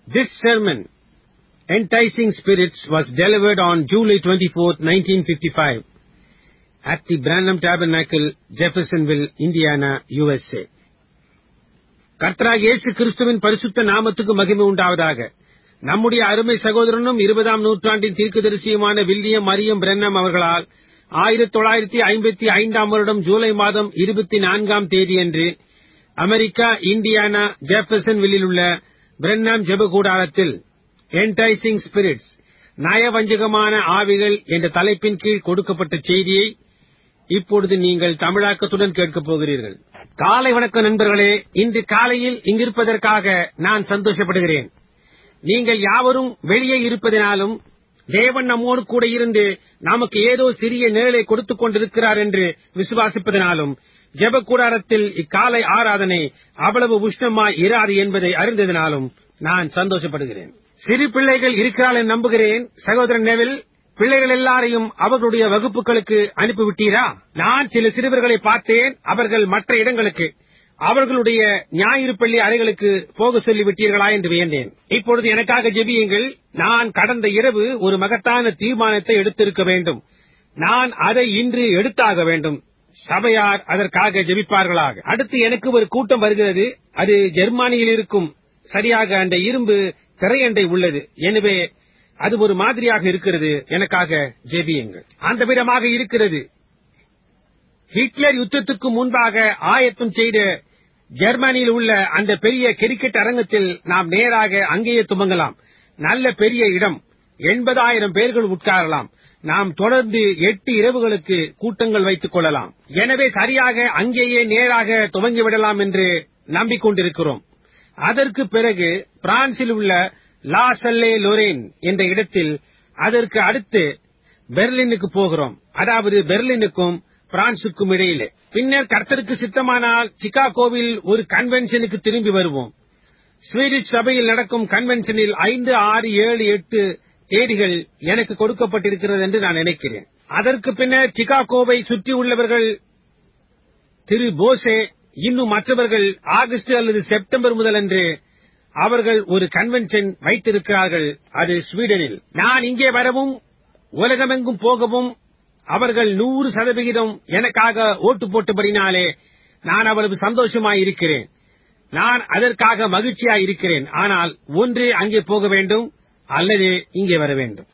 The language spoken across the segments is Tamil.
This sermon, Enticing Spirits, was delivered on July 24th, 1955 at the Branham Tabernacle, Jeffersonville, Indiana, USA. கர்த்தராக இயேசு கிறிஸ்துவின் பரிசுத்த நாமத்துக்கு மகிமை உண்டாவதாக நம்முடைய அருமை சகோதரனும் இருபதாம் நூற்றாண்டின் தீர்க்கதரிசியுமான வில்லியம் மரியம் பிரென்னம் அவர்களால் ஆயிரத்தி தொள்ளாயிரத்தி ஐம்பத்தி ஐந்தாம் வருடம் ஜூலை மாதம் இருபத்தி நான்காம் தேதியன்று அமெரிக்கா இண்டியானா ஜெஃபர்சன்வில்லில் உள்ள பிரென்னாம் ஜெப கூடாரத்தில் என்டைசிங் ஸ்பிரிட்ஸ் நயவஞ்சகமான ஆவிகள் என்ற தலைப்பின் கீழ் கொடுக்கப்பட்ட செய்தியை இப்பொழுது நீங்கள் தமிழாக்கத்துடன் கேட்கப் போகிறீர்கள் காலை வணக்கம் நண்பர்களே இன்று காலையில் இங்கிருப்பதற்காக நான் சந்தோஷப்படுகிறேன் நீங்கள் யாவரும் வெளியே இருப்பதினாலும் தேவன் நம்மோடு கூட இருந்து நமக்கு ஏதோ சிறிய நிழலை கொடுத்துக் கொண்டிருக்கிறார் என்று விசுவாசிப்பதனாலும் ஜெப கூடாரத்தில் இக்காலை ஆராதனை அவ்வளவு உஷ்ணமாய் இராது என்பதை அறிந்ததினாலும் நான் சந்தோஷப்படுகிறேன் சிறு பிள்ளைகள் இருக்கிறாள் என்று நம்புகிறேன் சகோதரன் நெவில் பிள்ளைகள் எல்லாரையும் அவர்களுடைய வகுப்புகளுக்கு அனுப்பிவிட்டீரா நான் சில சிறுவர்களை பார்த்தேன் அவர்கள் மற்ற இடங்களுக்கு அவர்களுடைய ஞாயிறு பள்ளி அறைகளுக்கு போக சொல்லி விட்டீர்களா என்று வியந்தேன் இப்பொழுது எனக்காக ஜெபியுங்கள் நான் கடந்த இரவு ஒரு மகத்தான தீர்மானத்தை எடுத்திருக்க வேண்டும் நான் அதை இன்று எடுத்தாக வேண்டும் சபையார் அதற்காக ஜெபிப்பார்களாக அடுத்து எனக்கு ஒரு கூட்டம் வருகிறது அது ஜெர்மானியில் இருக்கும் சரியாக அந்த இரும்பு திரையண்டை உள்ளது எனவே அது ஒரு மாதிரியாக இருக்கிறது எனக்காக ஜெபியுங்கள் அந்த விதமாக இருக்கிறது ஹிட்லர் யுத்தத்துக்கு முன்பாக ஆயத்தம் செய்த ஜெர்மனியில் உள்ள அந்த பெரிய கிரிக்கெட் அரங்கத்தில் நாம் நேராக அங்கேயே துவங்கலாம் நல்ல பெரிய இடம் எண்பதாயிரம் பேர்கள் உட்காரலாம் நாம் தொடர்ந்து எட்டு இரவுகளுக்கு கூட்டங்கள் வைத்துக் கொள்ளலாம் எனவே சரியாக அங்கேயே நேராக துவங்கிவிடலாம் என்று நம்பிக்கொண்டிருக்கிறோம் அதற்கு பிறகு பிரான்சில் உள்ள லாசல்லே லொரேன் என்ற இடத்தில் அதற்கு அடுத்து பெர்லினுக்கு போகிறோம் அதாவது பெர்லினுக்கும் பிரான்சுக்கும் இடையிலே பின்னர் கர்த்தருக்கு சித்தமானால் சிகாகோவில் ஒரு கன்வென்ஷனுக்கு திரும்பி வருவோம் ஸ்வீடிஷ் சபையில் நடக்கும் கன்வென்ஷனில் ஐந்து ஆறு ஏழு எட்டு தேதிகள் எனக்கு கொடுக்கப்பட்டிருக்கிறது என்று நான் நினைக்கிறேன் அதற்கு பின்னர் சிகாகோவை சுற்றியுள்ளவர்கள் திரு போசே இன்னும் மற்றவர்கள் ஆகஸ்ட் அல்லது செப்டம்பர் முதலன்று அவர்கள் ஒரு கன்வென்ஷன் வைத்திருக்கிறார்கள் அது ஸ்வீடனில் நான் இங்கே வரவும் உலகமெங்கும் போகவும் அவர்கள் நூறு சதவிகிதம் எனக்காக ஓட்டு போட்டபடினாலே நான் அவ்வளவு சந்தோஷமாய் இருக்கிறேன் நான் அதற்காக மகிழ்ச்சியாய் இருக்கிறேன் ஆனால் ஒன்று அங்கே போக வேண்டும் அல்லது இங்கே வர வேண்டும்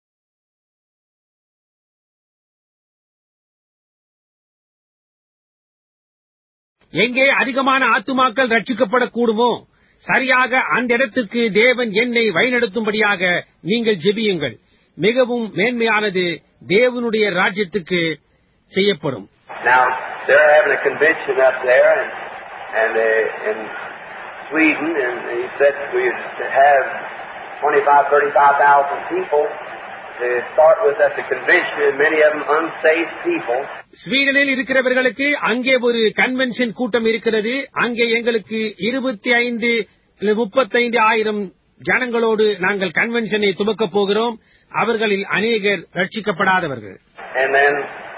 எங்கே அதிகமான ஆத்துமாக்கள் ரட்சிக்கப்படக்கூடுமோ சரியாக அந்த இடத்துக்கு தேவன் என்னை வழிநடத்தும்படியாக நீங்கள் ஜெபியுங்கள் மிகவும் மேன்மையானது தேவனுடைய ராஜ்யத்துக்கு செய்யப்படும் Now, they're having a convention up there and, and uh, in Sweden, and he said we should have 25, 35,000 people to start with at the convention, and many of them unsaved people. ஸ்வீடனில் இருக்கிறவர்களுக்கு அங்கே ஒரு கன்வென்ஷன் கூட்டம் இருக்கிறது அங்கே எங்களுக்கு இருபத்தி ஐந்து முப்பத்தைந்து ஆயிரம் ஜனங்களோடு நாங்கள் கன்வென்ஷனை துவக்கப் போகிறோம் அவர்களில் அநேகர் ரட்சிக்கப்படாதவர்கள் And then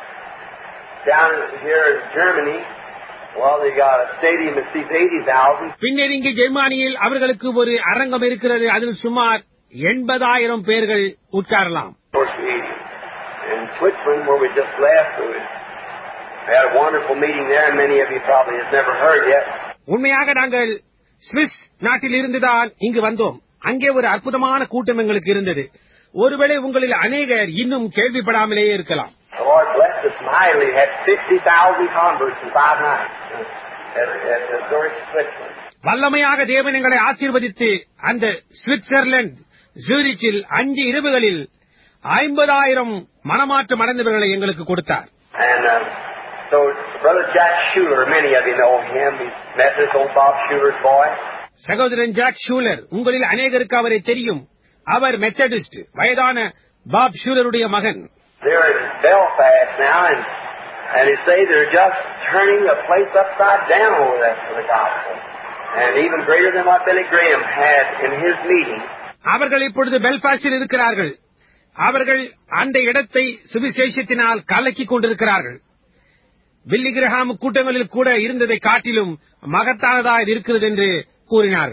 down here in Germany, well, they got a stadium that seats 80,000. பின்னர் இங்கே ஜெர்மானியில் அவர்களுக்கு ஒரு அரங்கம் இருக்கிறது அதில் சுமார் எண்பதாயிரம் பேர்கள் உட்காரலாம் Of course, we, in Switzerland, where we just left, we had a wonderful meeting there, and many of you probably have never heard yet. உண்மையாக நாங்கள் சுவிஸ் நாட்டில் இருந்துதான் இங்கு வந்தோம் அங்கே ஒரு அற்புதமான கூட்டம் எங்களுக்கு இருந்தது ஒருவேளை உங்களில் அநேகர் இன்னும் கேள்விப்படாமலேயே இருக்கலாம் The Lord blessed us mightily. Had 50,000 converts in five nights uh, at, at, at Zurich, Switzerland. வல்லமையாக தேவன் எங்களை ஆசீர்வதித்து அந்த சுவிட்சர்லாந்து ஜூரிச்சில் அஞ்சு இரவுகளில் ஐம்பதாயிரம் மனமாற்றம் அடைந்தவர்களை எங்களுக்கு கொடுத்தார் And uh, so, Brother Jack Schuler, many of you know him. He's Methodist, old Bob Schuler's boy. சகோதரன் ஜாக் ஷூலர் உங்களில் அநேகருக்கு அவரை தெரியும் அவர் மெத்தடிஸ்ட் வயதான பாப் ஷூலருடைய மகன் They're in Belfast now, and and they say they're just turning the place upside down over there for the gospel, and even greater than what Billy Graham had in his meeting. அவர்கள் இப்பொழுது பெல்பாஸ்டில் இருக்கிறார்கள் அவர்கள் அந்த இடத்தை சுவிசேஷத்தினால் கலக்கிக் கொண்டிருக்கிறார்கள் பில்லி கிரஹாம் கூட்டங்களில் கூட இருந்ததை காட்டிலும் மகத்தானதாக இருக்கிறது என்று கூறினார்கள்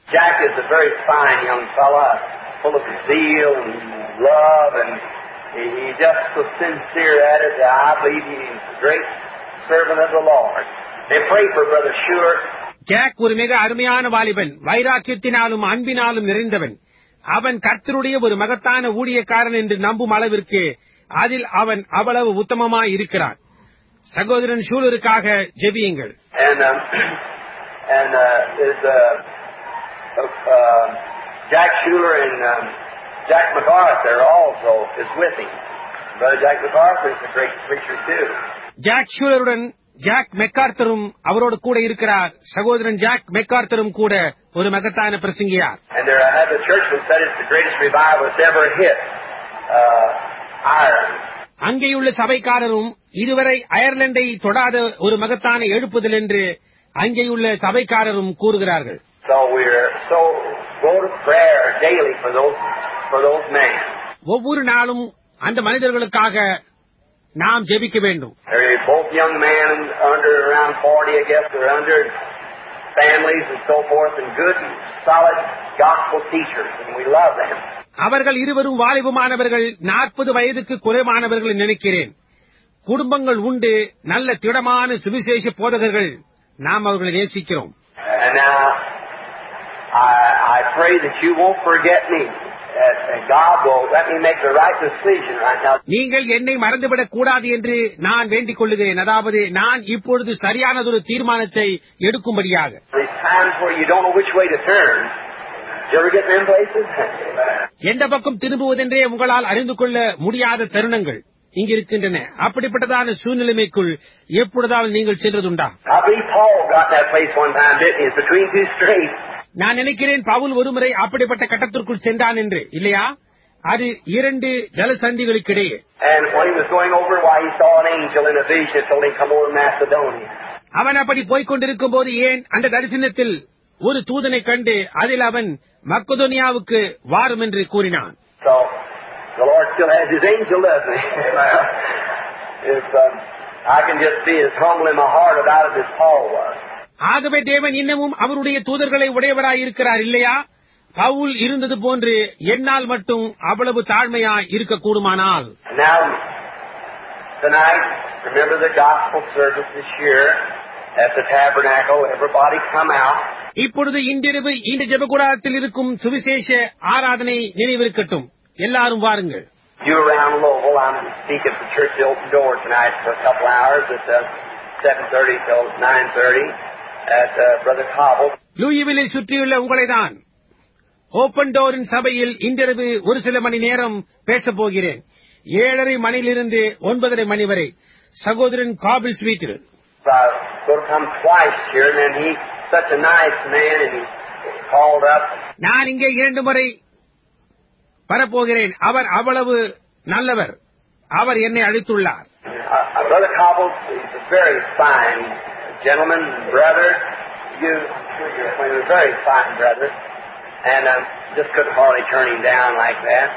Jack is a very fine young fella, full of zeal and love, and he, he just so sincere at it that I believe he's a great servant of the Lord. And pray for Brother Schuler. Jack ஒரு மிக அருமையான வாலிபன் வைராக்கியத்தினாலும் அன்பினாலும் நிறைந்தவன் அவன் கர்த்தருடைய ஒரு மகத்தான ஊழியக்காரன் என்று நம்பும் அளவிற்கு அதில் அவன் அவ்வளவு உத்தமமாய் இருக்கிறான் சகோதரன் ஷூலருக்காக ஜெபியுங்கள் And um, and uh, is uh, uh, Jack Schuler and um, Jack MacArthur also is with him. Brother Jack MacArthur is a great preacher too. Jack ஷூலருடன் ஜாக் மெக்கார்த்தரும் அவரோடு கூட இருக்கிறார் சகோதரன் ஜாக் மெக்கார்த்தரும் கூட ஒரு மகத்தான பிரசங்கியார் And there I had the churchman said it's the greatest revival that's ever hit uh, Ireland. அங்கேயுள்ள சபைக்காரரும் இதுவரை அயர்லாந்தை தொடாத ஒரு மகத்தான எழுப்புதல் என்று அங்கேயுள்ள சபைக்காரரும் கூறுகிறார்கள் So we're so go to prayer daily for those for those men. ஒவ்வொரு நாளும் அந்த மனிதர்களுக்காக நாம் ஜெபிக்க வேண்டும் They're both young men under around forty, I guess. They're under families and so forth, and good, solid gospel teachers, and we love them. அவர்கள் இருவரும் வாலிபமானவர்கள் நாற்பது வயதுக்கு குறைவானவர்கள் நினைக்கிறேன் குடும்பங்கள் உண்டு நல்ல திடமான சுவிசேஷ போதகர்கள் நாம் அவர்களை நேசிக்கிறோம் And now, I, I pray that you won't forget me. That, that God will let me make the right decision right now. நீங்கள் என்னை மறந்துவிடக் கூடாது என்று நான் வேண்டிக் கொள்ளுகிறேன் அதாவது நான் இப்பொழுது சரியானதொரு தீர்மானத்தை எடுக்கும்படியாக There's times where you don't know which way to turn. Did you ever get in them places? எந்த பக்கம் திரும்புவதென்றே உங்களால் அறிந்து கொள்ள முடியாத தருணங்கள் இங்கு இருக்கின்றன அப்படிப்பட்டதான சூழ்நிலைமைக்குள் எப்பொழுதாவது நீங்கள் சென்றதுண்டா I believe Paul got in that place one time, didn't he? It's between two straits. நான் நினைக்கிறேன் பவுல் ஒருமுறை அப்படிப்பட்ட கட்டத்திற்குள் சென்றான் என்று இல்லையா அது இரண்டு ஜலசந்திகளுக்கிடையே And when he was going over, why he saw an angel in a vision told him come over to Macedonia. அவன் அப்படி போய்க் கொண்டிருக்கும் போது ஏன் அந்த தரிசனத்தில் ஒரு தூதனை கண்டு அதில் அவன் மக்கதோனியாவுக்கு வாரும் என்று கூறினான் So the Lord still has his angel, doesn't he? if um, I can just be as humble in my heart about it as Paul was. ஆகவே தேவன் இன்னமும் அவருடைய தூதர்களை உடையவராய் இருக்கிறார் இல்லையா பவுல் இருந்தது போன்று என்னால் மட்டும் அவ்வளவு தாழ்மையாய் இருக்கக்கூடுமானால் Now, tonight, remember the gospel service this year at the tabernacle. Everybody come out. இப்பொழுது இன்றிரவு இந்த ஜெபகுடாரத்தில் இருக்கும் சுவிசேஷ ஆராதனை நினைவிருக்கட்டும் எல்லாரும் வாருங்கள் You around Louisville, I'm speaking at the church open door tonight for a couple hours at uh, 7.30 till 9.30 at uh, Brother Cobble. லூயிவிலை சுற்றியுள்ள உங்களைதான் ஓபன் டோரின் சபையில் இன்றிரவு ஒரு சில மணி நேரம் பேசப் போகிறேன் ஏழரை மணியிலிருந்து ஒன்பதரை மணி வரை சகோதரன் காபில்ஸ் வீட்டில் I was going to come twice here, and then he's such a nice man, and he called up. நான் இங்கே இரண்டு முறை வரப்போகிறேன் அவர் அவ்வளவு நல்லவர் அவர் என்னை அழைத்துள்ளார் Uh, uh, Brother Cobble, he's a very fine gentleman, brother. You, you're a very fine brother, and um, just couldn't hardly turn him down like that.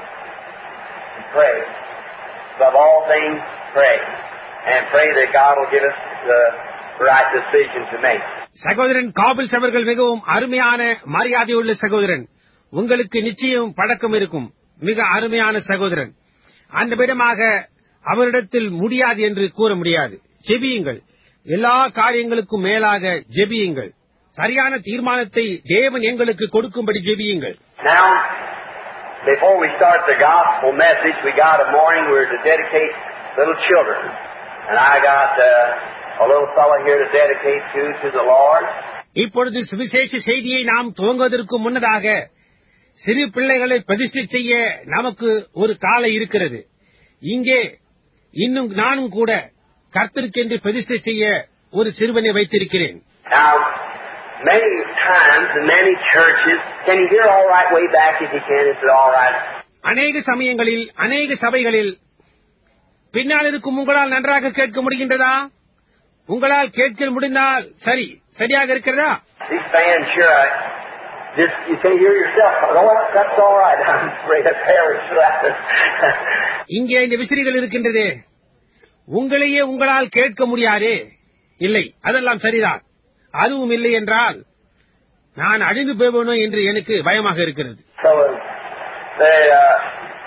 And pray. Above all things, pray. And pray that God will give us the right decision to make. சகோதரன் காபில்ஸ் அவர்கள் மிகவும் அருமையான மரியாதையுள்ள சகோதரன் உங்களுக்கு நிச்சயம் பழக்கம் இருக்கும் மிக அருமையான சகோதரன் அந்த விதமாக அவரிடத்தில் முடியாது என்று கூற முடியாது ஜெபியுங்கள் எல்லா காரியங்களுக்கும் மேலாக ஜெபியுங்கள் சரியான தீர்மானத்தை தேவன் எங்களுக்கு கொடுக்கும்படி ஜெபியுங்கள் Now, before we start the gospel message, we got a morning we were to dedicate little children. And I got uh, a little fellow here to dedicate to to the Lord. இப்பொழுது சுவிசேஷ செய்தியை நாம் துவங்குவதற்கு முன்னதாக சிறு பிள்ளைகளை பிரதிஷ்டை செய்ய நமக்கு ஒரு காலை இருக்கிறது இங்கே இன்னும் நானும் கூட கர்த்தருக்கென்று பிரதிஷ்டை செய்ய ஒரு சிறுவனை வைத்திருக்கிறேன் Now, many times in many churches, can you hear all right way back if you can? Is it all right? அநேக சமயங்களில் அநேக சபைகளில் பின்னால் இருக்கும் உங்களால் நன்றாக கேட்க முடிகின்றதா உங்களால் கேட்க முடிந்தால் சரி சரியாக இருக்கிறதா These fans sure I just you can hear yourself. Oh, that's all right. I'm afraid of perish for that. இங்கே இந்த விசிறிகள் இருக்கின்றதே உங்களையே உங்களால் கேட்க முடியாதே இல்லை அதெல்லாம் சரிதான் அதுவும் இல்லை என்றால் நான் அழிந்து போவேனோ என்று எனக்கு பயமாக இருக்கிறது So uh, they, uh,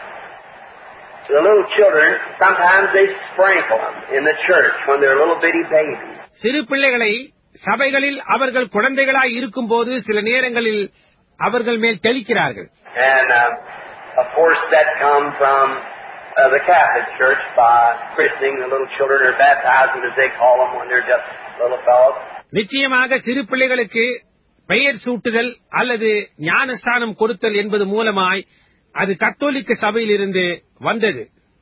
the little children, sometimes they sprinkle them in the church when they're little bitty babies. சிறு பிள்ளைகளை சபைகளில் அவர்கள் குழந்தைகளாய் இருக்கும்போது சில நேரங்களில் அவர்கள் மேல் தெளிக்கிறார்கள் And uh, of course that comes from uh, the Catholic Church by christening the little children or baptizing as they call them when they're just little fellows. நிச்சயமாக சிறு பிள்ளைகளுக்கு பெயர் சூட்டுதல் அல்லது ஞானஸ்தானம் கொடுத்தல் என்பது மூலமாய் அது கத்தோலிக்க சபையிலிருந்து வந்தது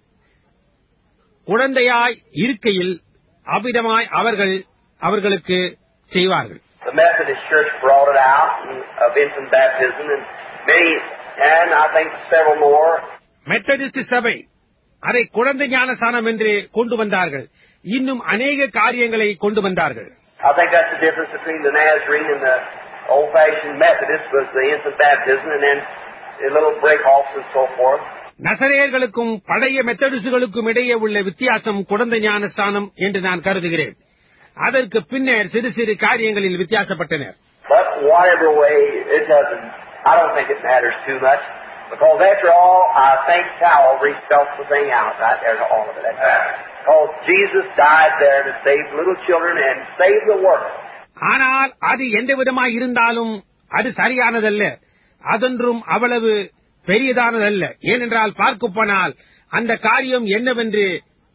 குழந்தையாய் இருக்கையில் அவ்விதமாய் அவர்கள் அவர்களுக்கு செய்வார்கள் The Methodist Church brought it out and, of infant baptism and many, and I think several more. Methodist சபை அதை குழந்தை ஞானஸ்தானம் என்று கொண்டு வந்தார்கள் இன்னும் அநேக காரியங்களை கொண்டு வந்தார்கள் I think that's the difference between the Nazarene and the old-fashioned Methodist was the infant baptism and then the little break-offs and so forth. நசரேயர்களுக்கும் பழைய மெத்தடிஸ்டுகளுக்கும் இடையே உள்ள வித்தியாசம் குழந்தை ஞானஸ்தானம் என்று நான் கருதுகிறேன் அதற்கு பின்னர் சிறு சிறு காரியங்களில் வித்தியாசப்பட்டனர் But whatever way, it doesn't, I don't think it matters too much. Because after all, I think Calvary spells the thing out right there to all of it. Because Jesus died there to save little children and save the world. ஆனால் அது எந்த விதமாய் இருந்தாலும் அது சரியானதல்ல அதொன்றும் அவ்வளவு பெரியதானதல்ல ஏனென்றால் பார்க்க போனால் அந்த காரியம் என்னவென்று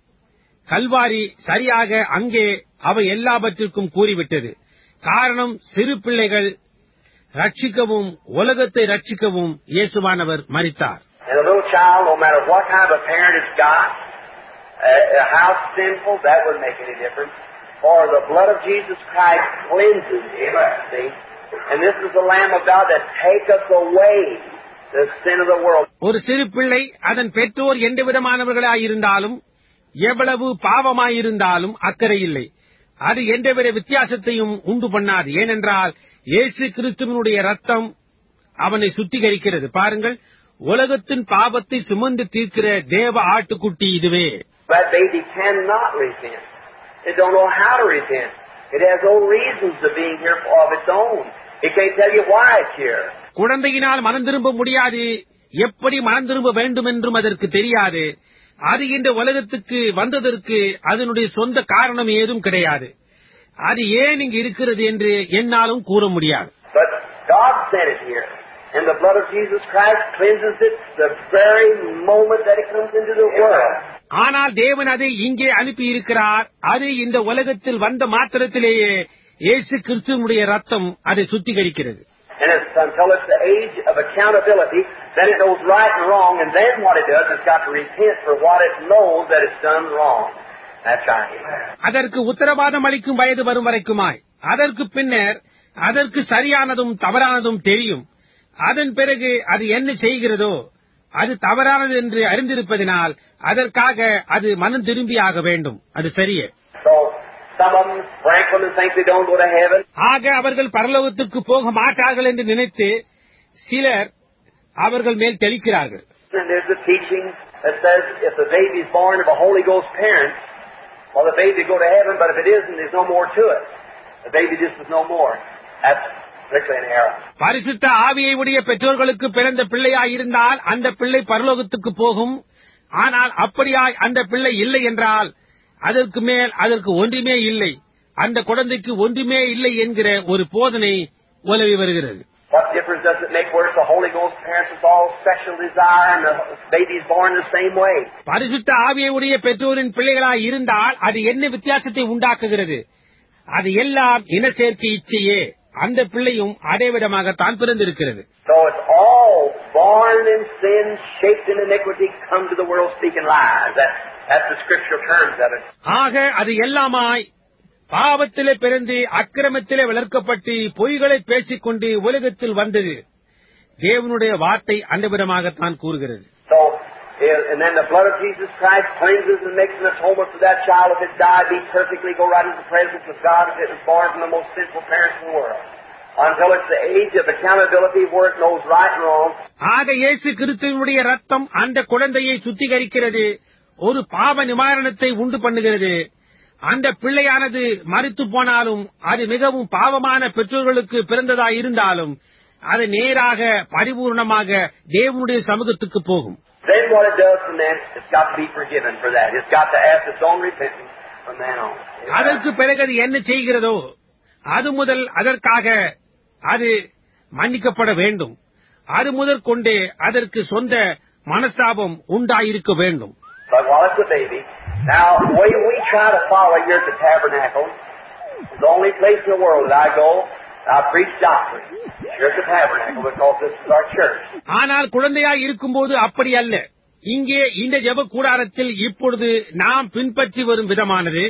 கல்வாரி சரியாக அங்கே அவை எல்லாவற்றிற்கும் கூறிவிட்டது காரணம் சிறு பிள்ளைகள் ரட்சிக்கவும் உலகத்தை ரட்சிக்கவும் இயேசுவானவர் மரித்தார் And a little child, no matter what kind of a parent it's got, uh, how sinful, that wouldn't make any difference. For the blood of Jesus Christ cleanses him, see? And this is the Lamb of God that taketh away the sin of the world. ஒரு சிறு பிள்ளை அதன் பெற்றோர் எந்த விதமானவர்களாயிருந்தாலும் எவ்வளவு பாவமாயிருந்தாலும் அக்கறை இல்லை அது எந்தவித வித்தியாசத்தையும் உண்டு பண்ணாது ஏனென்றால் இயேசு கிறிஸ்துவனுடைய ரத்தம் அவனை சுத்திகரிக்கிறது பாருங்கள் உலகத்தின் பாவத்தை சுமந்து தீர்க்கிற தேவ ஆட்டுக்குட்டி இதுவே That baby cannot repent. It don't know how to repent. It has no reasons of being here of its own. It can't tell you why it's here. குழந்தையினால் மனம் திரும்ப முடியாது எப்படி மனம் திரும்ப வேண்டும் என்றும் அதற்கு தெரியாது அது இந்த உலகத்துக்கு வந்ததற்கு அதனுடைய சொந்த காரணம் ஏதும் கிடையாது அது ஏன் இங்கு இருக்கிறது என்று என்னாலும் கூற முடியாது But God sent it here. And the blood of Jesus Christ cleanses it the very moment that it comes into the world. ஆனால் தேவன் அதை இங்கே அனுப்பி இருக்கிறார் அது இந்த உலகத்தில் வந்த மாத்திரத்திலேயே இயேசு கிறிஸ்துவனுடைய ரத்தம் அதை சுத்திகரிக்கிறது And it's until it's the age of accountability, then it knows right and wrong, and then what it does is got to repent for what it knows that it's done wrong. That's right. அதற்கு உத்தரவாதம் அளிக்கும் வயது வரும் வரைக்குமாய் அதற்கு பின்னர் அதற்கு சரியானதும் தவறானதும் தெரியும் அதன் பிறகு அது என்ன செய்கிறதோ அது தவறானது என்று அறிந்திருப்பதினால் அதற்காக அது மனம் திரும்பியாக வேண்டும் அது சரியே So, some of them sprinkle and think they don't go to heaven. ஆக அவர்கள் பரலோகத்துக்கு போக மாட்டார்கள் என்று நினைத்து சிலர் அவர்கள் மேல் தெளிக்கிறார்கள் And there's a teaching that says if the baby's born of a Holy Ghost parent, well, the baby go to heaven, but if it isn't, there's no more to it. The baby just is no more. That's strictly an error. பரிசுத்த ஆவியை உடைய பெற்றோர்களுக்கு பிறந்த பிள்ளையாய் இருந்தால் அந்த பிள்ளை பரலோகத்துக்கு போகும் ஆனால் அப்படியாய் அந்த பிள்ளை இல்லை என்றால் அதற்கு மேல் அதற்கு ஒன்றுமே இல்லை அந்த குழந்தைக்கு ஒன்றுமே இல்லை என்கிற ஒரு போதனை உலவி வருகிறது What difference does it make where it's the Holy Ghost parents with all sexual desire and the baby's born the same way? பரிசுத்த ஆவியை உடைய பெற்றோரின் பிள்ளைகளாய் இருந்தால் அது என்ன வித்தியாசத்தை உண்டாக்குகிறது அது எல்லாம் இன சேர்க்கை இச்சையே அந்த பிள்ளையும் அதே விதமாகத்தான் பிறந்திருக்கிறது So it's all born in sin, shaped in iniquity, come to the world speaking lies. That, that's the scriptural terms of it. ஆக அது எல்லாமாய் பாவத்திலே பிறந்து அக்கிரமத்திலே வளர்க்கப்பட்டு பொய்களை பேசிக்கொண்டு உலகத்தில் வந்தது தேவனுடைய வார்த்தை அந்த விதமாகத்தான் கூறுகிறது So, eh, and then the blood of Jesus Christ cleanses and makes an atonement for that child. If it died, be perfectly go right into the presence of God if it was born from the most sinful parents in the world. Until it's the age of accountability where it knows right and wrong. ஆக இயேசு கிறிஸ்துவனுடைய ரத்தம் அந்த குழந்தையை சுத்திகரிக்கிறது ஒரு பாவ நிவாரணத்தை உண்டு பண்ணுகிறது அந்த பிள்ளையானது மறித்து போனாலும் அது மிகவும் பாவமான பெற்றோர்களுக்கு பிறந்ததாய் இருந்தாலும் அது நேராக பரிபூர்ணமாக தேவனுடைய சமூகத்துக்கு போகும் Then what it does from then, it's got to be forgiven for that. It's got to ask its own repentance from then on. அதற்கு பிறகு அது என்ன செய்கிறதோ அது முதல் அதற்காக அது மன்னிக்கப்பட வேண்டும் அது முதற் கொண்டே அதற்கு சொந்த மனஸ்தாபம் உண்டாயிருக்க வேண்டும் But while it's a baby, now the way we try to follow here at the tabernacle, the only place in the world that I go, I preach doctrine. Here at the tabernacle because this is our church. ஆனால் குழந்தையாய் இருக்கும்போது அப்படி அல்ல இங்கே இந்த ஜெப கூடாரத்தில் இப்பொழுது நாம் பின்பற்றி வரும் விதமானது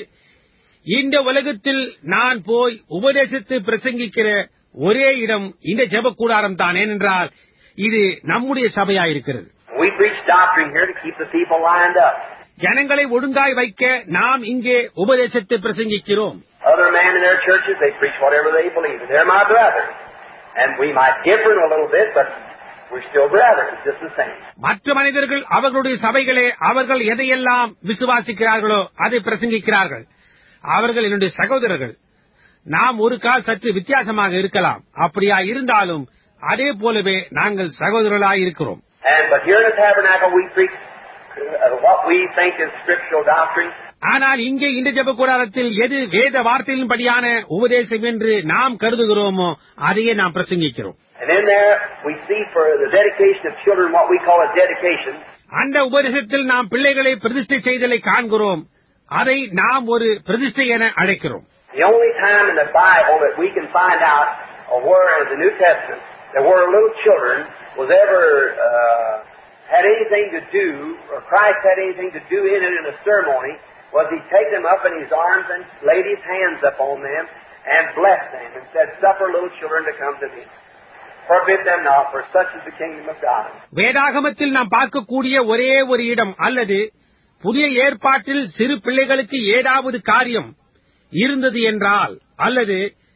இந்த உலகத்தில் நான் போய் உபதேசத்தை பிரசங்கிக்கிற ஒரே இடம் இந்த ஜெப கூடாரம் தான் ஏனென்றால் இது நம்முடைய சபையாயிருக்கிறது We preach doctrine here to keep the people lined up. ஜனங்களை ஒழுங்காய் வைக்க நாம் இங்கே உபதேசத்தை பிரசங்கிக்கிறோம் Other men in their churches, they preach whatever they believe. And they're my brothers. And we might differ a little bit, but we're still brothers, just the same. மற்ற மனிதர்கள் அவர்களுடைய சபைகளே அவர்கள் எதையெல்லாம் விசுவாசிக்கிறார்களோ அதை பிரசங்கிக்கிறார்கள் அவர்கள் என்னுடைய சகோதரர்கள் நாம் ஒரு கால் சற்று வித்தியாசமாக இருக்கலாம் அப்படியா இருந்தாலும் அதே போலவே நாங்கள் சகோதரர்களாய் இருக்கிறோம் And but here in the tabernacle, we preach uh, what we think is scriptural doctrine. ஆனால் இங்கே இந்த ஜெப கூடாரத்தில் எது வேத வார்த்தையின்படியான உபதேசம் என்று நாம் கருதுகிறோமோ அதையே நாம் பிரசங்கிக்கிறோம் And in there, we see for the dedication of children what we call a dedication. அந்த உபதேசத்தில் நாம் பிள்ளைகளை பிரதிஷ்டை செய்தலை காண்கிறோம் அதை நாம் ஒரு பிரதிஷ்டை என அழைக்கிறோம் The only time in the Bible that we can find out uh, where in the New Testament that where little children was ever uh, had anything to do, or Christ had anything to do in it in a ceremony, was He take them up in His arms and laid His hands upon them and blessed them and said, "Suffer little children to come to Me." Forbid them not, for such is the kingdom of God. வேதாகமத்தில் நாம் பார்க்கக்கூடிய ஒரே ஒரு இடம் அல்லது புதிய ஏற்பாட்டில் சிறு பிள்ளைகளுக்கு ஏதாவது காரியம் இருந்தது என்றால் அல்லது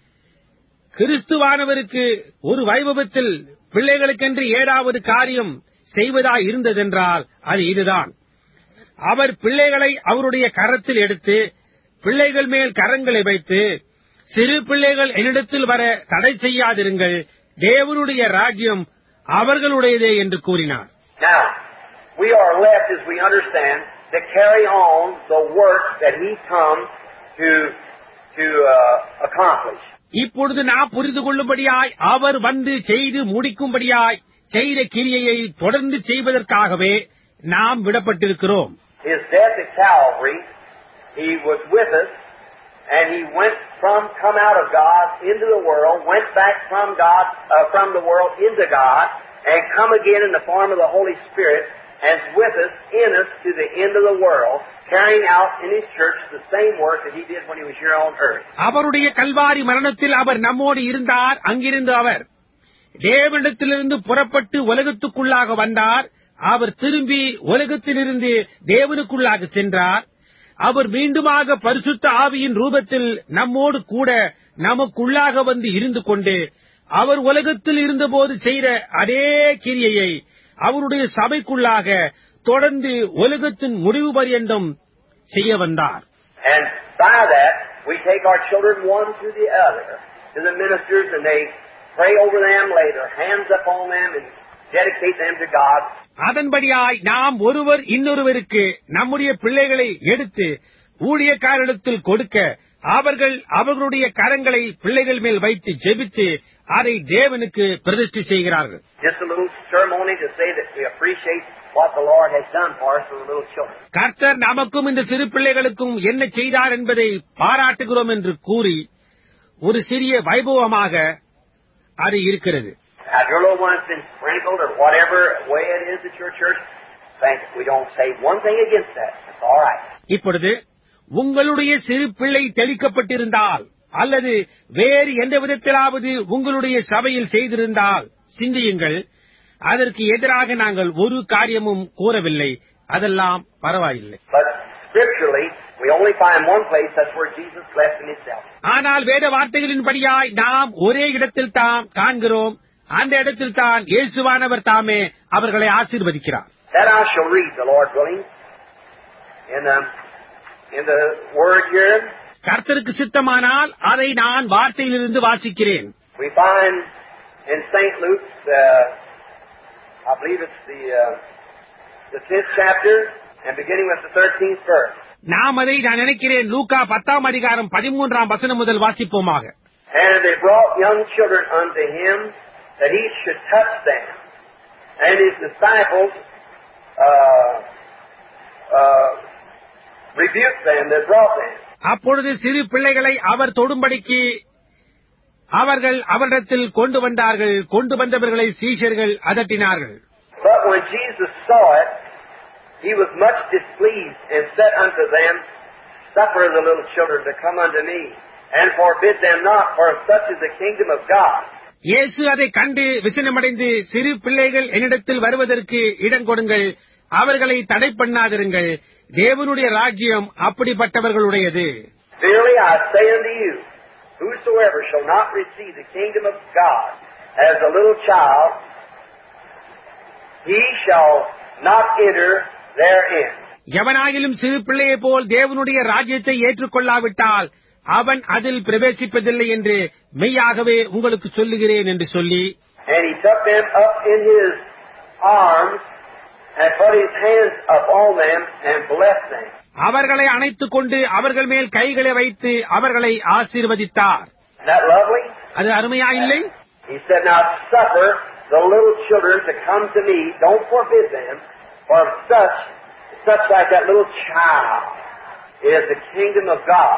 கிறிஸ்துவானவருக்கு ஒரு வைபவத்தில் பிள்ளைகளுக்கென்று ஏதாவது காரியம் செய்வதா இருந்ததென்றால் அது இதுதான் அவர் பிள்ளைகளை அவருடைய கரத்தில் எடுத்து பிள்ளைகள் மேல் கரங்களை வைத்து சிறு பிள்ளைகள் என்னிடத்தில் வர தடை செய்யாதிருங்கள் தேவனுடைய ராஜ்யம் அவர்களுடையதே என்று கூறினார் Now, we are left, as we understand, to carry on the work that He come to to uh, accomplish. இப்பொழுது நாம் புரிந்து கொள்ளும்படியாய் அவர் வந்து செய்து முடிக்கும்படியாய் செய்த கிரியையை தொடர்ந்து செய்வதற்காகவே நாம் விடப்பட்டிருக்கிறோம் His death at Calvary, He was with us, and He went from come out of God into the world, went back from God uh, from the world into God, and come again in the form of the Holy Spirit, and is with us in us to the end of the world, carrying out in His church the same work that He did when He was here on earth. அவருடைய கல்வாரி மரணத்தில் அவர் நம்மோடு இருந்தார் அங்கிருந்து அவர் தேவனிடத்திலிருந்து புறப்பட்டு உலகத்துக்குள்ளாக வந்தார் அவர் திரும்பி உலகத்திலிருந்து தேவனுக்குள்ளாக சென்றார் அவர் மீண்டுமாக பரிசுத்த ஆவியின் ரூபத்தில் நம்மோடு கூட நமக்குள்ளாக வந்து இருந்து கொண்டு அவர் உலகத்தில் இருந்தபோது செய்த அதே கிரியையை அவருடைய சபைக்குள்ளாக தொடர்ந்து உலகத்தின் முடிவு பரியந்தம் செய்ய வந்தார் And by that, we take our children one to the other, to the ministers, and they pray over them, lay their hands upon them, and dedicate them to God. அதன்படியாய் நாம் ஒருவர் இன்னொருவருக்கு நம்முடைய பிள்ளைகளை எடுத்து ஊழியக்காரிடத்தில் கொடுக்க அவர்கள் அவர்களுடைய கரங்களை பிள்ளைகள் மேல் வைத்து ஜெபித்து அதை தேவனுக்கு பிரதிஷ்டை செய்கிறார்கள் Just a little ceremony to say that we appreciate what the Lord has done for us for the little children. கர்த்தர் நமக்கும் இந்த சிறு பிள்ளைகளுக்கும் என்ன செய்தார் என்பதை பாராட்டுகிறோம் என்று கூறி ஒரு சிறிய வைபவமாக அது இருக்கிறது Now, if your little one has been sprinkled or whatever way it is at your church, thank we don't say one thing against that. It's all right. இப்பொழுது உங்களுடைய சிறு பிள்ளை தெளிக்கப்பட்டிருந்தால் அல்லது வேறு எந்த விதத்திலாவது உங்களுடைய சபையில் செய்திருந்தால் சிந்தியுங்கள் அதற்கு எதிராக நாங்கள் ஒரு காரியமும் கூறவில்லை அதெல்லாம் பரவாயில்லை But scripturally, we only find one place, that's where Jesus left in Himself. ஆனால் வேத வார்த்தைகளின்படியாய் நாம் ஒரே இடத்தில் தாம் காண்கிறோம் அந்த இடத்தில் தான் இயேசுவானவர் தாமே அவர்களை ஆசீர்வதிக்கிறார் That I shall read, the Lord willing, in um, in the Word here, கர்த்தருக்கு சித்தமானால் அதை நான் வார்த்தையிலிருந்து வாசிக்கிறேன் we find in St. Luke's, uh, I believe it's the, uh, the 10th chapter, and beginning with the 13th verse. நாம் அதை நான் நினைக்கிறேன் லூக்கா பத்தாம் அதிகாரம் பதிமூன்றாம் வசனம் முதல் வாசிப்போமாக And they brought young children unto him that he should touch them. And his disciples uh, uh, rebuked them that brought them. அப்பொழுது சிறு பிள்ளைகளை அவர் தொடும்படிக்கு அவர்கள் அவரிடத்தில் கொண்டு வந்தார்கள் கொண்டு வந்தவர்களை சீஷர்கள் அதட்டினார்கள் But when Jesus saw it, he was much displeased and said unto them, Suffer the little children to come unto me, and forbid them not, for such is the kingdom of God. இயேசு அதை கண்டு விசனமடைந்து சிறு பிள்ளைகள் என்னிடத்தில் வருவதற்கு இடம் கொடுங்கள் அவர்களை தடை பண்ணாதிருங்கள் தேவனுடைய ராஜ்யம் அப்படிப்பட்டவர்களுடையது Verily I say unto you, whosoever shall not receive the kingdom of God as a little child, he shall not enter therein. எவனாகிலும் சிறு பிள்ளையைப் போல் தேவனுடைய ராஜ்யத்தை ஏற்றுக்கொள்ளாவிட்டால் அவன் அதில் பிரவேசிப்பதில்லை என்று மெய்யாகவே உங்களுக்கு சொல்லுகிறேன் என்று சொல்லி And he took them up in his arms and put his hands upon them and blessed them. அவர்களை அணைத்துக் கொண்டு அவர்கள் மேல் கைகளை வைத்து அவர்களை ஆசீர்வதித்தார் Isn't that lovely? அது அருமையா இல்லை He said, Now suffer the little children to come to me. Don't forbid them, for such, such like that little child is the kingdom of God.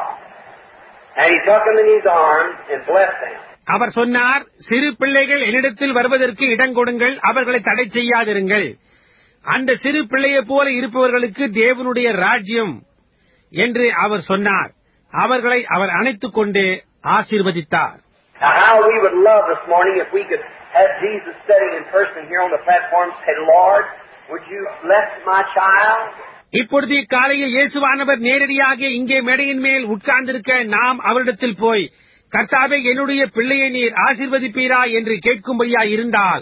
And he took them in his arms and blessed them. அவர் சொன்னார் சிறு பிள்ளைகள் என்னிடத்தில் வருவதற்கு இடம் கொடுங்கள் அவர்களை தடை செய்யாதிருங்கள் அந்த சிறு பிள்ளையைப் போல இருப்பவர்களுக்கு தேவனுடைய ராஜ்யம் என்று அவர் சொன்னார் அவர்களை அவர் அணைத்துக் கொண்டு ஆசீர்வதித்தார் Now how we would love this morning if we could have Jesus sitting in person here on the platform say, Lord, would you bless my child? இப்பொழுது இக்காலையில் இயேசுவானவர் நேரடியாக இங்கே மேடையின் மேல் உட்கார்ந்திருக்க நாம் அவரிடத்தில் போய் கர்த்தாவே என்னுடைய பிள்ளையை நீர் ஆசீர்வதிப்பீரா என்று கேட்கும்படியா இருந்தால்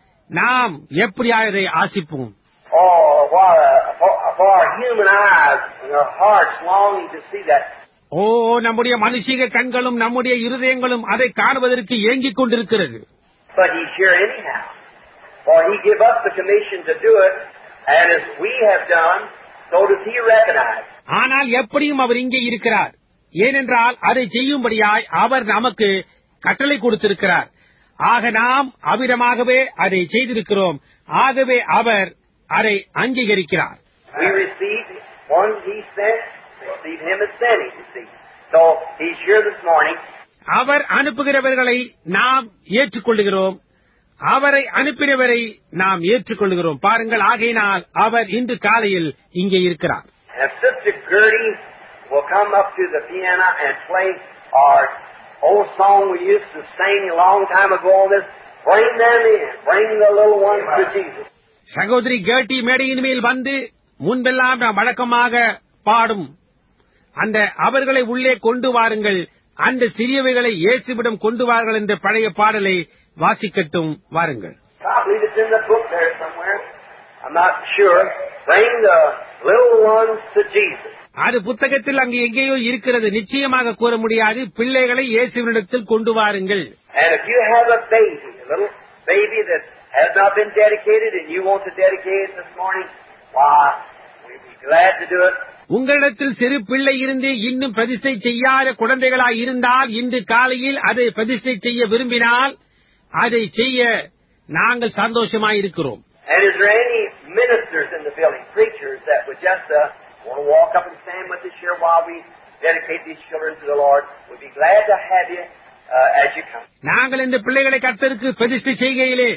நாம் எப்படியா இதை ஆசிப்போம் Oh, what a, for, for our human eyes and our hearts longing to see that. ஓ நம்முடைய மனுஷிக கண்களும் நம்முடைய இருதயங்களும் அதை காணுவதற்கு ஏங்கிக் கொண்டிருக்கிறது But He's here anyhow. For He gave us the commission to do it, and as we have done, so does He recognize. ஆனால் எப்படியும் அவர் இங்கே இருக்கிறார் ஏனென்றால் அதை செய்யும்படியாய் அவர் நமக்கு கட்டளை கொடுத்திருக்கிறார் ஆக நாம் அவிதமாகவே அதை செய்திருக்கிறோம் ஆகவே அவர் அதை அங்கீகரிக்கிறார் We receive one He sent, receive Him as sending, you see. So He's here this morning, அவர் அனுப்புகிறவர்களை நாம் ஏற்றுக்கொள்ளுகிறோம் அவரை அனுப்பினவரை நாம் ஏற்றுக்கொள்ளுகிறோம் பாருங்கள் ஆகையினால் அவர் இன்று காலையில் இங்கே இருக்கிறார் and if Sister Gertie will come up to the piano and play our old song we used to sing a long time ago on this, bring them in, bring the little ones to Jesus. சகோதரி கேட்டி மேடையின் மேல் வந்து முன்பெல்லாம் நாம் வழக்கமாக பாடும் அந்த அவர்களை உள்ளே கொண்டு வாருங்கள் அந்த சிறியவைகளை இயேசுவிடம் கொண்டு வாருங்கள் என்ற பழைய பாடலை வாசிக்கட்டும் வாருங்கள் I believe it's in the book there somewhere. I'm not sure. Bring the little ones to Jesus. அது புத்தகத்தில் அங்கு எங்கேயோ இருக்கிறது நிச்சயமாக கூற முடியாது பிள்ளைகளை இயேசுவினிடத்தில் கொண்டு வாருங்கள் And if you have a baby, a little baby that has not been dedicated and you want to dedicate it this morning, why, we'd be glad to do it. உங்களிடத்தில் சிறு பிள்ளை இருந்து இன்னும் பிரதிஷ்டை செய்யாத குழந்தைகளாய் இருந்தால் இன்று காலையில் அதை பிரதிஷ்டை செய்ய விரும்பினால் அதை செய்ய நாங்கள் சந்தோஷமாய் இருக்கிறோம் And is there any ministers in the building, preachers that would just uh, want to walk up and stand with us here while we dedicate these children to the Lord? We'd be glad to have you uh, as you come. நாங்கள் இந்த பிள்ளைகளை கர்த்தருக்கு பிரதிஷ்டை செய்கையிலே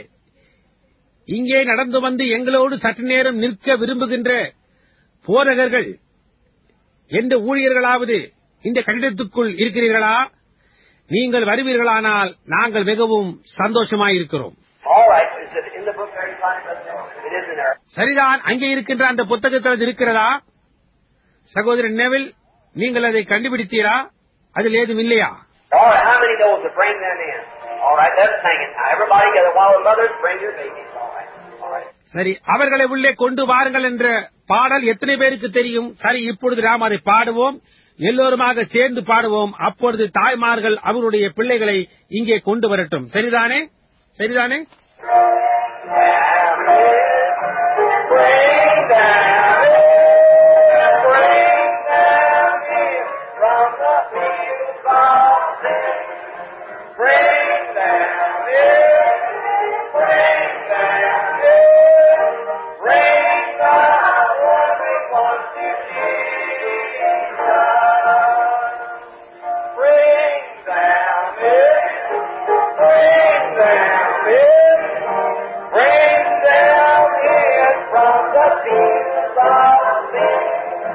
இங்கே நடந்து வந்து எங்களோடு சற்று நேரம் நிற்க விரும்புகின்ற போதகர்கள் எந்த ஊழியர்களாவது இந்த கட்டிடத்துக்குள் இருக்கிறீர்களா நீங்கள் வருவீர்களானால் நாங்கள் மிகவும் சந்தோஷமாயிருக்கிறோம் All right, is it in the book there? You find it, Brother Neville? It is in there. சரிதான் அங்கே இருக்கின்ற அந்த புத்தகத்தில் அது இருக்கிறதா சகோதரன் நெவில் நீங்கள் அதை கண்டுபிடித்தீரா அதில் ஏதும் இல்லையா All right, how many knows to bring them in? All right, let's sing it now. Everybody together while the mothers bring your babies. All right, all right. சரி அவர்களை உள்ளே கொண்டு வாருங்கள் என்ற பாடல் எத்தனை பேருக்கு தெரியும் சரி இப்பொழுது நாம் அதை பாடுவோம் எல்லோருமாக சேர்ந்து பாடுவோம் அப்பொழுது தாய்மார்கள் அவருடைய பிள்ளைகளை இங்கே கொண்டு வரட்டும் சரிதானே சரிதானே Bring them in, bring them in from the fields of sin. Bring them in, bring them in, bring the only ones to Jesus. Bring them in, bring them in, bring them in from the fields of sin.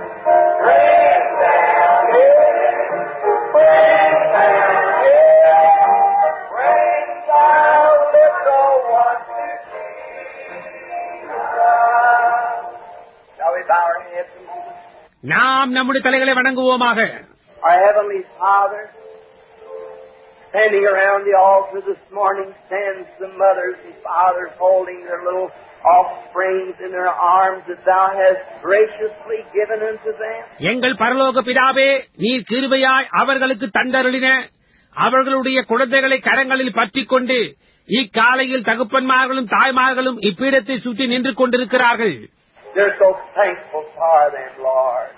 Bring them in, bring them in, bring the little ones to Jesus. Shall we bow our heads a moment? நாம் நம்முடைய தலைகளை வணங்குவோமாக Our Heavenly Father, standing around the altar this morning, stands the mothers and fathers holding their little offsprings in their arms that Thou hast graciously given unto them. எங்கள் பரலோக பிதாவே நீர் கிருபையாய் அவர்களுக்கு தந்தருளின அவர்களுடைய குழந்தைகளை கரங்களில் பற்றிக் கொண்டு இக்காலையில் தகுப்பன்மார்களும் தாய்மார்களும் இப்பீடத்தை சுற்றி நின்று கொண்டிருக்கிறார்கள் They're so thankful for them, Lord.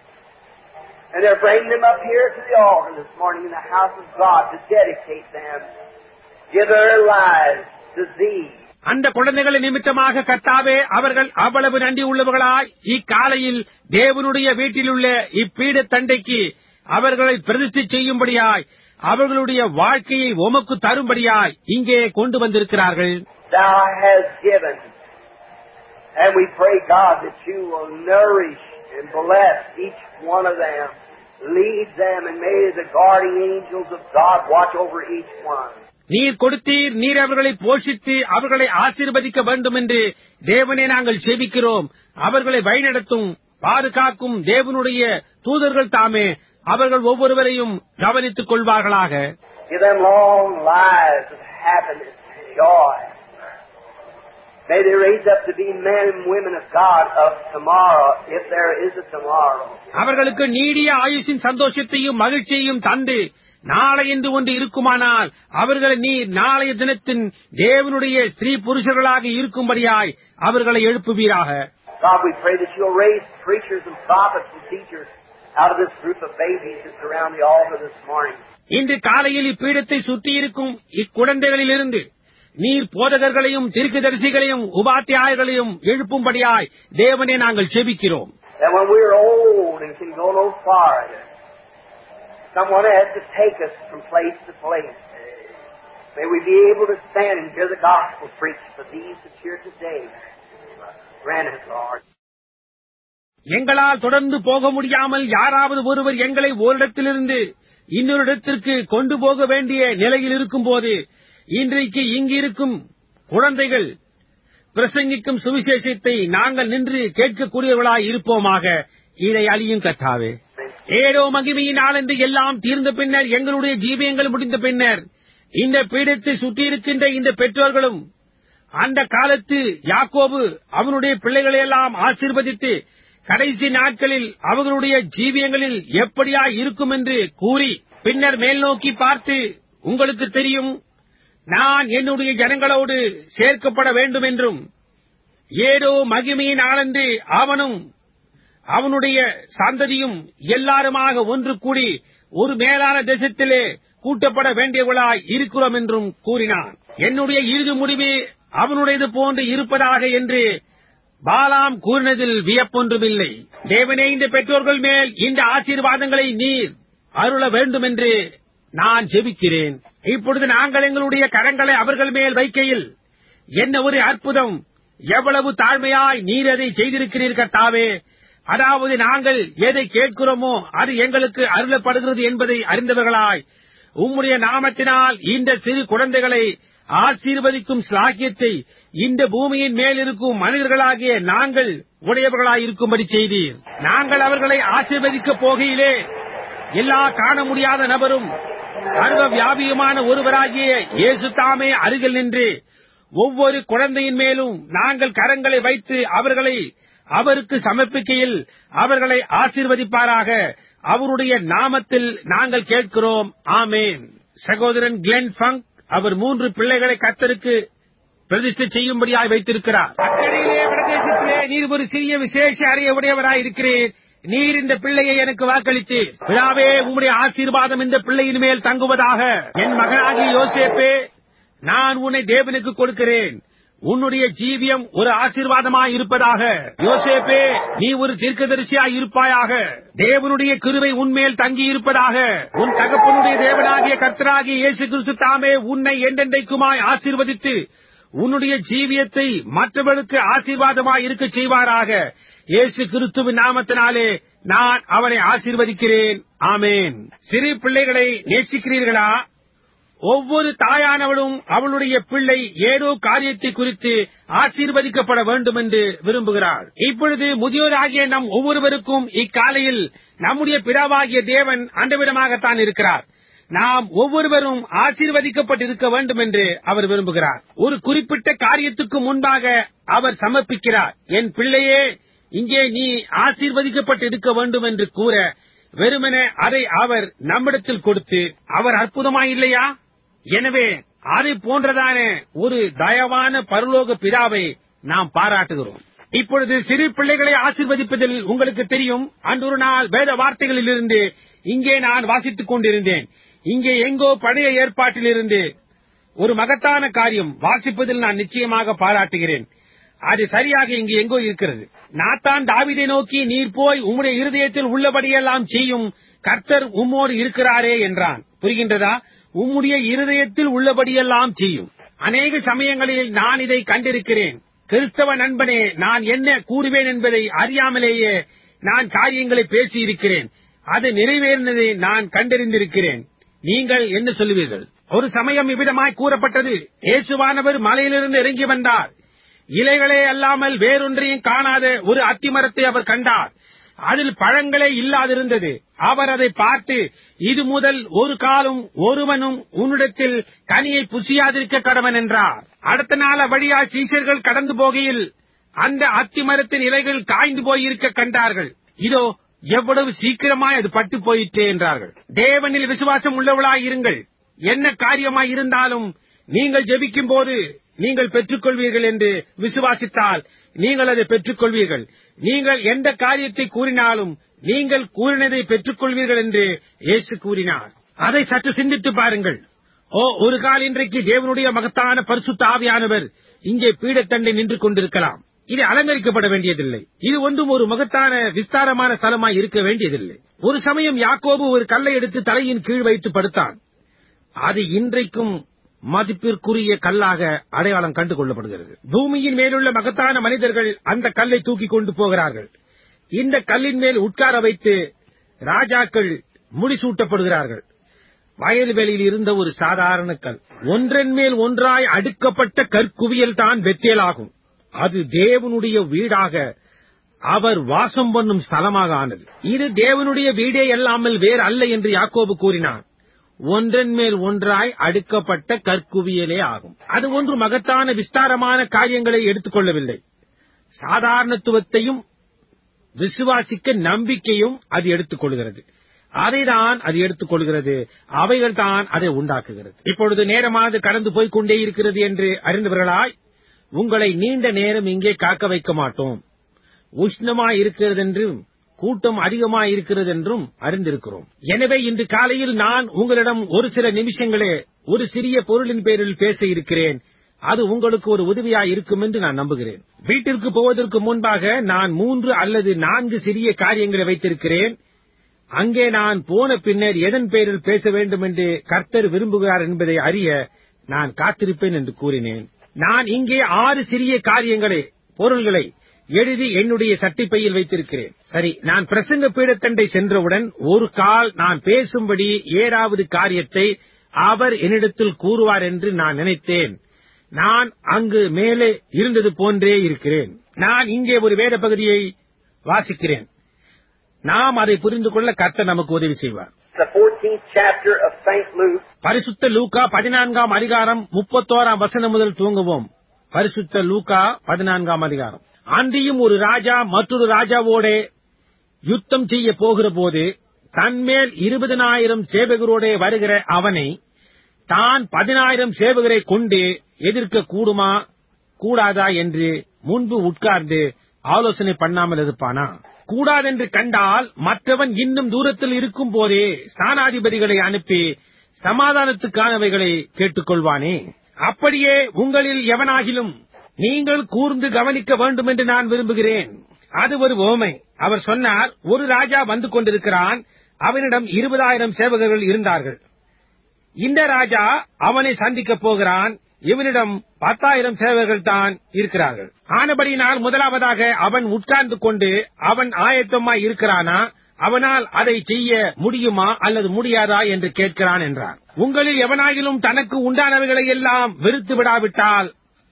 And they're bringing them up here to the altar this morning in the house of God to dedicate them, give their lives to Thee. அந்த குழந்தைகளை நிமித்தமாக கர்த்தாவே அவர்கள் அவ்வளவு நன்றி உள்ளவர்களாய் இக்காலையில் தேவனுடைய வீட்டிலுள்ள இப்பீட தண்டைக்கு அவர்களை பிரதிஷ்டை செய்யும்படியாய் அவர்களுடைய வாழ்க்கையை உமக்கு தரும்படியாய் இங்கே கொண்டு வந்திருக்கிறார்கள் Thou hast given. And we pray, God, that you will nourish and bless each one of them. Lead them, and may the guardian angels of God watch over each one. நீர் கொடுத்தீர் நீர் அவர்களை போஷித்து அவர்களை ஆசீர்வதிக்க வேண்டும் என்று தேவனே நாங்கள் செபிக்கிறோம் அவர்களை வழிநடத்தும் பாதுகாக்கும் தேவனுடைய தூதர்கள் தாமே அவர்கள் ஒவ்வொருவரையும் கவனித்துக் கொள்வார்களாக Give them long lives of happiness and joy. May they raise up to be men and women of God of tomorrow, if there is a tomorrow. அவர்களுக்கு நீடிய ஆயுஷின் சந்தோஷத்தையும் மகிழ்ச்சியையும் தந்து நாளை என்று ஒன்று இருக்குமானால் அவர்களை நீர் நாளைய தினத்தின் தேவனுடைய ஸ்திரீ புருஷர்களாக இருக்கும்படியாய் அவர்களை எழுப்புவீராக God, we pray that you'll raise preachers and prophets and teachers out of this group of babies that's around the altar this morning. இன்று காலையில் இப்பீடத்தை சுற்றியிருக்கும் இக்குழந்தைகளிலிருந்து நீர் போதகர்களையும் தீர்க்கதரிசிகளையும் உபாத்தியாயர்களையும் எழுப்பும்படியாய் தேவனே நாங்கள் செபிக்கிறோம் That when we're old and can go no farther, someone has to take us from place to place. May we be able to stand and hear the gospel preached for these that's here today. Grant it, Lord. எங்களால் தொடர்ந்து போக முடியாமல் யாராவது ஒருவர் எங்களை ஓரிடத்திலிருந்து இன்னொரு இடத்திற்கு கொண்டு போக வேண்டிய நிலையில் இருக்கும்போது இன்றைக்கு இங்கிருக்கும் குழந்தைகள் பிரசங்கிக்கும் சுவிசேஷத்தை நாங்கள் நின்று கேட்கக்கூடியவர்களாய் இருப்போமாக இதை அழியும் கத்தாவே ஏதோ மகிமையின் நாளென்று எல்லாம் தீர்ந்த பின்னர் எங்களுடைய ஜீவியங்கள் முடிந்த பின்னர் இந்த பீடத்தை சுற்றியிருக்கின்ற இந்த பெற்றோர்களும் அந்த காலத்து யாக்கோபு அவனுடைய பிள்ளைகளை எல்லாம் ஆசீர்வதித்து கடைசி நாட்களில் அவர்களுடைய ஜீவியங்களில் எப்படியா இருக்கும் என்று கூறி பின்னர் மேல் நோக்கி பார்த்து உங்களுக்கு தெரியும் நான் என்னுடைய ஜனங்களோடு சேர்க்கப்பட வேண்டும் என்றும் ஏதோ மகிமையின் ஆனந்து அவனும் அவனுடைய சந்ததியும் எல்லாருமாக ஒன்று கூடி ஒரு மேலான தேசத்திலே கூட்டப்பட வேண்டியவளாய் இருக்கிறோம் என்றும் கூறினான் என்னுடைய இறுதி முடிவு அவனுடையது போன்று இருப்பதாக என்று பாலாம் கூறினதில் வியப்பொன்றுமில்லை தேவனே இந்த பெற்றோர்கள் மேல் இந்த ஆசீர்வாதங்களை நீர் அருள வேண்டும் என்று நான் ஜெபிக்கிறேன் இப்பொழுது நாங்கள் எங்களுடைய கரங்களை அவர்கள் மேல் வைக்கையில் என்ன ஒரு அற்புதம் எவ்வளவு தாழ்மையாய் நீர் அதை செய்திருக்கிறீர் கர்த்தாவே அதாவது நாங்கள் எதை கேட்கிறோமோ அது எங்களுக்கு அருளப்படுகிறது என்பதை அறிந்தவர்களாய் உம்முடைய நாமத்தினால் இந்த சிறு குழந்தைகளை ஆசீர்வதிக்கும் ஸ்லாக்கியத்தை இந்த பூமியின் மேல் இருக்கும் மனிதர்களாகிய நாங்கள் உடையவர்களாயிருக்கும்படி செய்தீர் நாங்கள் அவர்களை ஆசீர்வதிக்கப் போகையிலே எல்லா காண முடியாத நபரும் சர்வ வியாபியுமான ஒருவராகிய இயேசு தாமே அருகில் நின்று ஒவ்வொரு குழந்தையின் மேலும் நாங்கள் கரங்களை வைத்து அவர்களை அவருக்கு சமர்ப்பிக்கையில் அவர்களை ஆசீர்வதிப்பாராக அவருடைய நாமத்தில் நாங்கள் கேட்கிறோம் ஆமேன் சகோதரன் கிளென் ஃபங்க் அவர் மூன்று பிள்ளைகளை கத்தருக்கு பிரதிஷ்டை செய்யும்படியாய் வைத்திருக்கிறார் அக்கறையிலே பிரதேசத்திலே நீர் ஒரு சிறிய விசேஷ அறிய உடையவராய் இருக்கிறீர் நீர் இந்த பிள்ளையை எனக்கு வாக்களித்தீர் விழாவே உம்முடைய ஆசீர்வாதம் இந்த பிள்ளையின் மேல் தங்குவதாக என் மகனாகிய யோசேப்பே நான் உன்னை தேவனுக்கு கொடுக்கிறேன் உன்னுடைய ஜீவியம் ஒரு ஆசீர்வாதமாய் இருப்பதாக யோசேப்பே நீ ஒரு தீர்க்கதரிசியாய் இருப்பாயாக தேவனுடைய கிருவை உன்மேல் தங்கி இருப்பதாக உன் தகப்பனுடைய தேவனாகிய கர்த்தராகிய இயேசு கிறிஸ்து தாமே உன்னை என்றென்றைக்குமாய் ஆசீர்வதித்து உன்னுடைய ஜீவியத்தை மற்றவர்களுக்கு ஆசீர்வாதமாய் இருக்க செய்வாராக இயேசு கிறிஸ்துவின் நாமத்தினாலே நான் அவனை ஆசீர்வதிக்கிறேன் ஆமேன் சிறு பிள்ளைகளை நேசிக்கிறீர்களா ஒவ்வொரு தாயானவளும் அவளுடைய பிள்ளை ஏதோ காரியத்தை குறித்து ஆசீர்வதிக்கப்பட வேண்டும் என்று விரும்புகிறாள் இப்பொழுது முதியோராகிய நம் ஒவ்வொருவருக்கும் இக்காலையில் நம்முடைய பிதாவாகிய தேவன் அண்டவிடமாகத்தான் இருக்கிறார் நாம் ஒவ்வொருவரும் ஆசீர்வதிக்கப்பட்டிருக்க வேண்டும் என்று அவர் விரும்புகிறார் ஒரு குறிப்பிட்ட காரியத்துக்கு முன்பாக அவர் சமர்ப்பிக்கிறார் என் பிள்ளையே இங்கே நீ ஆசீர்வதிக்கப்பட்டிருக்க வேண்டும் என்று கூற வெறுமன அதை அவர் நம்மிடத்தில் கொடுத்து அவர் அற்புதமாய் இல்லையா எனவே அதை போன்றதான ஒரு தயவான பரலோக பிதாவை நாம் பாராட்டுகிறோம் இப்பொழுது சிறு பிள்ளைகளை ஆசீர்வதிப்பதில் உங்களுக்கு தெரியும் அன்றொரு நாள் வேத வார்த்தைகளிலிருந்து இங்கே நான் வாசித்துக் கொண்டிருந்தேன் இங்கே எங்கோ பழைய ஏற்பாட்டிலிருந்து ஒரு மகத்தான காரியம் வாசிப்பதில் நான் நிச்சயமாக பாராட்டுகிறேன் அது சரியாக இங்கு எங்கோ இருக்கிறது நாத்தான் தாவிதை நோக்கி நீர் போய் உம்முடைய இருதயத்தில் உள்ளபடியெல்லாம் செய்யும் கர்த்தர் உம்மோடு இருக்கிறாரே என்றான் புரிகின்றதா உம்முடைய இருதயத்தில் உள்ளபடியெல்லாம் செய்யும் அநேக சமயங்களில் நான் இதை கண்டிருக்கிறேன் கிறிஸ்தவ நண்பனே நான் என்ன கூறுவேன் என்பதை அறியாமலேயே நான் காரியங்களை பேசியிருக்கிறேன் அது நிறைவேறினதை நான் கண்டறிந்திருக்கிறேன் நீங்கள் என்ன சொல்லுவீர்கள் ஒரு சமயம் இவ்விதமாய் கூறப்பட்டது இயேசுவானவர் மலையிலிருந்து இறங்கி வந்தார் இலைகளே அல்லாமல் வேறொன்றையும் காணாத ஒரு அத்திமரத்தை அவர் கண்டார் அதில் பழங்களே இல்லாதிருந்தது அவர் அதை பார்த்து இது முதல் ஒரு காலம் ஒருவனும் உன்னிடத்தில் கனியை புசியாதிருக்க கடவன் என்றார் அடுத்த நாள் வழியா சீஷர்கள் கடந்து போகையில் அந்த அத்திமரத்தின் இலைகள் காய்ந்து போயிருக்க கண்டார்கள் இதோ எவ்வளவு சீக்கிரமாய் அது பட்டு போயிற்றே என்றார்கள் தேவனில் விசுவாசம் உள்ளவளாய் இருங்கள் என்ன காரியமாய் இருந்தாலும் நீங்கள் ஜெபிக்கும் போது நீங்கள் பெற்றுக்கொள்வீர்கள் என்று விசுவாசித்தால் நீங்கள் அதை பெற்றுக்கொள்வீர்கள் நீங்கள் எந்த காரியத்தை கூறினாலும் நீங்கள் கூறினதை பெற்றுக்கொள்வீர்கள் என்று இயேசு கூறினார் அதை சற்று சிந்தித்து பாருங்கள் ஓ ஒரு கால் இன்றைக்கு தேவனுடைய மகத்தான பரிசுத்த ஆவியானவர் இங்கே பீடத்தண்டை நின்று கொண்டிருக்கலாம் இது அலங்கரிக்கப்பட வேண்டியதில்லை இது ஒன்றும் ஒரு மகத்தான விஸ்தாரமான ஸ்தலமாய் இருக்க வேண்டியதில்லை ஒரு சமயம் யாக்கோபு ஒரு கல்லை எடுத்து தலையின் கீழ் வைத்து படுத்தான் அது இன்றைக்கும் மதிப்பிற்குரிய கல்லாக அடையாளம் கண்டு கொள்ளப்படுகிறது பூமியின் மேலுள்ள மகத்தான மனிதர்கள் அந்த கல்லை தூக்கி கொண்டு போகிறார்கள் இந்த கல்லின் மேல் உட்கார வைத்து ராஜாக்கள் முடிசூட்டப்படுகிறார்கள் வயல்வெளியில் இருந்த ஒரு சாதாரண கல் ஒன்றன் மேல் ஒன்றாய் அடுக்கப்பட்ட கற்குவியல் தான் பெத்தேலாகும் அது தேவனுடைய வீடாக அவர் வாசம் பண்ணும் ஸ்தலமாக ஆனது இது தேவனுடைய வீடே அல்லாமல் வேறு அல்ல என்று யாக்கோபு கூறினார் ஒன்றன் மேல் ஒன்றாய் அடுக்கப்பட்ட கற்குவியலே ஆகும் அது ஒன்று மகத்தான விஸ்தாரமான காரியங்களை எடுத்துக்கொள்ளவில்லை சாதாரணத்துவத்தையும் விசுவாசிக்க நம்பிக்கையும் அது எடுத்துக் கொள்கிறது அதைதான் அது எடுத்துக் கொள்கிறது அவைகள் தான் அதை உண்டாக்குகிறது இப்பொழுது நேரமானது கடந்து போய்க் கொண்டே இருக்கிறது என்று அறிந்தவர்களாய் உங்களை நீண்ட நேரம் இங்கே காக்க வைக்க மாட்டோம் உஷ்ணமாய் இருக்கிறது என்றும் கூட்டம் அதிகமாய் இருக்கிறது என்றும் அறிந்திருக்கிறோம் எனவே இன்று காலையில் நான் உங்களிடம் ஒரு சில நிமிஷங்களே ஒரு சிறிய பொருளின் பேரில் பேச இருக்கிறேன் அது உங்களுக்கு ஒரு உதவியாய் இருக்கும் என்று நான் நம்புகிறேன் வீட்டிற்கு போவதற்கு முன்பாக நான் மூன்று அல்லது நான்கு சிறிய காரியங்களை வைத்திருக்கிறேன் அங்கே நான் போன பின்னர் எதன் பேரில் பேச வேண்டும் என்று கர்த்தர் விரும்புகிறார் என்பதை அறிய நான் காத்திருப்பேன் என்று கூறினேன் நான் இங்கே ஆறு சிறிய காரியங்களை பொருள்களை எழுதி என்னுடைய சட்டிப்பையில் வைத்திருக்கிறேன் சரி நான் பிரசங்க பீடத்தண்டை சென்றவுடன் ஒரு கால் நான் பேசும்படி ஏதாவது காரியத்தை அவர் என்னிடத்தில் கூறுவார் என்று நான் நினைத்தேன் நான் அங்கு மேலே இருந்தது போன்றே இருக்கிறேன் நான் இங்கே ஒரு வேத பகுதியை வாசிக்கிறேன் நாம் அதை புரிந்து கொள்ள கர்த்தர் நமக்கு உதவி செய்வார் The 14th chapter of St. Luke, பரிசுத்த லூக்கா பதினான்காம் அதிகாரம் முப்பத்தோராம் வசனம் முதல் தூங்குவோம் பரிசுத்த லூகா பதினான்காம் அதிகாரம் அன்றியும் ஒரு ராஜா மற்றொரு ராஜாவோட யுத்தம் செய்ய போகிற போது தன்மேல் இருபதனாயிரம் சேவகரோட வருகிற அவனை தான் பதினாயிரம் சேவகரை கொண்டு எதிர்க்க கூடுமா கூடாதா என்று முன்பு உட்கார்ந்து ஆலோசனை பண்ணாமல் இருப்பானா கூடாதென்று கண்டால் மற்றவன் இன்னும் தூரத்தில் இருக்கும் போதே ஸ்தானாதிபதிகளை அனுப்பி சமாதானத்துக்கானவைகளை கேட்டுக்கொள்வானே அப்படியே உங்களில் எவனாகிலும் நீங்கள் கூர்ந்து கவனிக்க வேண்டும் என்று நான் விரும்புகிறேன் அது ஒரு ஓமை அவர் சொன்னார் ஒரு ராஜா வந்து கொண்டிருக்கிறான் அவனிடம் இருபதாயிரம் சேவகர்கள் இருந்தார்கள் இந்த ராஜா அவனை சந்திக்கப் போகிறான் இவனிடம் பத்தாயிரம் சேவகர்கள் தான் இருக்கிறார்கள் ஆனபடினால் முதலாவதாக அவன் உட்கார்ந்து கொண்டு அவன் ஆயத்தமாய் இருக்கிறானா அவனால் அதை செய்ய முடியுமா அல்லது முடியாதா என்று கேட்கிறான் என்றார் உங்களில் எவனாயிலும் தனக்கு உண்டானவைகளை எல்லாம் வெறுத்து விடாவிட்டால்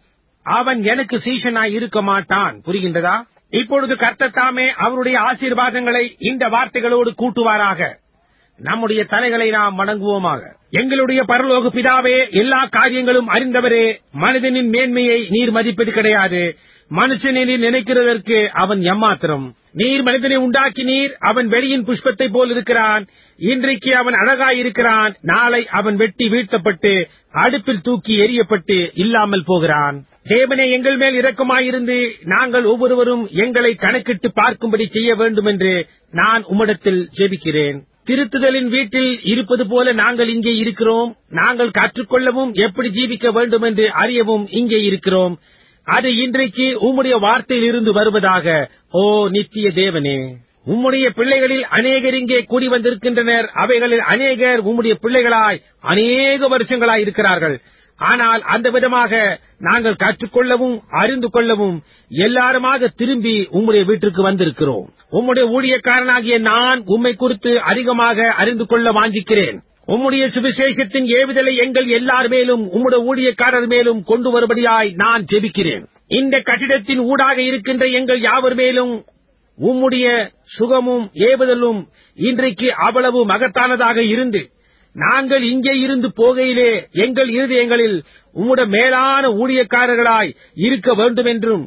அவன் எனக்கு சீஷனாய் இருக்க மாட்டான் புரிகின்றதா இப்பொழுது கர்த்தர் தாமே அவருடைய ஆசீர்வாதங்களை இந்த வார்த்தைகளோடு கூட்டுவாராக நம்முடைய தலைகளை நாம் வணங்குவோமாக எங்களுடைய பரலோக பிதாவே எல்லா காரியங்களும் அறிந்தவரே மனிதனின் மேன்மையை நீர் மதிப்பது கிடையாது மனுஷனை நீர் நினைக்கிறதற்கு அவன் எம்மாத்திரம் நீர் மனிதனை உண்டாக்கினீர் அவன் வெளியின் புஷ்பத்தை போல் இருக்கிறான் இன்றைக்கு அவன் அழகாயிருக்கிறான் நாளை அவன் வெட்டி வீழ்த்தப்பட்டு அடுப்பில் தூக்கி எரியப்பட்டு இல்லாமல் போகிறான் தேவனே எங்கள் மேல் இரக்கமாயிருந்து நாங்கள் ஒவ்வொருவரும் எங்களை கணக்கிட்டு பார்க்கும்படி செய்ய வேண்டும் என்று நான் உம்மிடத்தில் ஜெபிக்கிறேன் திருத்துதலின் வீட்டில் இருப்பது போல நாங்கள் இங்கே இருக்கிறோம் நாங்கள் கற்றுக்கொள்ளவும் எப்படி ஜீவிக்க வேண்டும் என்று அறியவும் இங்கே இருக்கிறோம் அது இன்றைக்கு உம்முடைய வார்த்தையில் இருந்து வருவதாக ஓ நித்திய தேவனே உம்முடைய பிள்ளைகளில் அநேகர் இங்கே கூடி வந்திருக்கின்றனர் அவைகளில் அநேகர் உம்முடைய பிள்ளைகளாய் அநேக வருஷங்களாய் இருக்கிறார்கள் ஆனால் அந்த விதமாக நாங்கள் கற்றுக்கொள்ளவும் அறிந்து கொள்ளவும் எல்லாருமாக திரும்பி உம்முடைய வீட்டிற்கு வந்திருக்கிறோம் உம்முடைய ஊழியக்காரனாகிய நான் உம்மை குறித்து அதிகமாக அறிந்து கொள்ள வாஞ்சிக்கிறேன் உம்முடைய சுவிசேஷத்தின் ஏவுதலை எங்கள் எல்லார் மேலும் உம்முடைய ஊழியக்காரர் மேலும் கொண்டு வரும்படியாய் நான் ஜெபிக்கிறேன் இந்த கட்டிடத்தின் ஊடாக இருக்கின்ற எங்கள் யாவர் மேலும் உம்முடைய சுகமும் ஏவுதலும் இன்றைக்கு அவ்வளவு மகத்தானதாக இருந்து நாங்கள் இங்கே இருந்து போகையிலே எங்கள் இருதயங்களில் உம்முடைய மேலான ஊழியக்காரர்களாய் இருக்க வேண்டும் என்றும்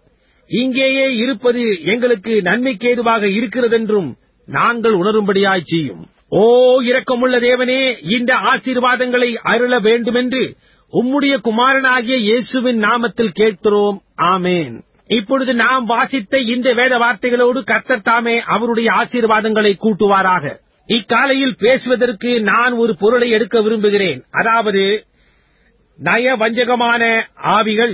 இங்கேயே இருப்பது எங்களுக்கு நன்மைக்கேதுவாக இருக்கிறதென்றும் நாங்கள் உணரும்படியாய் செய்யும் ஓ இரக்கமுள்ள தேவனே இந்த ஆசீர்வாதங்களை அருள வேண்டுமென்று உம்முடைய குமாரனாகிய இயேசுவின் நாமத்தில் கேட்கிறோம் ஆமேன் இப்பொழுது நாம் வாசித்த இந்த வேத வார்த்தைகளோடு கர்த்தர் தாமே அவருடைய ஆசீர்வாதங்களை கூட்டுவாராக இக்காலையில் பேசுவதற்கு நான் ஒரு பொருளை எடுக்க விரும்புகிறேன் அதாவது நயவஞ்சகமான ஆவிகள்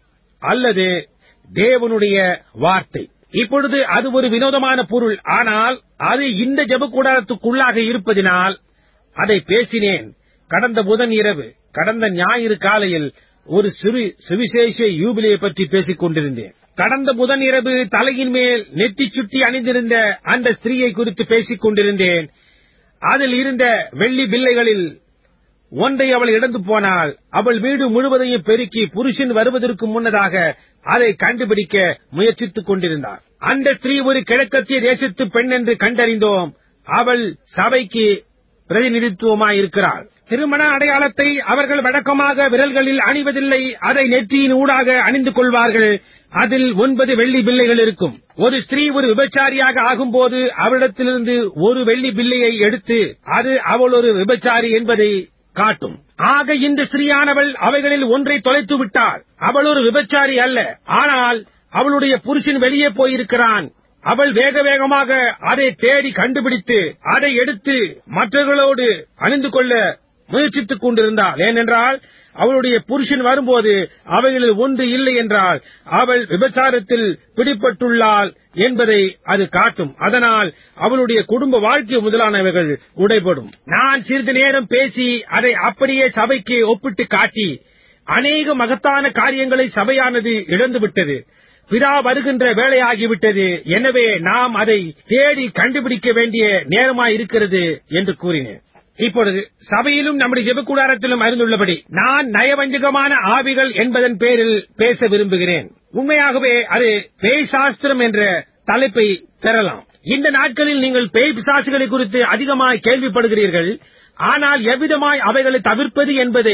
அல்லது தேவனுடைய வார்த்தை இப்பொழுது அது ஒரு வினோதமான பொருள் ஆனால் அது இந்த ஜபக்கூடாரத்துக்குள்ளாக இருப்பதினால் அதை பேசினேன் கடந்த புதன் இரவு கடந்த ஞாயிறு காலையில் ஒரு சிறு சுவிசேஷ யூபிலியை பற்றி பேசிக் கொண்டிருந்தேன் கடந்த புதன் இரவு தலையின் மேல் நெத்தி சுட்டி அணிந்திருந்த அந்த ஸ்திரீயை குறித்து பேசிக் கொண்டிருந்தேன் அதில் இருந்த வெள்ளி பிள்ளைகளில் ஒன்றை அவள் இழந்து போனால் அவள் வீடு முழுவதையும் பெருக்கி புருஷன் வருவதற்கு முன்னதாக அதை கண்டுபிடிக்க முயற்சித்துக் கொண்டிருந்தார் அந்த ஸ்திரீ ஒரு கிழக்கத்திய தேசத்து பெண் என்று கண்டறிந்தோம் அவள் சபைக்கு பிரதிநிதித்துவமாய் இருக்கிறாள் திருமண அடையாளத்தை அவர்கள் வழக்கமாக விரல்களில் அணிவதில்லை அதை நெற்றியின் ஊடாக அணிந்து கொள்வார்கள் அதில் ஒன்பது வெள்ளி பிள்ளைகள் இருக்கும் ஒரு ஸ்திரீ ஒரு விபச்சாரியாக ஆகும்போது அவளிடத்திலிருந்து ஒரு வெள்ளி பிள்ளையை எடுத்து அது அவள் ஒரு விபச்சாரி என்பதை காட்டும் ஆக இந்த ஸ்திரீயானவள் அவைகளில் ஒன்றை தொலைத்து விட்டாள் அவள் ஒரு விபச்சாரி அல்ல ஆனால் அவளுடைய புருஷன் வெளியே போயிருக்கிறான் அவள் வேக வேகமாக அதை தேடி கண்டுபிடித்து அதை எடுத்து மற்றவர்களோடு அணிந்து கொள்ள முயற்சித்துக் கொண்டிருந்தாள் ஏனென்றால் அவளுடைய புருஷன் வரும்போது அவைகளில் ஒன்று இல்லை என்றால் அவள் விபச்சாரத்தில் பிடிபட்டுள்ளாள் என்பதை அது காட்டும் அதனால் அவளுடைய குடும்ப வாழ்க்கை முதலானவைகள் உடைபடும் நான் சிறிது நேரம் பேசி அதை அப்படியே சபைக்கு ஒப்பிட்டு காட்டி அநேக மகத்தான காரியங்களை சபையானது இழந்துவிட்டது பிதா வருகின்ற வேலையாகிவிட்டது எனவே நாம் அதை தேடி கண்டுபிடிக்க வேண்டிய நேரமாயிருக்கிறது என்று கூறினேன் இப்பொழுது சபையிலும் நம்முடைய ஜெபக்கூடாரத்திலும் அறிந்துள்ளபடி நான் நயவஞ்சகமான ஆவிகள் என்பதன் பேரில் பேச விரும்புகிறேன் உண்மையாகவே அது பேய் சாஸ்திரம் என்ற தலைப்பை பெறலாம் இந்த நாட்களில் நீங்கள் பேய் பிசாசுகளை குறித்து அதிகமாய் கேள்விப்படுகிறீர்கள் ஆனால் எவ்விதமாய் அவைகளை தவிர்ப்பது என்பதை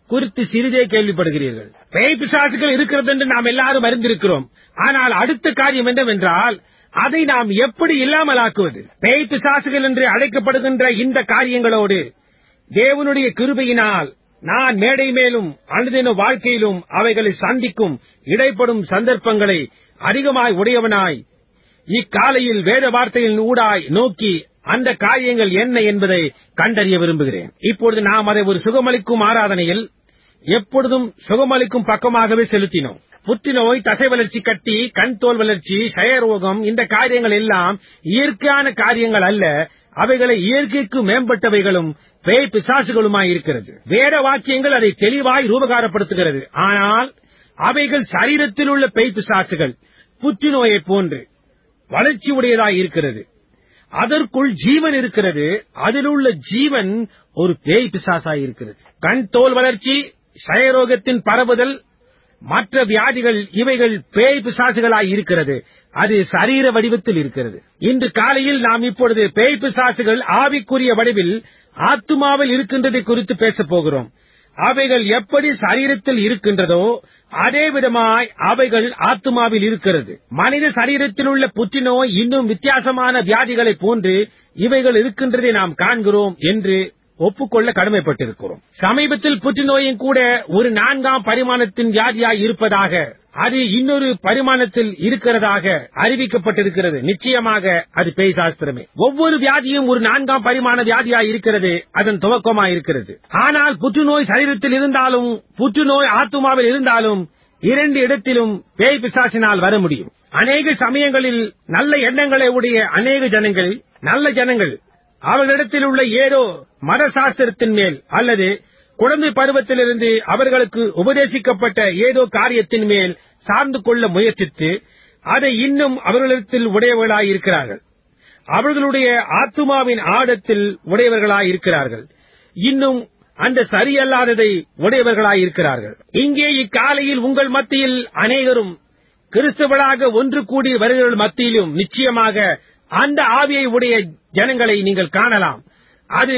குறித்து சிறிதே கேள்விப்படுகிறீர்கள் பேய் பிசாசுகள் இருக்கிறது என்று நாம் எல்லாரும் அறிந்திருக்கிறோம் ஆனால் அடுத்த காரியம் என்னவென்றால் அதை நாம் எப்படி இல்லாமலாக்குவது பேய் பிசாசுகள் என்று அழைக்கப்படுகின்ற இந்த காரியங்களோடு தேவனுடைய கிருபையினால் நான் மேடை மேலும் அனுதின வாழ்க்கையிலும் அவைகளை சந்திக்கும் இடைப்படும் சந்தர்ப்பங்களை அதிகமாய் உடையவனாய் இக்காலையில் வேத வார்த்தையின் ஊடாய் நோக்கி அந்த காரியங்கள் என்ன என்பதை கண்டறிய விரும்புகிறேன் இப்பொழுது நாம் அதை ஒரு சுகமளிக்கும் ஆராதனையில் எப்பொழுதும் சுகமளிக்கும் பக்கமாகவே செலுத்தினோம் புற்றுநோய் தசை வளர்ச்சி கட்டி கண் தோல் வளர்ச்சி சயரோகம் இந்த காரியங்கள் எல்லாம் இயற்கையான காரியங்கள் அல்ல அவைகளை இயற்கைக்கு மேம்பட்டவைகளும் பேய் பிசாசுகளுமாய் இருக்கிறது வேத வாக்கியங்கள் அதை தெளிவாய் ரூபகாரப்படுத்துகிறது ஆனால் அவைகள் சரீரத்தில் உள்ள பேய் பிசாசுகள் புற்றுநோயைப் போன்று வளர்ச்சி உடையதாய் இருக்கிறது அதற்குள் ஜீவன் இருக்கிறது அதில் உள்ள ஜீவன் ஒரு பேய் பிசாசாய் இருக்கிறது கண் தோல் வளர்ச்சி சயரோகத்தின் பரவுதல் மற்ற வியாதிகள் இவைகள் பேய் பிசாசுகளாய் இருக்கிறது அது சரீர வடிவத்தில் இருக்கிறது இன்று காலையில் நாம் இப்பொழுது பேய் பிசாசுகள் ஆவிக்குரிய வடிவில் ஆத்துமாவில் இருக்கின்றதை குறித்து பேசப் போகிறோம் அவைகள் எப்படி சரீரத்தில் இருக்கின்றதோ அதே விதமாய் அவைகள் ஆத்துமாவில் இருக்கிறது மனித சரீரத்தில் உள்ள புற்றுநோய் இன்னும் வித்தியாசமான வியாதிகளைப் போன்று இவைகள் இருக்கின்றதை நாம் காண்கிறோம் என்று ஒப்புக்கொள்ள கடமைப்பட்டிருக்கிறோம் சமீபத்தில் புற்றுநோயும் கூட ஒரு நான்காம் பரிமாணத்தின் வியாதியாய் இருப்பதாக அது இன்னொரு பரிமாணத்தில் இருக்கிறதாக அறிவிக்கப்பட்டிருக்கிறது நிச்சயமாக அது பேய் சாஸ்திரமே ஒவ்வொரு வியாதியும் ஒரு நான்காம் பரிமாண வியாதியாய் இருக்கிறது அதன் துவக்கமாய் இருக்கிறது ஆனால் புற்றுநோய் சரீரத்தில் இருந்தாலும் புற்றுநோய் ஆத்துமாவில் இருந்தாலும் இரண்டு இடத்திலும் பேய் பிசாசினால் வர முடியும் அநேக சமயங்களில் நல்ல எண்ணங்களை உடைய அநேக ஜனங்கள் நல்ல ஜனங்கள் அவர்களிடத்தில் உள்ள ஏதோ மத சாஸ்திரத்தின் மேல் அல்லது குழந்தை பருவத்திலிருந்து அவர்களுக்கு உபதேசிக்கப்பட்ட ஏதோ காரியத்தின் மேல் சார்ந்து கொள்ள முயற்சித்து அதை இன்னும் அவர்களிடத்தில் உடையவர்களாயிருக்கிறார்கள் அவர்களுடைய ஆத்துமாவின் ஆழத்தில் உடையவர்களாயிருக்கிறார்கள் இன்னும் அந்த சரியல்லாததை உடையவர்களாயிருக்கிறார்கள் இங்கே இக்காலையில் உங்கள் மத்தியில் அநேகரும் கிறிஸ்தவர்களாக ஒன்று கூடி வருகிறவர்கள் மத்தியிலும் நிச்சயமாக அந்த ஆவியை உடைய ஜனங்களை நீங்கள் காணலாம் அது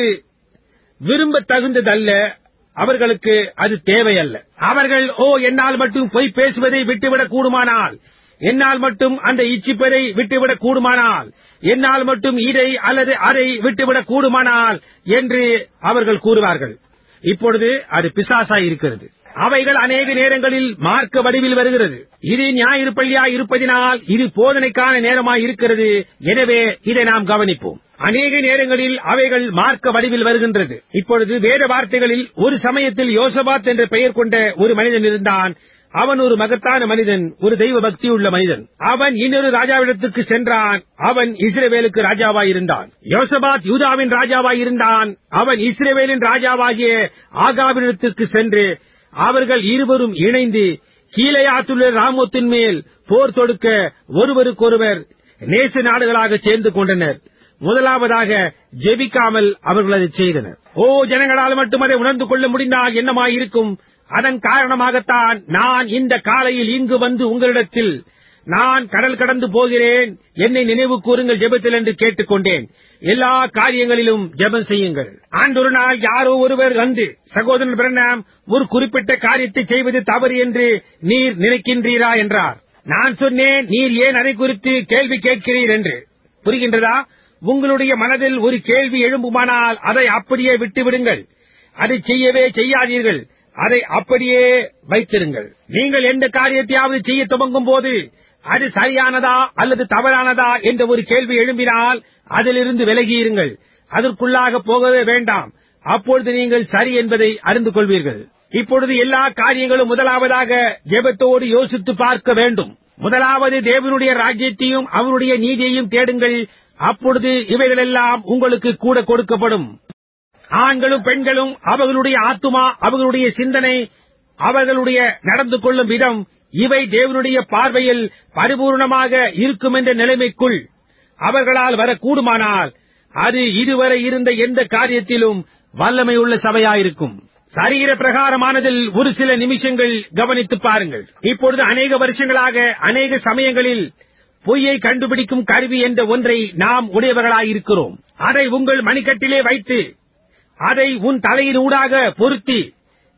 விரும்ப தகுந்ததல்ல அவர்களுக்கு அது தேவையல்ல அவர்கள் ஓ என்னால் மட்டும் பொய் பேசுவதை விட்டுவிடக் கூடுமானால் என்னால் மட்டும் அந்த இச்சிப்பதை விட்டுவிடக் கூடுமானால் என்னால் மட்டும் இதை அல்லது அதை விட்டுவிடக் கூடுமானால் என்று அவர்கள் கூறுவார்கள் இப்பொழுது அது பிசாசாய் இருக்கிறது அவைகள் அநேக நேரங்களில் மார்க்க வடிவில் வருகிறது இது ஞாயிறு பள்ளியாய் இருப்பதினால் இது போதனைக்கான நேரமாய் இருக்கிறது எனவே இதை நாம் கவனிப்போம் அநேக நேரங்களில் அவைகள் மார்க்க வடிவில் வருகின்றது இப்பொழுது வேத வார்த்தைகளில் ஒரு சமயத்தில் யோசபாத் என்ற பெயர் கொண்ட ஒரு மனிதன் இருந்தான் அவன் ஒரு மகத்தான மனிதன் ஒரு தெய்வ பக்தி உள்ள மனிதன் அவன் இன்னொரு ராஜாவிடத்துக்கு சென்றான் அவன் இஸ்ரேவேலுக்கு ராஜாவாய் இருந்தான் யோசபாத் யூதாவின் ராஜாவாய் இருந்தான் அவன் இஸ்ரேவேலின் ராஜாவாகிய ஆகாவிடத்திற்கு சென்று அவர்கள் இருவரும் இணைந்து கீழையாத்துள்ள ராமோத்தின் மேல் போர் தொடுக்க ஒருவருக்கொருவர் நேச நாடுகளாக சேர்ந்து கொண்டனர் முதலாவதாக ஜெபிக்காமல் அவர்கள் அதை செய்தனர் ஓ ஜனங்களால் மட்டும் அதை உணர்ந்து கொள்ள முடிந்தால் என்னமாயிருக்கும் அதன் காரணமாகத்தான் நான் இந்த காலையில் இங்கு வந்து உங்களிடத்தில் நான் கடல் கடந்து போகிறேன் என்னை நினைவு கூறுங்கள் ஜெபத்தில் என்று கேட்டுக்கொண்டேன் எல்லா காரியங்களிலும் ஜெபம் செய்யுங்கள் ஆண்டொரு நாள் யாரோ ஒருவர் வந்து சகோதரன் பிரணாம் ஒரு குறிப்பிட்ட காரியத்தை செய்வது தவறு என்று நீர் நினைக்கின்றீரா என்றார் நான் சொன்னேன் நீர் ஏன் அதை குறித்து கேள்வி கேட்கிறீர் என்று புரிகின்றதா உங்களுடைய மனதில் ஒரு கேள்வி எழும்புமானால் அதை அப்படியே விட்டுவிடுங்கள் அதை செய்யவே செய்யாதீர்கள் அதை அப்படியே வைத்திருங்கள் நீங்கள் எந்த காரியத்தையாவது செய்ய துவங்கும் போது அது சரியானதா அல்லது தவறானதா என்ற ஒரு கேள்வி எழும்பினால் அதிலிருந்து விலகியிருங்கள் அதற்குள்ளாக போகவே வேண்டாம் அப்பொழுது நீங்கள் சரி என்பதை அறிந்து கொள்வீர்கள் இப்பொழுது எல்லா காரியங்களும் முதலாவதாக ஜெபத்தோடு யோசித்து பார்க்க வேண்டும் முதலாவது தேவனுடைய ராஜ்யத்தையும் அவருடைய நீதியையும் தேடுங்கள் அப்பொழுது இவைகளெல்லாம் உங்களுக்கு கூட கொடுக்கப்படும் ஆண்களும் பெண்களும் அவர்களுடைய ஆத்துமா அவர்களுடைய சிந்தனை அவர்களுடைய நடந்து கொள்ளும் விதம் இவை தேவனுடைய பார்வையில் பரிபூர்ணமாக இருக்கும் என்ற நிலைமைக்குள் அவர்களால் வரக்கூடுமானால் அது இதுவரை இருந்த எந்த காரியத்திலும் வல்லமை உள்ள சபையாயிருக்கும் சரீர பிரகாரமானதில் ஒரு சில நிமிஷங்கள் கவனித்து பாருங்கள் இப்பொழுது அநேக வருஷங்களாக அநேக சமயங்களில் பொய்யை கண்டுபிடிக்கும் கருவி என்ற ஒன்றை நாம் உடையவர்களாயிருக்கிறோம் அதை உங்கள் மணிக்கட்டிலே வைத்து அதை உன் தலையின் ஊடாக பொருத்தி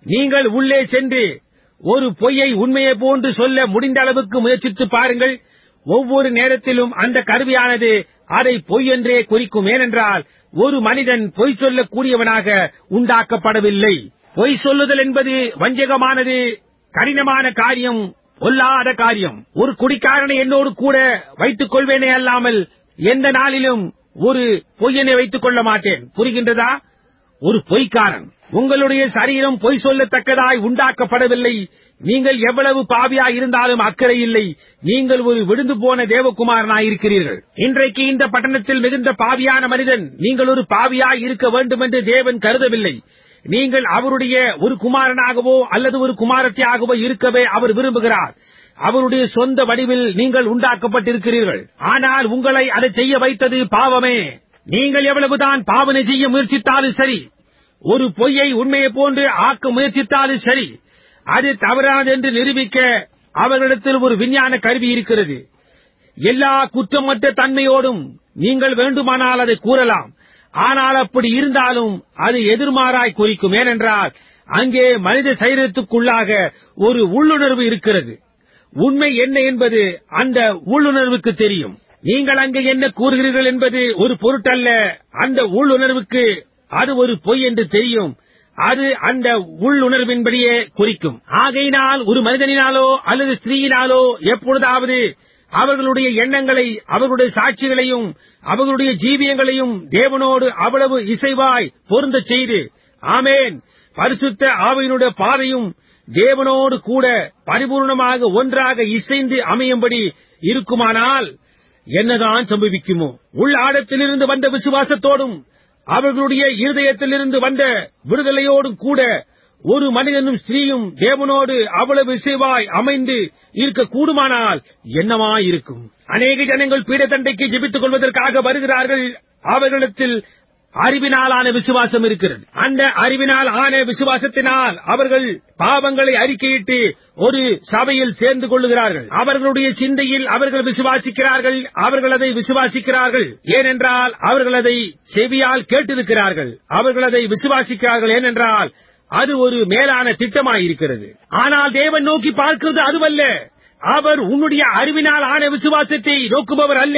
நீங்கள் உள்ளே சென்று ஒரு பொய்யை உண்மையை போன்று சொல்ல முடிந்த அளவுக்கு முயற்சித்து பாருங்கள் ஒவ்வொரு நேரத்திலும் அந்த கருவியானது அதை பொய் என்றே குறிக்கும் ஏனென்றால் ஒரு மனிதன் பொய் சொல்லக்கூடியவனாக உண்டாக்கப்படவில்லை பொய் சொல்லுதல் என்பது வஞ்சகமானது கடினமான காரியம் பொல்லாத காரியம் ஒரு குடிக்காரனை என்னோடு கூட வைத்துக் கொள்வேனே அல்லாமல் எந்த நாளிலும் ஒரு பொய்யனை வைத்துக் கொள்ள மாட்டேன் புரிகின்றதா ஒரு பொய்க்காரன் உங்களுடைய சரீரம் பொய் சொல்லத்தக்கதாய் உண்டாக்கப்படவில்லை நீங்கள் எவ்வளவு பாவியாய் இருந்தாலும் அக்கறை இல்லை நீங்கள் ஒரு விழுந்து போன தேவகுமாரனாயிருக்கிறீர்கள் இன்றைக்கு இந்த பட்டணத்தில் மிகுந்த பாவியான மனிதன் நீங்கள் ஒரு பாவியாய் இருக்க வேண்டும் என்று தேவன் கருதவில்லை நீங்கள் அவருடைய ஒரு குமாரனாகவோ அல்லது ஒரு குமாரத்தியாகவோ இருக்கவே அவர் விரும்புகிறார் அவருடைய சொந்த வடிவில் நீங்கள் உண்டாக்கப்பட்டிருக்கிறீர்கள் ஆனால் உங்களை அதை செய்ய வைத்தது பாவமே நீங்கள் எவ்வளவுதான் பாவனை செய்ய முயற்சித்தாலும் சரி ஒரு பொய்யை உண்மையை போன்று ஆக்க முயற்சித்தாலும் சரி அது தவறானது என்று நிரூபிக்க அவர்களிடத்தில் ஒரு விஞ்ஞான கருவி இருக்கிறது எல்லா குற்றமற்ற தன்மையோடும் நீங்கள் வேண்டுமானால் அதை கூறலாம் ஆனால் அப்படி இருந்தாலும் அது எதிர்மாறாய் குறிக்கும் ஏனென்றால் அங்கே மனித சரீரத்துக்குள்ளாக ஒரு உள்ளுணர்வு இருக்கிறது உண்மை என்ன என்பது அந்த உள்ளுணர்வுக்கு தெரியும் நீங்கள் அங்கே என்ன கூறுகிறீர்கள் என்பது ஒரு பொருட்டல்ல அந்த உள்ளுணர்வுக்கு அது ஒரு பொய் என்று தெரியும் அது அந்த உள்ளுணர்வின்படியே குறிக்கும் ஆகையினால் ஒரு மனிதனினாலோ அல்லது ஸ்திரீயினாலோ எப்பொழுதாவது அவர்களுடைய எண்ணங்களை அவர்களுடைய சாட்சிகளையும் அவர்களுடைய ஜீவியங்களையும் தேவனோடு அவ்வளவு இசைவாய் பொருந்தச் செய்து ஆமேன் பரிசுத்த ஆவையினுடைய பாதையும் தேவனோடு கூட பரிபூர்ணமாக ஒன்றாக இசைந்து அமையும்படி இருக்குமானால் என்னதான் சம்பவிக்குமோ உள் ஆழத்திலிருந்து வந்த விசுவாசத்தோடும் அவர்களுடைய இருதயத்திலிருந்து வந்த விடுதலையோடும் கூட ஒரு மனிதனும் ஸ்திரீயும் தேவனோடு அவ்வளவு இசைவாய் அமைந்து இருக்க கூடுமானால் என்னமாயிருக்கும் அநேக ஜனங்கள் பீடத்தண்டைக்கு ஜெபித்துக் கொள்வதற்காக வருகிறார்கள் அவர்களிடத்தில் அறிவினாலான விசுவாசம் இருக்கிறது அந்த அறிவினால் ஆன விசுவாசத்தினால் அவர்கள் பாவங்களை அறிக்கையிட்டு ஒரு சபையில் சேர்ந்து கொள்ளுகிறார்கள் அவர்களுடைய சிந்தையில் அவர்கள் விசுவாசிக்கிறார்கள் அவர்கள் அதை விசுவாசிக்கிறார்கள் ஏனென்றால் அவர்கள் அதை செவியால் கேட்டிருக்கிறார்கள் அவர்கள் அதை விசுவாசிக்கிறார்கள் ஏனென்றால் அது ஒரு மேலான திட்டமாயிருக்கிறது ஆனால் தேவன் நோக்கி பார்க்கிறது அதுவல்ல அவர் உன்னுடைய அறிவினால் ஆன விசுவாசத்தை நோக்குபவர் அல்ல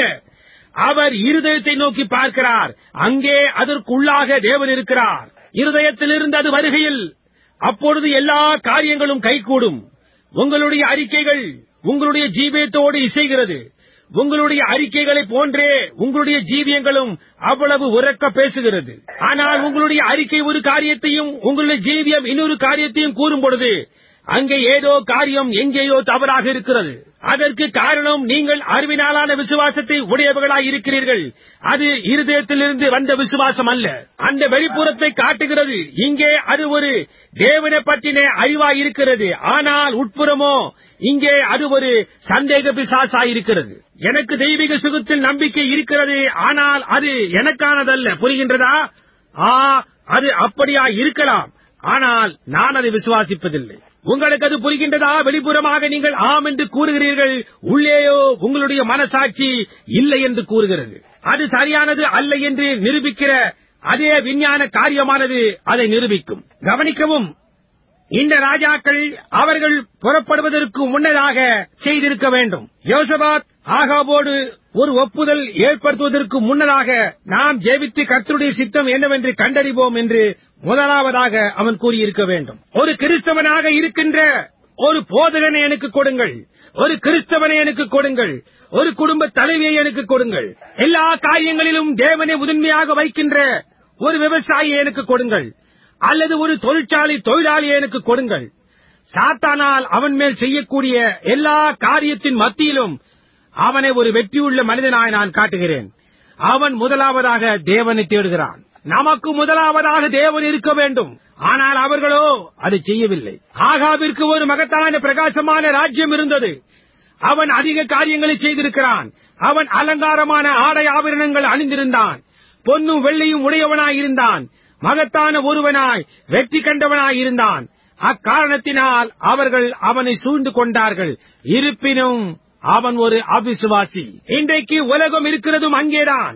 அவர் இருதயத்தை நோக்கி பார்க்கிறார் அங்கே அதற்குள்ளாக தேவன் இருக்கிறார் இருதயத்திலிருந்து அது வருகையில் அப்பொழுது எல்லா காரியங்களும் கைகூடும் உங்களுடைய அறிக்கைகள் உங்களுடைய ஜீவியத்தோடு இசைகிறது உங்களுடைய அறிக்கைகளைப் போன்றே உங்களுடைய ஜீவியங்களும் அவ்வளவு உறக்க பேசுகிறது ஆனால் உங்களுடைய அறிக்கை ஒரு காரியத்தையும் உங்களுடைய ஜீவியம் இன்னொரு காரியத்தையும் கூறும் பொழுது அங்கே ஏதோ காரியம் எங்கேயோ தவறாக இருக்கிறது அதற்கு காரணம் நீங்கள் அறிவினாலான விசுவாசத்தை உடையவர்களாய் இருக்கிறீர்கள் அது இருதயத்திலிருந்து வந்த விசுவாசம் அல்ல அந்த வெளிப்புறத்தை காட்டுகிறது இங்கே அது ஒரு தேவனை பற்றின அறிவாய் இருக்கிறது ஆனால் உட்புறமோ இங்கே அது ஒரு சந்தேக பிசாசாயிருக்கிறது எனக்கு தெய்வீக சுகத்தில் நம்பிக்கை இருக்கிறது ஆனால் அது எனக்கானதல்ல புரிகின்றதா ஆ அது அப்படியா இருக்கலாம் ஆனால் நான் அதை விசுவாசிப்பதில்லை உங்களுக்கு அது புரிகின்றதா வெளிப்புறமாக நீங்கள் ஆம் என்று கூறுகிறீர்கள் உள்ளேயோ உங்களுடைய மனசாட்சி இல்லை என்று கூறுகிறது அது சரியானது அல்ல என்று நிரூபிக்கிற அதே விஞ்ஞான காரியமானது அதை நிரூபிக்கும் கவனிக்கவும் இந்த ராஜாக்கள் அவர்கள் புறப்படுவதற்கு முன்னதாக செய்திருக்க வேண்டும் யோசபாத் ஆகாபோடு ஒரு ஒப்புதல் ஏற்படுத்துவதற்கு முன்னதாக நாம் ஜெபித்து கர்த்தருடைய சித்தம் என்னவென்று கண்டறிவோம் என்று முதலாவதாக அவன் கூறியிருக்க வேண்டும் ஒரு கிறிஸ்தவனாக இருக்கின்ற ஒரு போதகனை எனக்கு கொடுங்கள் ஒரு கிறிஸ்தவனை எனக்கு கொடுங்கள் ஒரு குடும்ப தலைவியை எனக்கு கொடுங்கள் எல்லா காரியங்களிலும் தேவனை முதன்மையாக வைக்கின்ற ஒரு விவசாயியை எனக்கு கொடுங்கள் அல்லது ஒரு தொழிற்சாலை தொழிலாளியை எனக்கு கொடுங்கள் சாத்தானால் அவன் மேல் செய்யக்கூடிய எல்லா காரியத்தின் மத்தியிலும் அவனை ஒரு வெற்றியுள்ள மனிதனாய் நான் காட்டுகிறேன் அவன் முதலாவதாக தேவனை தேடுகிறான் நமக்கு முதலாவதாக தேவன் இருக்க வேண்டும் ஆனால் அவர்களோ அதை செய்யவில்லை ஆகாவிற்கு ஒரு மகத்தான பிரகாசமான ராஜ்யம் இருந்தது அவன் அதிக காரியங்களை செய்திருக்கிறான் அவன் அலங்காரமான ஆடை ஆபரணங்கள் அணிந்திருந்தான் பொன்னும் வெள்ளியும் உடையவனாயிருந்தான் மகத்தான ஒருவனாய் வெற்றி கண்டவனாய் இருந்தான் அக்காரணத்தினால் அவர்கள் அவனை சூழ்ந்து கொண்டார்கள் இருப்பினும் அவன் ஒரு அவிசுவாசி இன்றைக்கு உலகம் இருக்கிறதும் அங்கேதான்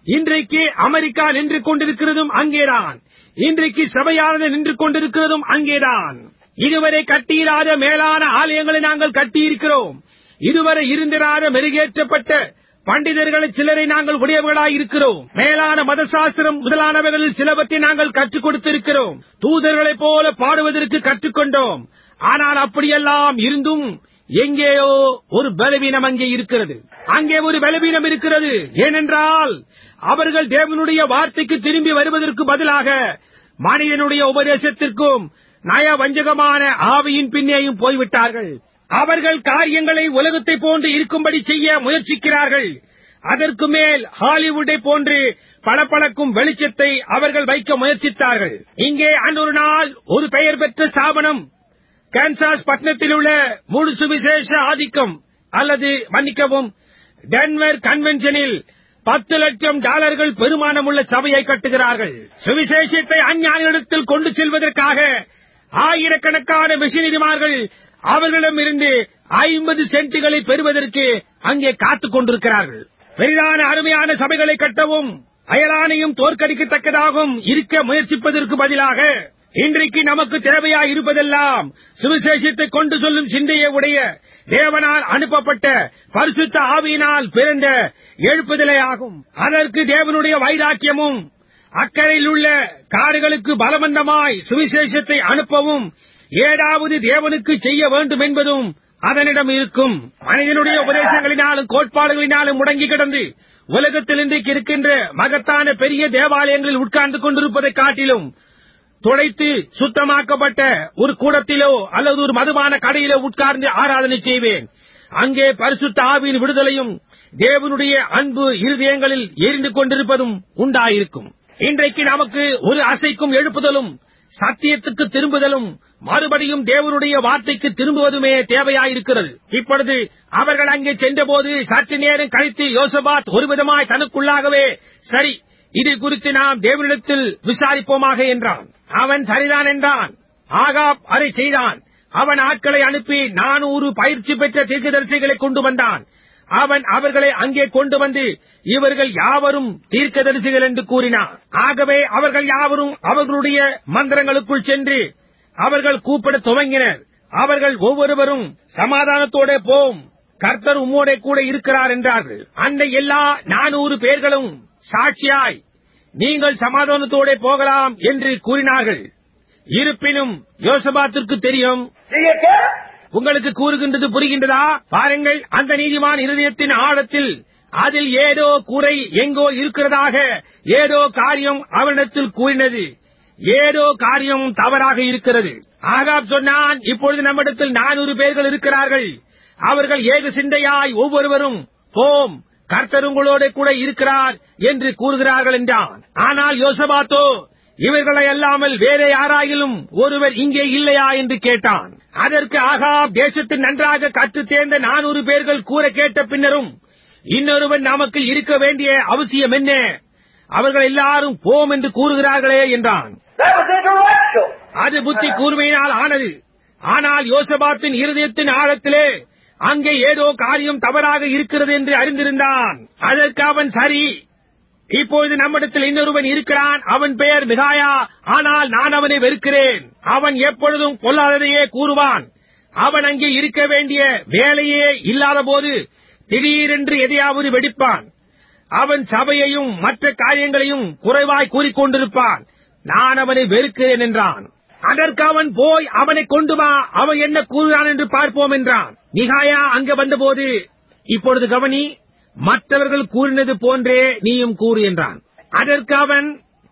இன்றைக்கு அமெரிக்கா நின்று கொண்டிருக்கிறதும் அங்கேதான் இன்றைக்கு சபையானது நின்று கொண்டிருக்கிறதும் அங்கேதான் இதுவரை கட்டியிராத மேலான ஆலயங்களை நாங்கள் கட்டியிருக்கிறோம் இதுவரை இருந்திராத மெருகேற்றப்பட்ட பண்டிதர்களை சிலரை நாங்கள் உடையவர்களாய் இருக்கிறோம் மேலான மதசாஸ்திரம் முதலானவைகளில் சிலவற்றை நாங்கள் கற்றுக் கொடுத்திருக்கிறோம் தூதர்களைப் போல பாடுவதற்கு கற்றுக்கொண்டோம் ஆனால் அப்படியெல்லாம் இருந்தும் எங்கேயோ ஒரு பலவீனம் அங்கே இருக்கிறது அங்கே ஒரு பலவீனம் இருக்கிறது ஏனென்றால் அவர்கள் தேவனுடைய வார்த்தைக்கு திரும்பி வருவதற்கு பதிலாக மனிதனுடைய உபதேசத்திற்கும் நய வஞ்சகமான ஆவியின் பின்னேயும் போய்விட்டார்கள் அவர்கள் காரியங்களை உலகத்தை போன்று இருக்கும்படி செய்ய முயற்சிக்கிறார்கள் அதற்கு மேல் ஹாலிவுட்டை போன்று பளபளக்கும் வெளிச்சத்தை அவர்கள் வைக்க முயற்சித்தார்கள் இங்கே அன்றொரு நாள் ஒரு பெயர் பெற்ற ஸ்தாபனம் கான்சாஸ் பட்டணத்தில் உள்ள முழு சுவிசேஷ ஆதிக்கம் அல்லது மன்னிக்கவும் டென்வர் கன்வென்ஷனில் பத்து லட்சம் டாலர்கள் பெருமானமுள்ள சபையை கட்டுகிறார்கள் சுவிசேஷத்தை அஞ்ஞானிகளிடத்தில் கொண்டு செல்வதற்காக ஆயிரக்கணக்கான மிஷினரிமார்கள் அவர்களிடமிருந்து ஐம்பது சென்ட்டுகளை பெறுவதற்கு அங்கே காத்துக் கொண்டிருக்கிறார்கள் பெரிதான அருமையான சபைகளை கட்டவும் அயலானையும் தோற்கடிக்கத்தக்கதாகவும் இருக்க முயற்சிப்பதற்கு பதிலாக இன்றைக்கு நமக்கு தேவையாய் இருப்பதெல்லாம் சுவிசேஷத்தை கொண்டு சொல்லும் சிந்தையை உடைய தேவனால் அனுப்பப்பட்ட பரிசுத்த ஆவியினால் பிறந்த எழுப்புதலே ஆகும் அதற்கு தேவனுடைய வைராக்கியமும் அக்கறையில் உள்ள காடுகளுக்கு பலவந்தமாய் சுவிசேஷத்தை அனுப்பவும் ஏதாவது தேவனுக்கு செய்ய வேண்டும் என்பதும் அதனிடம் இருக்கும் மனிதனுடைய உபதேசங்களினாலும் கோட்பாடுகளினாலும் முடங்கி கிடந்து உலகத்தில் இன்றைக்கு இருக்கின்ற மகத்தான பெரிய தேவாலயங்களில் உட்கார்ந்து கொண்டிருப்பதைக் காட்டிலும் துடைத்து சுத்தமாக்கப்பட்ட ஒரு கூடத்திலோ அல்லது ஒரு மதுபான கடையிலோ உட்கார்ந்து ஆராதனை செய்வேன் அங்கே பரிசுத்த ஆவியின் விடுதலையும் தேவனுடைய அன்பு இருதயங்களில் எரிந்து கொண்டிருப்பதும் உண்டாயிருக்கும் இன்றைக்கு நமக்கு ஒரு அசைக்கும் எழுப்புதலும் சத்தியத்துக்கு திரும்புதலும் மறுபடியும் தேவனுடைய வார்த்தைக்கு திரும்புவதுமே தேவையாயிருக்கிறது இப்பொழுது அவர்கள் அங்கே சென்றபோது சற்று நேரம் கழித்து யோசபாத் ஒருவிதமாய் தனக்குள்ளாகவே சரி இது குறித்து நாம் தேவனிடத்தில் விசாரிப்போமாக என்றான் அவன் சரிதான் என்றான் ஆகாப் அதை செய்தான் அவன் ஆட்களை அனுப்பி நானூறு பயிற்சி பெற்ற தீர்க்கதரிசிகளை கொண்டு வந்தான் அவன் அவர்களை அங்கே கொண்டு வந்து இவர்கள் யாவரும் தீர்க்கதரிசிகள் என்று கூறினான் ஆகவே அவர்கள் யாவரும் அவர்களுடைய மந்திரங்களுக்குள் சென்று அவர்கள் கூப்பிட துவங்கினர் அவர்கள் ஒவ்வொருவரும் சமாதானத்தோட போம் கர்த்தர் உம்மோட கூட இருக்கிறார் என்றார்கள் அந்த எல்லா நானூறு பேர்களும் சாட்சியாய் நீங்கள் சமாதானத்தோட போகலாம் என்று கூறினார்கள் இருப்பினும் யோசபாத்திற்கு தெரியும் Do you get it? உங்களுக்கு கூறுகின்றது புரிகின்றதா பாருங்கள் அந்த நீதிமான் இருதயத்தின் ஆழத்தில் அதில் ஏதோ குறை எங்கோ இருக்கிறதாக ஏதோ காரியம் அவனிடத்தில் கூறினது ஏதோ காரியம் தவறாக இருக்கிறது ஆகாப் சொன்னான் இப்பொழுது நம்மிடத்தில் நானூறு பேர்கள் இருக்கிறார்கள் அவர்கள் ஏக சிந்தையாய் ஒவ்வொருவரும் போம் கர்த்தர் உங்களோட கூட இருக்கிறார் என்று கூறுகிறார்கள் என்றான் ஆனால் யோசபாத்தோ இவர்களை அல்லாமல் வேற யாராயிலும் ஒருவர் இங்கே இல்லையா என்று கேட்டான் அதற்கு ஆகாப் தேசத்தில் நன்றாக கற்றுத் தேர்ந்த நானூறு பேர்கள் கூற கேட்ட பின்னரும் இன்னொருவன் நமக்கு இருக்க வேண்டிய அவசியம் என்ன அவர்கள் எல்லாரும் போம் என்று கூறுகிறார்களே என்றான் That was intellectual. அது புத்தி கூர்மையினால் ஆனது ஆனால் யோசபாத்தின் இருதயத்தின் ஆழத்திலே அங்கே ஏதோ காரியம் தவறாக இருக்கிறது என்று அறிந்திருந்தான் அதற்கு அவன் சரி இப்பொழுது நம்மிடத்தில் இன்னொருவன் இருக்கிறான் அவன் பெயர் மிகாயா ஆனால் நான் அவனை வெறுக்கிறேன் அவன் எப்பொழுதும் பொல்லாததையே கூறுவான் அவன் அங்கே இருக்க வேண்டிய வேலையே இல்லாத போது திடீரென்று எதையாவது வெடிப்பான் அவன் சபையையும் மற்ற காரியங்களையும் குறைவாய் கூறிக்கொண்டிருப்பான் நான் அவனை வெறுக்கிறேன் என்றான் அதற்கு அவன் போய் அவனை கொண்டு வா அவன் என்ன கூறுகிறான் என்று பார்ப்போம் என்றான் நிகாயா அங்க வந்தபோது இப்பொழுது கவனி மற்றவர்கள் கூறினது போன்றே நீயும் கூறு என்றான் அதற்கு அவன்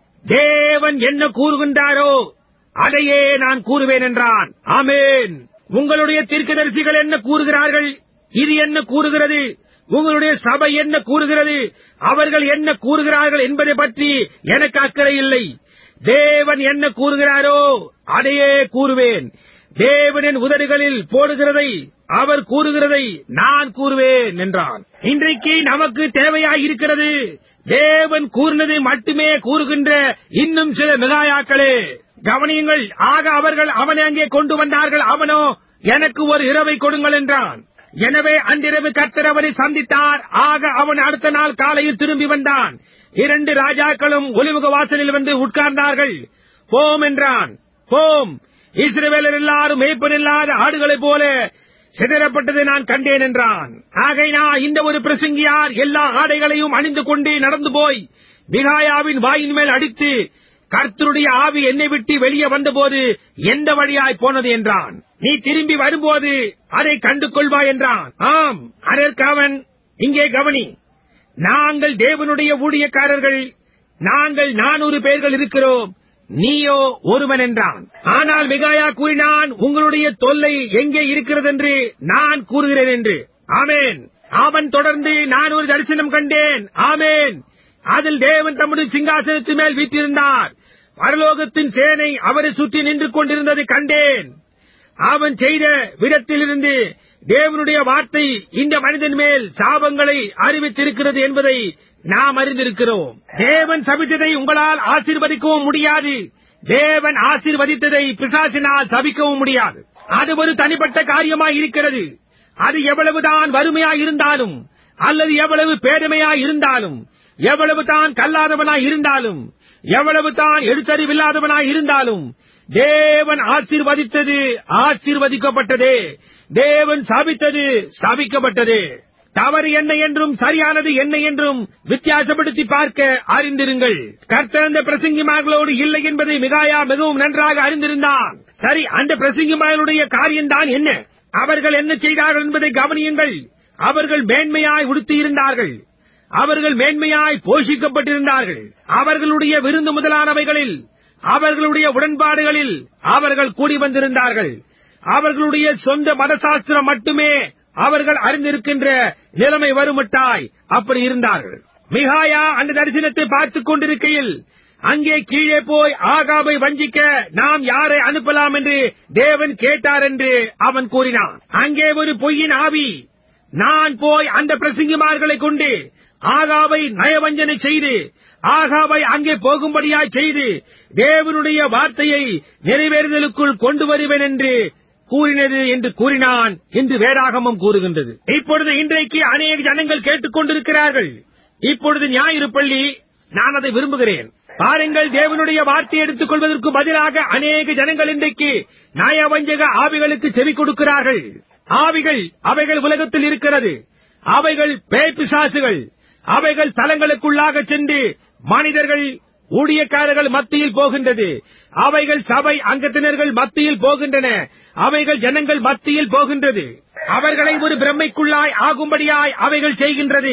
தேவன் என்ன கூறுகின்றாரோ அதையே நான் கூறுவேன் என்றான் ஆமேன் உங்களுடைய தீர்க்கதரிசிகள் என்ன கூறுகிறார்கள் இது என்ன கூறுகிறது உங்களுடைய சபை என்ன கூறுகிறது அவர்கள் என்ன கூறுகிறார்கள் என்பதை பற்றி எனக்கு அக்கறை இல்லை தேவன் என்ன கூறுகிறாரோ அதையே கூறுவேன் தேவனின் உதடுகளில் போடுகிறதை அவர் கூறுகிறதை நான் கூறுவேன் என்றான் இன்றைக்கு நமக்கு தேவையாய் இருக்கிறது தேவன் கூறினதை மட்டுமே கூறுகின்ற இன்னும் சில மிகாயாக்களே கவனியுங்கள் ஆக அவர்கள் அவனை அங்கே கொண்டு வந்தார்கள் அவனோ எனக்கு ஒரு இரவை கொடுங்கள் என்றான் எனவே அன்றிரவு கர்த்தர் அவரை சந்தித்தார் ஆக அவன் அடுத்த நாள் காலையில் திரும்பி வந்தான் இரண்டு ராஜாக்களும் ஒலிமுக வாசலில் வந்து உட்கார்ந்தார்கள் போம் என்றான் போம் இஸ்ரவேலர் எல்லாரும் மேய்ப்பனில்லாத ஆடுகளைப் போல சிதறப்பட்டதை நான் கண்டேன் என்றான் ஆகையினால் இந்த ஒரு பிரசங்கியார் எல்லா ஆடைகளையும் அணிந்து கொண்டு நடந்து போய் மிகாயாவின் வாயின் மேல் அடித்து கர்த்தருடைய ஆவி என்னை விட்டு வெளியே வந்தபோது எந்த வழியாய் போனது என்றான் நீ திரும்பி வரும்போது அதை கண்டு கொள்வாய் என்றான் ஆம் அதற்கு அவன் இங்கே கவனி நாங்கள் தேவனுடைய ஊழியக்காரர்கள் நாங்கள் நானூறு பேர்கள் இருக்கிறோம் நீயோ ஒருவன் என்றான் ஆனால் மிகாயா கூறினான் உங்களுடைய தொல்லை எங்கே இருக்கிறது என்று நான் கூறுகிறேன் என்று ஆமேன் அவன் தொடர்ந்து நான் ஒரு தரிசனம் கண்டேன் ஆமேன் அதில் தேவன் தம்முடைய சிங்காசனத்து மேல் வீற்றிருந்தார் பரலோகத்தின் சேனை அவரை சுற்றி நின்று கொண்டிருந்ததை கண்டேன் அவன் செய்த விடத்திலிருந்து தேவனுடைய வார்த்தை இந்த மனிதன் மேல் சாபங்களை அறிவித்திருக்கிறது என்பதை நாம் அறிந்திருக்கிறோம் தேவன் சபித்ததை உங்களால் ஆசீர்வதிக்கவும் முடியாது தேவன் ஆசீர்வதித்ததை பிசாசினால் சபிக்கவும் முடியாது அது ஒரு தனிப்பட்ட காரியமாய் இருக்கிறது அது எவ்வளவுதான் வறுமையாய் இருந்தாலும் அல்லது எவ்வளவு பேருமையாய் இருந்தாலும் எவ்வளவு தான் கல்லாதவனாய் இருந்தாலும் எவ்வளவு தான் எழுத்தறிவில்லாதவனாய் இருந்தாலும் தேவன் ஆசீர்வதித்தது ஆசீர்வதிக்கப்பட்டதே தேவன் சாபித்தது சாபிக்கப்பட்டதே தவறு என்ன என்றும் சரியானது என்ன என்றும் வித்தியாசப்படுத்தி பார்க்க அறிந்திருங்கள் கர்த்தர் அந்த பிரசங்கிமார்களோடு இல்லை என்பதை மிகாயா மிகவும் நன்றாக அறிந்திருந்தான் சரி அந்த பிரசங்கிமார்களுடைய காரியம்தான் என்ன அவர்கள் என்ன செய்தார்கள் என்பதை கவனியுங்கள் அவர்கள் மேன்மையாய் உடுத்தியிருந்தார்கள் அவர்கள் மேன்மையாய் போஷிக்கப்பட்டிருந்தார்கள் அவர்களுடைய விருந்து முதலானவைகளில் அவர்களுடைய உடன்பாடுகளில் அவர்கள் கூடி வந்திருந்தார்கள் அவர்களுடைய சொந்த மதசாஸ்திரம் மட்டுமே அவர்கள் அறிந்திருக்கின்ற நிலைமை வருமட்டாய் அப்படி இருந்தார்கள் மிகாயா அந்த தரிசனத்தை பார்த்துக் கொண்டிருக்கையில் அங்கே கீழே போய் ஆகாபை வஞ்சிக்க நாம் யாரை அனுப்பலாம் என்று தேவன் கேட்டார் என்று அவன் கூறினான் அங்கே ஒரு பொய்யின் ஆவி நான் போய் அந்த பிரசங்கிமார்களை கொண்டு ஆகாவை நயவஞ்சனை செய்து ஆகாவை அங்கே போகும்படியாய் செய்து தேவனுடைய வார்த்தையை நிறைவேறுதலுக்குள் கொண்டு வருவேன் என்று கூறினது என்று கூறினான் என்று வேதாகமம் கூறுகின்றது இப்பொழுது இன்றைக்கு அநேக ஜனங்கள் கேட்டுக் கொண்டிருக்கிறார்கள் இப்பொழுது ஞாயிறு பள்ளி நான் அதை விரும்புகிறேன் பாருங்கள் தேவனுடைய வார்த்தை எடுத்துக் கொள்வதற்கு பதிலாக அநேக ஜனங்கள் இன்றைக்கு நயவஞ்சக ஆவிகளுக்கு செவி கொடுக்கிறார்கள் ஆவிகள் அவைகள் உலகத்தில் இருக்கிறது அவைகள் பேய்பிசாசுகள் அவைகள் தலங்களுக்குள்ளாக சென்று மனிதர்கள் ஊழியக்காரர்கள் மத்தியில் போகின்றது அவைகள் சபை அங்கத்தினர்கள் மத்தியில் போகின்றன அவைகள் ஜனங்கள் மத்தியில் போகின்றது அவர்களை ஒரு பிரம்மைக்குள்ளாய் ஆகும்படியாய் அவைகள் செய்கின்றது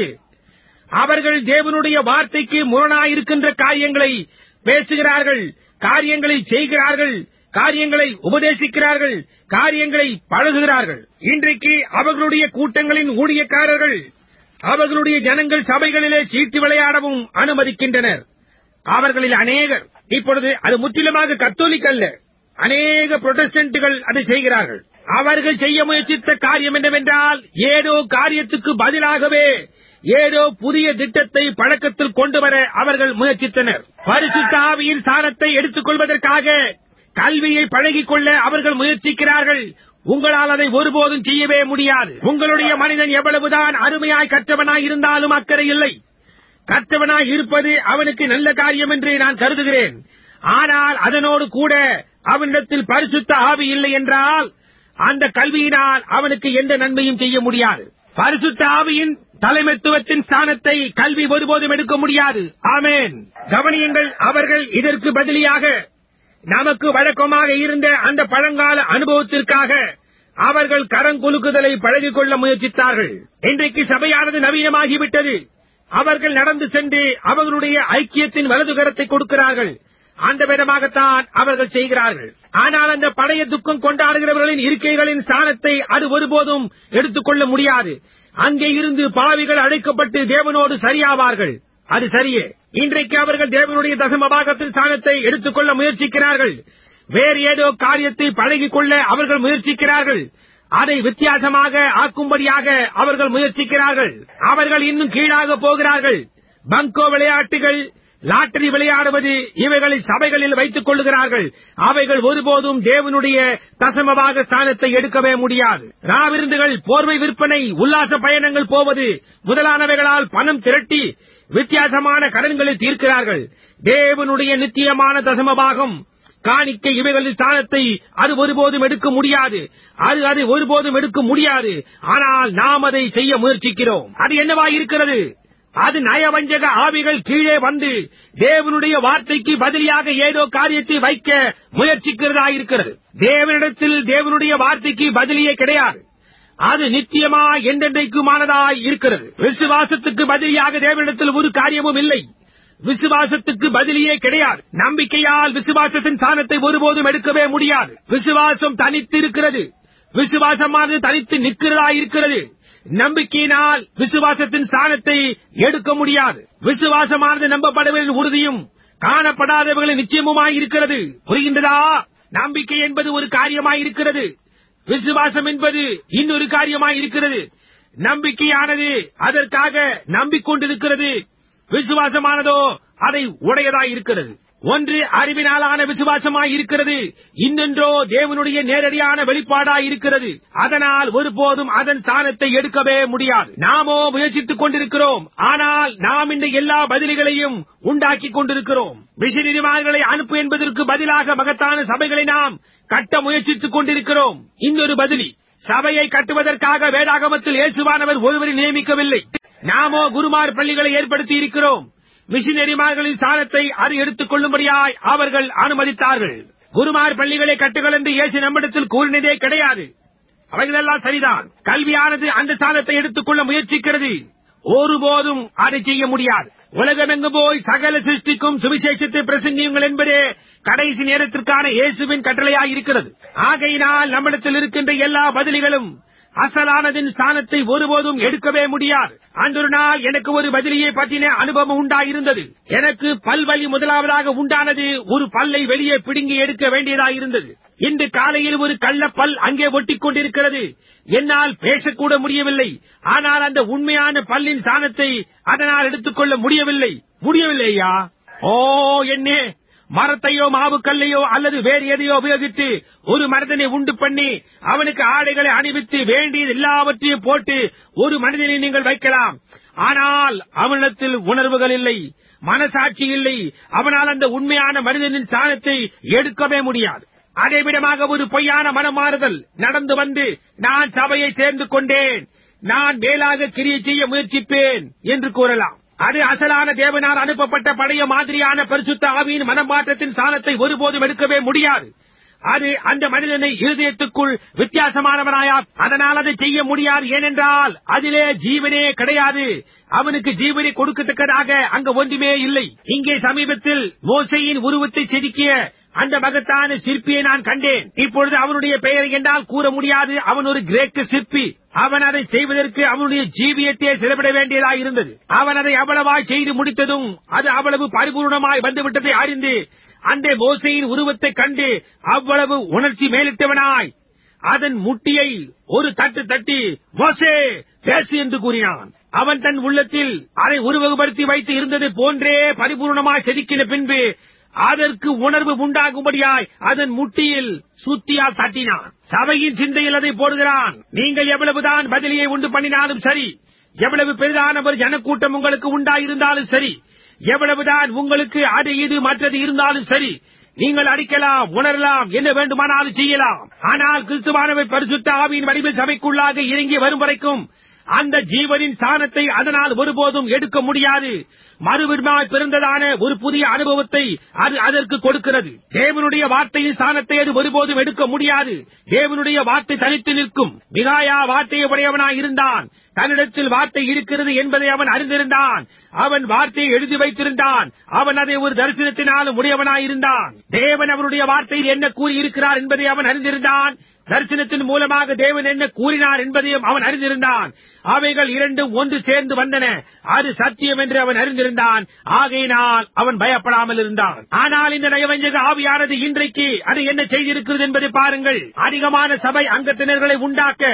அவர்கள் தேவனுடைய வார்த்தைக்கு முரணாயிருக்கின்ற காரியங்களை பேசுகிறார்கள் காரியங்களை செய்கிறார்கள் காரியங்களை உபதேசிக்கிறார்கள் காரியங்களை பழகுகிறார்கள் இன்றைக்கு அவர்களுடைய கூட்டங்களின் ஊழியக்காரர்கள் அவர்களுடைய ஜனங்கள் சபைகளிலே சீட்டு விளையாடவும் அனுமதிக்கின்றனர் அவர்களில் அநேகர் இப்பொழுது அது முற்றிலுமாக கத்தோலிக் அல்ல அநேக புரொட்டஸ்டன்ட்டுகள் அதை செய்கிறார்கள் அவர்கள் செய்ய முயற்சித்த காரியம் என்னவென்றால் ஏதோ காரியத்துக்கு பதிலாகவே ஏதோ புதிய திட்டத்தை பழக்கத்தில் கொண்டு வர அவர்கள் முயற்சித்தனர் பரிசுத்த ஆவியின் ஸ்தானத்தை எடுத்துக் கொள்வதற்காக கல்வியை பழகிக் கொள்ள அவர்கள் முயற்சிக்கிறார்கள் உங்களால் அதை ஒருபோதும் செய்யவே முடியாது உங்களுடைய மனிதன் எவ்வளவுதான் அருமையாய் கற்றவனாய் இருந்தாலும் அக்கறை இல்லை கற்றவனாய் இருப்பது அவனுக்கு நல்ல காரியம் என்று நான் கருதுகிறேன் ஆனால் அதனோடு கூட அவனிடத்தில் பரிசுத்த ஆவி இல்லை என்றால் அந்த கல்வியினால் அவனுக்கு எந்த நன்மையும் செய்ய முடியாது பரிசுத்த ஆவியின் தலைமைத்துவத்தின் ஸ்தானத்தை கல்வி ஒருபோதும் எடுக்க முடியாது ஆமேன் கவனியுங்கள் அவர்கள் இதற்கு பதிலியாக நமக்கு வழக்கமாக இருந்த அந்த பழங்கால அனுபவத்திற்காக அவர்கள் கரங்குலுக்குதலை பழகிக் கொள்ள முயற்சித்தார்கள் இன்றைக்கு சபையானது நவீனமாகிவிட்டது அவர்கள் நடந்து சென்று அவர்களுடைய ஐக்கியத்தின் வலது கரத்தை கொடுக்கிறார்கள் அந்த விதமாகத்தான் அவர்கள் செய்கிறார்கள் ஆனால் அந்த பழைய துக்கம் கொண்டாடுகிறவர்களின் இருக்கைகளின் ஸ்தானத்தை அது ஒருபோதும் எடுத்துக்கொள்ள முடியாது அங்கே இருந்து பாவிகள் அழைக்கப்பட்டு தேவனோடு சரியாவார்கள் அது சரியே இன்றைக்கு அவர்கள் தேவனுடைய தசம பாகத்தின் ஸ்தானத்தை எடுத்துக்கொள்ள முயற்சிக்கிறார்கள் வேறு ஏதோ காரியத்தை பழகிக் கொள்ள அவர்கள் முயற்சிக்கிறார்கள் அதை வித்தியாசமாக ஆக்கும்படியாக அவர்கள் முயற்சிக்கிறார்கள் அவர்கள் இன்னும் கீழாக போகிறார்கள் பங்கோ விளையாட்டுகள் லாட்டரி விளையாடுவது இவைகளை சபைகளில் வைத்துக் கொள்ளுகிறார்கள் அவைகள் ஒருபோதும் தேவனுடைய தசமபாக ஸ்தானத்தை எடுக்கவே முடியாது ராவிருந்துகள் போர்வை விற்பனை உல்லாச பயணங்கள் போவது முதலானவைகளால் பணம் திரட்டி வித்தியாசமான கடன்களை தீர்க்கிறார்கள் தேவனுடைய நித்தியமான தசமபாகம் காணிக்கை இவைகளின் ஸ்தானத்தை அது ஒருபோதும் எடுக்க முடியாது அது அதை ஒருபோதும் எடுக்க முடியாது ஆனால் நாம் அதை செய்ய முயற்சிக்கிறோம் அது என்னவா இருக்கிறது அது நயவஞ்சக ஆவிகள் கீழே வந்து தேவனுடைய வார்த்தைக்கு பதிலாக ஏதோ காரியத்தை வைக்க முயற்சிக்கிறதா இருக்கிறது தேவனிடத்தில் தேவனுடைய வார்த்தைக்கு பதிலியே கிடையாது அது நித்தியமா என்றென்றைக்குமானதாய் இருக்கிறது விசுவாசத்துக்கு பதிலாக தேவனிடத்தில் ஒரு காரியமும் இல்லை விசுவாசத்துக்கு பதிலியே கிடையாது நம்பிக்கையால் விசுவாசத்தின் ஸ்தானத்தை ஒருபோதும் எடுக்கவே முடியாது விசுவாசம் தனித்து இருக்கிறது விசுவாசமானது தனித்து நிற்கிறதா இருக்கிறது நம்பிக்கையினால் விசுவாசத்தின் ஸ்தானத்தை எடுக்க முடியாது விசுவாசமானது நம்பப்படவில்லை உறுதியும் காணப்படாதவர்களின் நிச்சயமுமாய் இருக்கிறது புரிகின்றதா நம்பிக்கை என்பது ஒரு காரியமாய் இருக்கிறது விசுவாசம் என்பது இன்னொரு காரியமாய் இருக்கிறது நம்பிக்கையானது அதற்காக நம்பிக்கொண்டிருக்கிறது விசுவாசமானதோ அதை உடையதாய் இருக்கிறது ஒன்று அறிவினாலான விசுவாசமாய் இருக்கிறது இன்னொன்றோ தேவனுடைய நேரடியான வெளிப்பாடாய் இருக்கிறது அதனால் ஒருபோதும் அதன் ஸ்தானத்தை எடுக்கவே முடியாது நாமோ முயற்சித்துக் கொண்டிருக்கிறோம் ஆனால் நாம் இந்த எல்லா பதில்களையும் உண்டாக்கிக் கொண்டிருக்கிறோம் மிஷினரிமார்களை அனுப்பு என்பதற்கு பதிலாக மகத்தான சபைகளை நாம் கட்ட முயற்சித்துக் கொண்டிருக்கிறோம் இன்னொரு பதிலி சபையை கட்டுவதற்காக வேதாகமத்தில் இயேசுவானவர் ஒருவரை நியமிக்கவில்லை நாமோ குருமார் பள்ளிகளை ஏற்படுத்தி இருக்கிறோம் மிஷினரிமார்களின் ஸ்தானத்தை அது எடுத்துக் கொள்ளும்படியாய் அவர்கள் அனுமதித்தார்கள் குருமார் பள்ளிகளை கட்டுகள் என்று இயேசு நம்மிடத்தில் கூறினதே கிடையாது அவைகளெல்லாம் சரிதான் கல்வியானது அந்த ஸ்தானத்தை எடுத்துக்கொள்ள முயற்சிக்கிறது ஒருபோதும் அதை செய்ய முடியாது உலகமெங்கு போய் சகல சிருஷ்டிக்கும் சுவிசேஷத்தை பிரசங்கியுங்கள் என்பதே கடைசி நேரத்திற்கான இயேசுவின் கட்டளையாய் இருக்கிறது ஆகையினால் நம்மிடத்தில் இருக்கின்ற எல்லா பதில்களும் அசலானதின் ஸ்தானத்தை ஒருபோதும் எடுக்கவே முடியாது அன்றொரு நாள் எனக்கு ஒரு பதிலியை பற்றின அனுபவம் உண்டாயிருந்தது எனக்கு பல்வலி முதலாவதாக உண்டானது ஒரு பல்லை வெளியே பிடுங்கி எடுக்க வேண்டியதாயிருந்தது இன்று காலையில் ஒரு கள்ளப்பல் அங்கே ஒட்டிக் கொண்டிருக்கிறது என்னால் பேசக்கூட முடியவில்லை ஆனால் அந்த உண்மையான பல்லின் ஸ்தானத்தை அதனால் எடுத்துக்கொள்ள முடியவில்லை முடியவில்லையா ஓ என்னே மரத்தையோ மாவு கல்லையோ அல்லது வேறு எதையோ உபயோகித்து ஒரு மனிதனை உண்டு பண்ணி அவனுக்கு ஆடைகளை அணிவித்து வேண்டியது எல்லாவற்றையும் போட்டு ஒரு மனிதனை நீங்கள் வைக்கலாம் ஆனால் அவனிடத்தில் உணர்வுகள் இல்லை மனசாட்சி இல்லை அவனால் அந்த உண்மையான மனிதனின் ஸ்தானத்தை எடுக்கவே முடியாது அதைவிடமாக ஒரு பொய்யான மனமாறுதல் நடந்து வந்து நான் சபையை சேர்ந்து கொண்டேன் நான் மேலாக கிரியை செய்ய முயற்சிப்பேன் என்று கூறலாம் அது அசலான தேவனால் அனுப்பப்பட்ட பழைய மாதிரியான பரிசுத்த ஆவியின் மனமாற்றத்தின் சாணத்தை ஒருபோதும் எடுக்கவே முடியாது அது அந்த மனிதனை இருதயத்துக்குள் வித்தியாசமானவனாயா அதனால் அதை செய்ய முடியாது ஏனென்றால் அதிலே ஜீவனே கிடையாது அவனுக்கு ஜீவனை கொடுக்கத்தக்கதாக அங்க ஒன்றுமே இல்லை இங்கே சமீபத்தில் மோசையின் உருவத்தை செதுக்கிய அந்த மகத்தான சிற்பியை நான் கண்டேன் இப்பொழுது அவனுடைய பெயரை என்றால் கூற முடியாது அவன் ஒரு கிரேக்க சிற்பி அவன் அதை செய்வதற்கு அவனுடைய ஜீவியத்தை செலவிட வேண்டியதாய் இருந்தது அவன் அதை அவ்வளவாய் செய்து முடித்ததும் அது அவ்வளவு பரிபூர்ணமாய் வந்துவிட்டதை அறிந்து அந்த மோசையின் உருவத்தை கண்டு அவ்வளவு உணர்ச்சி மேலிட்டவனாய் அதன் முட்டியை ஒரு தட்டு தட்டி மோசே பேசு என்று கூறினான் அவன் தன் உள்ளத்தில் அதை உருவகப்படுத்தி வைத்து இருந்தது போன்றே பரிபூர்ணமாய் செதுக்கின பின்பு அதற்கு உணர்வு உண்டாகும்படியாய் அதன் முட்டியில் சுத்தியால் தட்டினான் சபையின் சிந்தையில் அதை போடுகிறான் நீங்கள் எவ்வளவுதான் பதிலியை உண்டு பண்ணினாலும் சரி எவ்வளவு பெரிதான ஒரு ஜனக்கூட்டம் உங்களுக்கு உண்டாயிருந்தாலும் சரி எவ்வளவுதான் உங்களுக்கு அது இது மற்றது இருந்தாலும் சரி நீங்கள் அடிக்கலாம் உணரலாம் என்ன வேண்டுமானாலும் செய்யலாம் ஆனால் கிறிஸ்துவானவை பரிசுத்த ஆவியின் வடிவில் சபைக்குள்ளாக இறங்கி வரும் வரைக்கும் அந்த ஜீவனின் ஸ்தானத்தை அதனால் ஒருபோதும் எடுக்க முடியாது மறுவிடமாய் பிறந்ததான ஒரு புதிய அனுபவத்தை அது அதற்கு கொடுக்கிறது தேவனுடைய வார்த்தையின் ஸ்தானத்தை அது ஒருபோதும் எடுக்க முடியாது தேவனுடைய வார்த்தை தனித்து நிற்கும் மிகாயா வார்த்தையை உடையவனாய் இருந்தான் தன்னிடத்தில் வார்த்தை இருக்கிறது என்பதை அவன் அறிந்திருந்தான் அவன் வார்த்தையை எழுதி வைத்திருந்தான் அவன் அதை ஒரு தரிசனத்தினாலும் உடையவனாயிருந்தான் தேவன் அவனுடைய வார்த்தையில் என்ன கூறியிருக்கிறார் என்பதை அவன் அறிந்திருந்தான் தரிசனத்தின் மூலமாக தேவன் என்ன கூறினார் என்பதையும் அவன் அறிந்திருந்தான் அவைகள் இரண்டும் ஒன்று சேர்ந்து வந்தன அது சத்தியம் என்று அவன் அறிந்திருந்தான் ஆகையினால் அவன் பயப்படாமல் இருந்தான் ஆனால் இந்த நயவஞ்சக ஆவியானது இன்றைக்கு அது என்ன செய்திருக்கிறது என்பதை பாருங்கள் அதிகமான சபை அங்கத்தினர்களை உண்டாக்க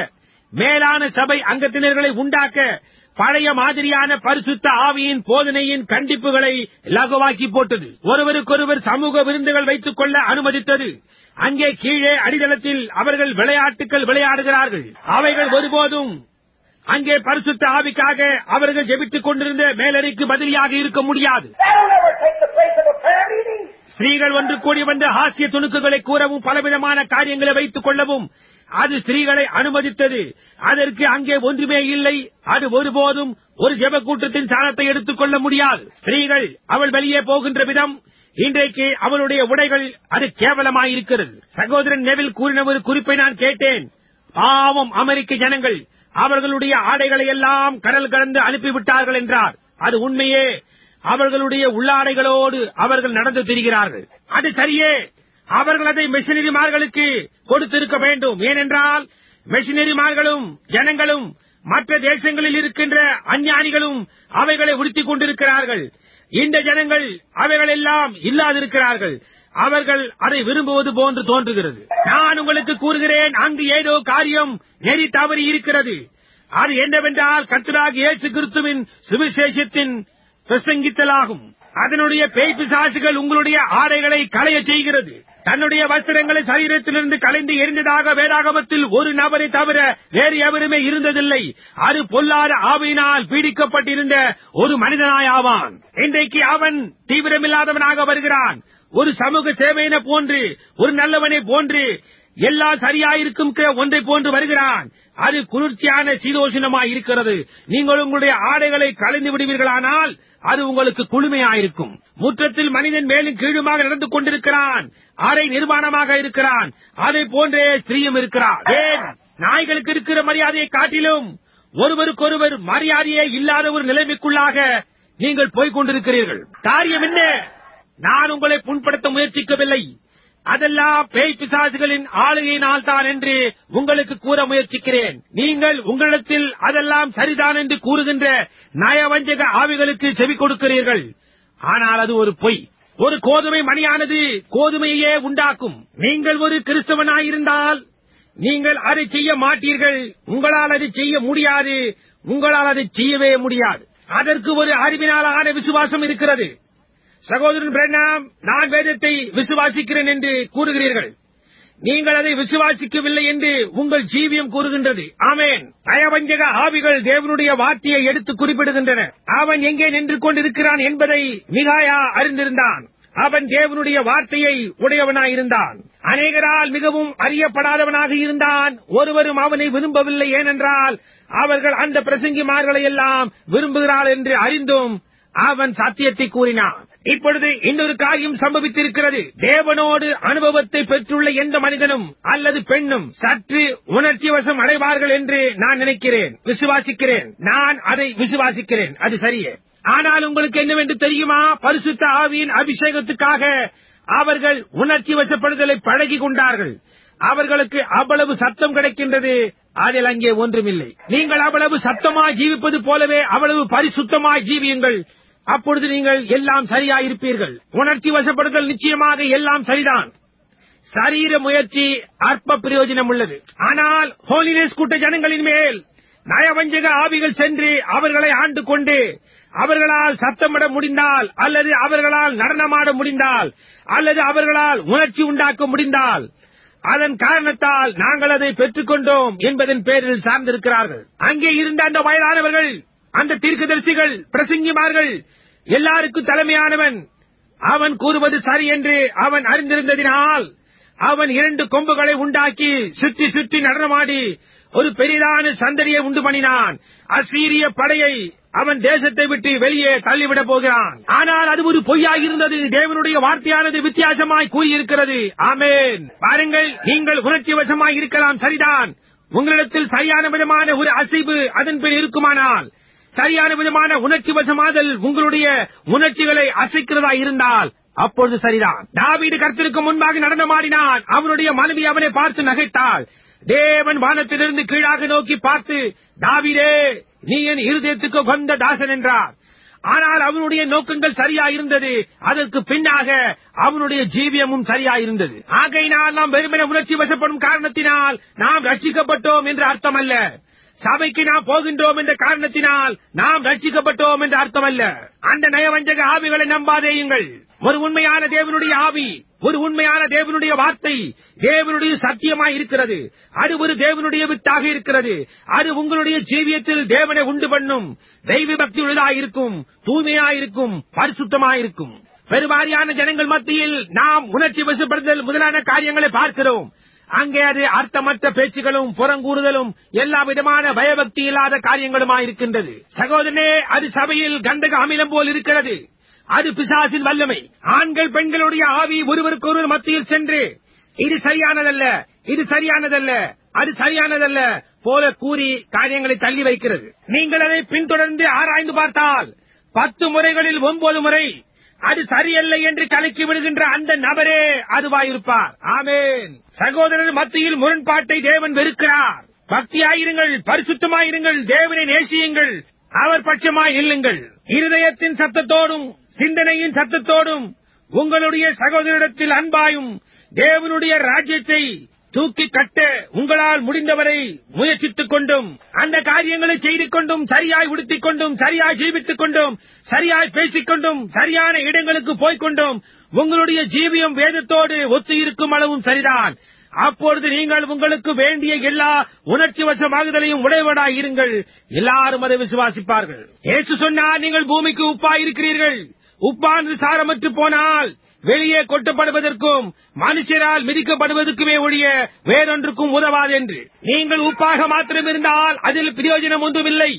மேலான சபை அங்கத்தினர்களை உண்டாக்க பழைய மாதிரியான பரிசுத்த ஆவியின் போதனையின் கண்டிப்புகளை லகுவாக்கி போட்டது ஒருவருக்கொருவர் சமூக விருந்துகள் வைத்துக் கொள்ள அனுமதித்தது அங்கே கீழே அடித்தளத்தில் அவர்கள் விளையாட்டுகள் விளையாடுகிறார்கள் அவைகள் ஒருபோதும் அங்கே பரிசுத்த ஆவிக்காக அவர்கள் ஜெபித்துக் கொண்டிருந்த மேலறைக்கு பதிலியாக இருக்க முடியாது That'll never take the place of a prayer meeting. ஸ்திரீகள் ஒன்று கூடி வந்து ஹாஸ்ய துணுக்குகளை கூறவும் பலவிதமான காரியங்களை வைத்துக் கொள்ளவும் அது ஸ்திரீகளை அனுமதித்தது அதற்கு அங்கே ஒன்றுமே இல்லை அது ஒருபோதும் ஒரு ஜெப கூட்டத்தின் சாணத்தை எடுத்துக் கொள்ள முடியாது ஸ்திரீகள் அவள் வெளியே போகின்ற விதம் இன்றைக்கு அவளுடைய உடைகள் அது கேவலமாயிருக்கிறது சகோதரன் நெவில் கூறின ஒரு குறிப்பை நான் கேட்டேன் பாவம் அமெரிக்க ஜனங்கள் அவர்களுடைய ஆடைகளை எல்லாம் கடல் கடந்து அனுப்பிவிட்டார்கள் என்றார் அது உண்மையே அவர்களுடைய உள்ளாடைகளோடு அவர்கள் நடந்து திரிகிறார்கள் அது சரியே அவர்கள் அதை மிஷனரிமார்களுக்கு கொடுத்திருக்க வேண்டும் ஏனென்றால் மிஷனரிமார்களும் ஜனங்களும் மற்ற தேசங்களில் இருக்கின்ற அஞ்ஞானிகளும் அவைகளை உடுத்திக் கொண்டிருக்கிறார்கள் இந்த ஜனங்கள் அவைகள் எல்லாம் இல்லாதிருக்கிறார்கள் அவர்கள் அதை விரும்புவது போன்று தோன்றுகிறது நான் உங்களுக்கு கூறுகிறேன் அங்கு ஏதோ காரியம் நெறி தவறி இருக்கிறது அது என்னவென்றால் கர்த்தராக இயேசு கிறிஸ்துவின் சுவிசேஷத்தின் பிரசங்கித்தலாகும் அதனுடைய பேய் பிசாசுகள் உங்களுடைய ஆடைகளை களைய செய்கிறது தன்னுடைய வஸ்திரங்களை சரீரத்திலிருந்து கலைந்து எரிந்ததாக வேதாகமத்தில் ஒரு நபரை தவிர வேறு எவருமே இருந்ததில்லை அது பொல்லாத ஆவியினால் பீடிக்கப்பட்டிருந்த ஒரு மனிதனாயாவான் இன்றைக்கு அவன் தீவிரமில்லாதவனாக வருகிறான் ஒரு சமூக சேவையின போன்று ஒரு நல்லவனை போன்று எல்லாம் சரியாயிருக்கும் ஒன்றை போன்று வருகிறான் அது குளிர்ச்சியான சீதோஷணமாய் இருக்கிறது நீங்கள் உங்களுடைய ஆடைகளை கலைந்து விடுவீர்களானால் அது உங்களுக்கு குளுமையாயிருக்கும் முற்றத்தில் மனிதன் மேலும் கீழுமாக நடந்து கொண்டிருக்கிறான் அரை நிர்வாணமாக இருக்கிறான் அதை போன்றே ஸ்திரீயும் இருக்கிறார் ஏன் நாய்களுக்கு இருக்கிற மரியாதையை காட்டிலும் ஒருவருக்கொருவர் மரியாதையே இல்லாத ஒரு நிலைமைக்குள்ளாக நீங்கள் போய்க் கொண்டிருக்கிறீர்கள் காரியம் என்ன நான் உங்களை புண்படுத்த முயற்சிக்கவில்லை அதெல்லாம் பேய் பிசாசுகளின் ஆளுகையினால் தான் என்று உங்களுக்கு கூற முயற்சிக்கிறேன் நீங்கள் உங்களிடத்தில் அதெல்லாம் சரிதான் என்று கூறுகின்ற நயவஞ்சக ஆவிகளுக்கு செவி கொடுக்கிறீர்கள் ஆனால் அது ஒரு பொய் ஒரு கோதுமை மணியானது கோதுமையே உண்டாக்கும் நீங்கள் ஒரு கிறிஸ்தவனாயிருந்தால் நீங்கள் அதை செய்ய மாட்டீர்கள் உங்களால் அதை செய்ய முடியாது உங்களால் அதை செய்யவே முடியாது அதற்கு ஒரு அறிவினாலான விசுவாசம் இருக்கிறது சகோதரன் பிரண்ணாம் நான் வேதத்தை விசுவாசிக்கிறேன் என்று கூறுகிறீர்கள் நீங்கள் அதை விசுவாசிக்கவில்லை என்று உங்கள் ஜீவியம் கூறுகின்றது ஆமேன் நயவஞ்சக ஆவிகள் தேவனுடைய வார்த்தையை எடுத்து குறிப்பிடுகின்றன அவன் எங்கே நின்று கொண்டிருக்கிறான் என்பதை மிகாயா அறிந்திருந்தான் அவன் தேவனுடைய வார்த்தையை உடையவனாயிருந்தான் அநேகரால் மிகவும் அறியப்படாதவனாக இருந்தான் ஒருவரும் அவனை விரும்பவில்லை ஏனென்றால் அவர்கள் அந்த பிரசங்கிமார்களை எல்லாம் விரும்புகிறாள் என்று அறிந்தும் அவன் சத்தியத்தை கூறினான் இப்பொழுது இன்னொரு காரியம் சம்பவித்திருக்கிறது தேவனோடு அனுபவத்தை பெற்றுள்ள எந்த மனிதனும் அல்லது பெண்ணும் சற்று உணர்ச்சி வசம் அடைவார்கள் என்று நான் நினைக்கிறேன் விசுவாசிக்கிறேன் நான் அதை விசுவாசிக்கிறேன் அது சரியே ஆனால் உங்களுக்கு என்னவென்று தெரியுமா பரிசுத்த ஆவியின் அபிஷேகத்துக்காக அவர்கள் உணர்ச்சி வசப்படுதலை பழகி கொண்டார்கள் அவர்களுக்கு அவ்வளவு சத்தம் கிடைக்கின்றது அதில் அங்கே ஒன்றுமில்லை நீங்கள் அவ்வளவு சத்தமாய் ஜீவிப்பது போலவே அவ்வளவு பரிசுத்தமாய் ஜீவியுங்கள் அப்பொழுது நீங்கள் எல்லாம் சரியாயிருப்பீர்கள் உணர்ச்சி வசப்படுதல் நிச்சயமாக எல்லாம் சரிதான் சரீர முயற்சி அற்ப பிரயோஜனம் உள்ளது ஆனால் ஹோலினஸ் கூட்ட ஜனங்களின் மேல் நயவஞ்சக ஆவிகள் சென்று அவர்களை ஆண்டு கொண்டு அவர்களால் சத்தமிட முடிந்தால் அல்லது அவர்களால் நடனமாட முடிந்தால் அல்லது அவர்களால் உணர்ச்சி உண்டாக்க முடிந்தால் அதன் காரணத்தால் நாங்கள் அதை பெற்றுக் கொண்டோம் என்பதன் பேரில் சார்ந்திருக்கிறார்கள் அங்கே இருந்த அந்த வயதானவர்கள் அந்த தீர்க்கதரிசிகள் பிரசங்கிமார்கள் எல்லாருக்கும் தலைமையானவன் அவன் கூறுவது சரி என்று அவன் அறிந்திருந்ததினால் அவன் இரண்டு கொம்புகளை உண்டாக்கி சுற்றி சுற்றி நடனமாடி ஒரு பெரிதான சந்தடியை உண்டு பண்ணினான் அசீரிய படையை அவன் தேசத்தை விட்டு வெளியே தள்ளிவிடப் போகிறான் ஆனால் அது ஒரு பொய்யாக இருந்தது தேவனுடைய வார்த்தையானது வித்தியாசமாய் கூறியிருக்கிறது ஆமேன் பாருங்கள் நீங்கள் உணர்ச்சி வசமாய் இருக்கலாம் சரிதான் உங்களிடத்தில் சரியான விதமான ஒரு அசைவு அதன் பின் இருக்குமானால் சரியான விதமான உணர்ச்சி வசமாதல் உங்களுடைய உணர்ச்சிகளை அசைக்கிறதா இருந்தால் அப்பொழுது சரிதான் தாவீது கர்த்தருக்கு முன்பாக நடனமாடினான் அவனுடைய மனைவி அவனை பார்த்து நகைத்தாள் தேவன் வானத்திலிருந்து கீழாக நோக்கி பார்த்து தாவீதே நீ என் இருதயத்துக்கு கொண்ட தாசன் என்றார் ஆனால் அவனுடைய நோக்கங்கள் சரியாயிருந்தது அதற்கு பின்னாக அவனுடைய ஜீவியமும் சரியாயிருந்தது ஆகையினால் நாம் வெறுமன உணர்ச்சி வசப்படும் காரணத்தினால் நாம் ரட்சிக்கப்பட்டோம் என்று அர்த்தமல்ல சபைக்கு நாம் போகின்றோம் என்ற காரணத்தினால் நாம் ரட்சிக்கப்பட்டோம் என்று அர்த்தமல்ல அந்த நயவஞ்சக ஆவிகளை நம்பாதேயுங்கள் ஒரு உண்மையான தேவனுடைய ஆவி ஒரு உண்மையான தேவனுடைய வார்த்தை தேவனுடைய சத்தியமாய் இருக்கிறது அது ஒரு தேவனுடைய வித்தாக இருக்கிறது அது உங்களுடைய ஜீவியத்தில் தேவனை உண்டு பண்ணும் தெய்வ பக்தி உள்ளதாயிருக்கும் தூய்மையாயிருக்கும் பரிசுத்தமாயிருக்கும் பெருவாரியான ஜனங்கள் மத்தியில் நாம் உணர்ச்சி வசப்படுதல் முதலான காரியங்களை பார்க்கிறோம் அங்கே அது அர்த்தமற்ற பேச்சுகளும் புறங்கூறுதலும் எல்லா விதமான பயபக்தி இல்லாத காரியங்களுமாயிருக்கின்றது சகோதரனே அது சபையில் கந்தக அமிலம் போல் இருக்கிறது அது பிசாசின் வல்லமை ஆண்கள் பெண்களுடைய ஆவி ஒருவருக்கொருவர் மத்தியில் சென்று இது சரியானதல்ல இது சரியானதல்ல அது சரியானதல்ல போல கூறி காரியங்களை தள்ளி வைக்கிறது நீங்கள் அதை பின்தொடர்ந்து ஆராய்ந்து பார்த்தால் பத்து முறைகளில் ஒன்பது முறை அது சரியல்ல என்று கலக்கி விடுகின்ற அந்த நபரே அதுவாயிருப்பார் ஆமேன் சகோதரர் மத்தியில் முரண்பாட்டை தேவன் வெறுக்கிறார் பக்தியாயிருங்கள் பரிசுத்தமாயிருங்கள் தேவனை நேசியுங்கள் அவர் பட்சமாய் நில்லுங்கள் இருதயத்தின் சத்தத்தோடும் சிந்தனையின் சத்தத்தோடும் உங்களுடைய சகோதரிடத்தில் அன்பாயும் தேவனுடைய ராஜ்யத்தை தூக்கி கட்ட உங்களால் முடிந்தவரை முயற்சித்துக் கொண்டும் அந்த காரியங்களை செய்து கொண்டும் சரியாய் உடுத்திக் கொண்டும் சரியாய் ஜீவித்துக் கொண்டும் சரியாய் பேசிக் கொண்டும் சரியான இடங்களுக்கு போய்க் கொண்டும் உங்களுடைய ஜீவியம் வேதத்தோடு ஒத்து இருக்கும் அளவும் சரிதான் அப்பொழுது நீங்கள் உங்களுக்கு வேண்டிய எல்லா உணர்ச்சி வசமாகுதலையும் உடையவனாய் இருங்கள் எல்லாரும் அதை விசுவாசிப்பார்கள் ஏசு சொன்னார் நீங்கள் பூமிக்கு உப்பாய் இருக்கிறீர்கள் உப்பானது சாரமற்று போனால் வெளியே கொட்டப்படுவதற்கும் மனுஷரால் மிதிக்கப்படுவதற்குமே ஒழிய வேறொன்றுக்கும் உதவாது என்று நீங்கள் உப்பாக மாத்திரம் இருந்தால் அதில் பிரயோஜனம் ஒன்றுமில்லை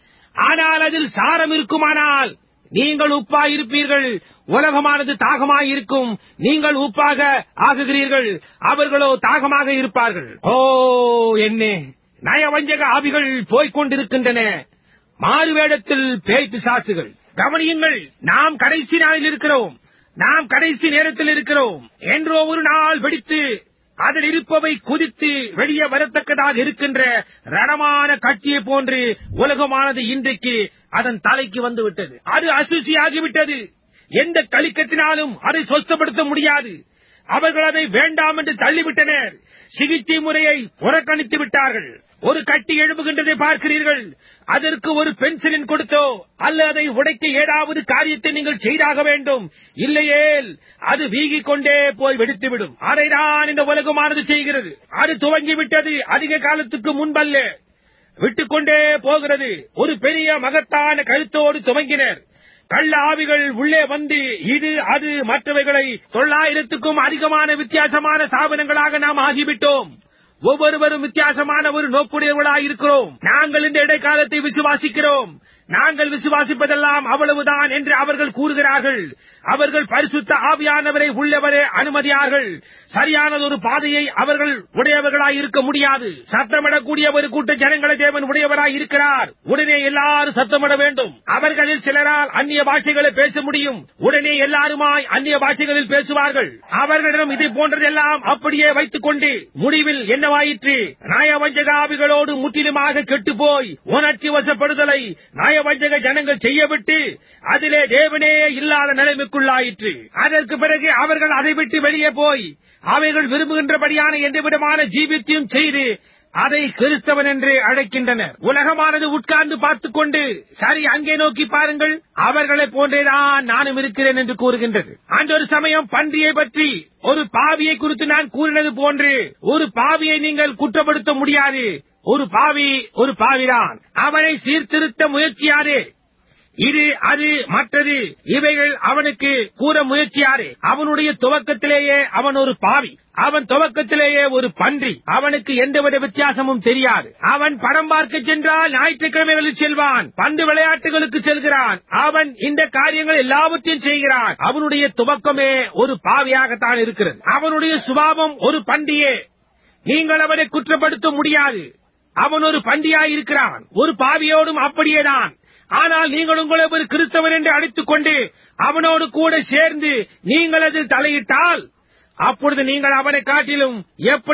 ஆனால் அதில் சாரம் இருக்குமானால் நீங்கள் உப்பாய் இருப்பீர்கள் உலகமானது தாகமாய் இருக்கும் நீங்கள் உப்பாக ஆகுகிறீர்கள் அவர்களோ தாகமாக இருப்பார்கள் ஓ என்ன நயவஞ்சக ஆவிகள் போய்க் கொண்டிருக்கின்றன மாறுவேடத்தில் பேய் பிசாசுகள் கவனியுங்கள் நாம் கடைசி நாளில் இருக்கிறோம் நாம் கடைசி நேரத்தில் இருக்கிறோம் என்றோ ஒரு நாள் வெடித்து அதில் இருப்பவை குதித்து வெளியே வரத்தக்கதாக இருக்கின்ற ரணமான கட்டியை போன்று உலகமானது இன்றைக்கு அதன் தலைக்கு வந்துவிட்டது அது அசுசியாகிவிட்டது எந்த கலிக்கத்தினாலும் அதை சொஸ்தப்படுத்த முடியாது அவர்கள் அதை வேண்டாம் என்று தள்ளிவிட்டனர் சிகிச்சை முறையை புறக்கணித்து விட்டார்கள் ஒரு கட்டி எழுப்புகின்றதை பார்க்கிறீர்கள் அதற்கு ஒரு பென்சிலின் கொடுத்தோ அல்ல அதை உடைக்க ஏதாவது காரியத்தை நீங்கள் செய்தாக வேண்டும் இல்லையேல் அது வீகிக் கொண்டே போய் வெடித்துவிடும் அதைதான் இந்த உலகமானது செய்கிறது அது துவங்கிவிட்டது அதிக காலத்துக்கு முன்பல்ல விட்டுக்கொண்டே போகிறது ஒரு பெரிய மகத்தான கழுத்தோடு துவங்கினர் கள்ள ஆவிகள் உள்ளே வந்து இது அது மற்றவைகளை தொள்ளாயிரத்துக்கும் அதிகமான வித்தியாசமான ஸ்தாபனங்களாக நாம் ஆகிவிட்டோம் ஒவ்வொருவரும் வித்தியாசமான ஒரு நோக்குடையவர்களாய் இருக்கிறோம் நாங்கள் இந்த இடைக்காலத்தை விசுவாசிக்கிறோம் நாங்கள் விசுவாசிப்பதெல்லாம் அவ்வளவுதான் என்று அவர்கள் கூறுகிறார்கள் அவர்கள் பரிசுத்த ஆவியானவரை உள்ளவரே அனுமதியார்கள் சரியானது ஒரு பாதையை அவர்கள் உடையவர்களாய் இருக்க முடியாது சத்தமிடக்கூடிய ஒரு கூட்ட ஜனங்களை தேவன் உடையவராய் இருக்கிறார் உடனே எல்லாரும் சத்தமிட வேண்டும் அவர்களில் சிலரால் அந்நிய பாஷைகளை பேச முடியும் உடனே எல்லாருமாய் அந்நிய பாஷைகளில் பேசுவார்கள் அவர்களிடம் இதை போன்றதெல்லாம் அப்படியே வைத்துக் கொண்டு முடிவில் என்னவாயிற்று நயவஞ்சக ஆவிகளோடு முற்றிலுமாக கெட்டு போய் உணர்ச்சி வசப்படுதலை நயவஞ்சக ஜனங்கள் செய்யவிட்டு அதிலே தேவனே இல்லாத நிலைமைக்குள்ளாயிற்று அதற்கு பிறகு அவர்கள் அதை விட்டு வெளியே போய் அவைகள் விரும்புகின்றபடியான எந்த விதமான ஜீவித்தையும் செய்து அதை கிறிஸ்தவன் என்று அழைக்கின்றனர் உலகமானது உட்கார்ந்து பார்த்துக் கொண்டு சரி அங்கே நோக்கி பாருங்கள் அவர்களைப் போன்றேதான் நானும் இருக்கிறேன் என்று கூறுகின்றது அந்த ஒரு சமயம் பன்றியை பற்றி ஒரு பாவியை குறித்து நான் கூறினது போன்று ஒரு பாவியை நீங்கள் குற்றப்படுத்த முடியாது ஒரு பாவி ஒரு பாவிதான் அவனை சீர்திருத்த முயற்சியாரே இது அது மற்றது இவைகள் அவனுக்கு கூற முயற்சியாரே அவனுடைய துவக்கத்திலேயே அவன் ஒரு பாவி அவன் துவக்கத்திலேயே ஒரு பன்றி அவனுக்கு எந்தவித வித்தியாசமும் தெரியாது அவன் படம் பார்க்க சென்றால் ஞாயிற்றுக்கிழமைகளில் செல்வான் பந்து விளையாட்டுகளுக்கு செல்கிறான் அவன் இந்த காரியங்கள் எல்லாவற்றையும் செய்கிறான் அவனுடைய துவக்கமே ஒரு பாவியாகத்தான் இருக்கிறது அவனுடைய சுபாவம் ஒரு பண்டியே நீங்கள் அவனை குற்றப்படுத்த முடியாது அவன் ஒரு பண்டியாயிருக்கிறான் ஒரு பாவியோடும் அப்படியேதான் ஆனால் நீங்கள் உங்களை ஒரு கிறிஸ்தவன் என்று அழைத்துக் கொண்டு அவனோடு கூட சேர்ந்து நீங்கள் அதில் தலையிட்டால் அப்பொழுது நீங்கள் அவனை காட்டிலும் எப்படியும்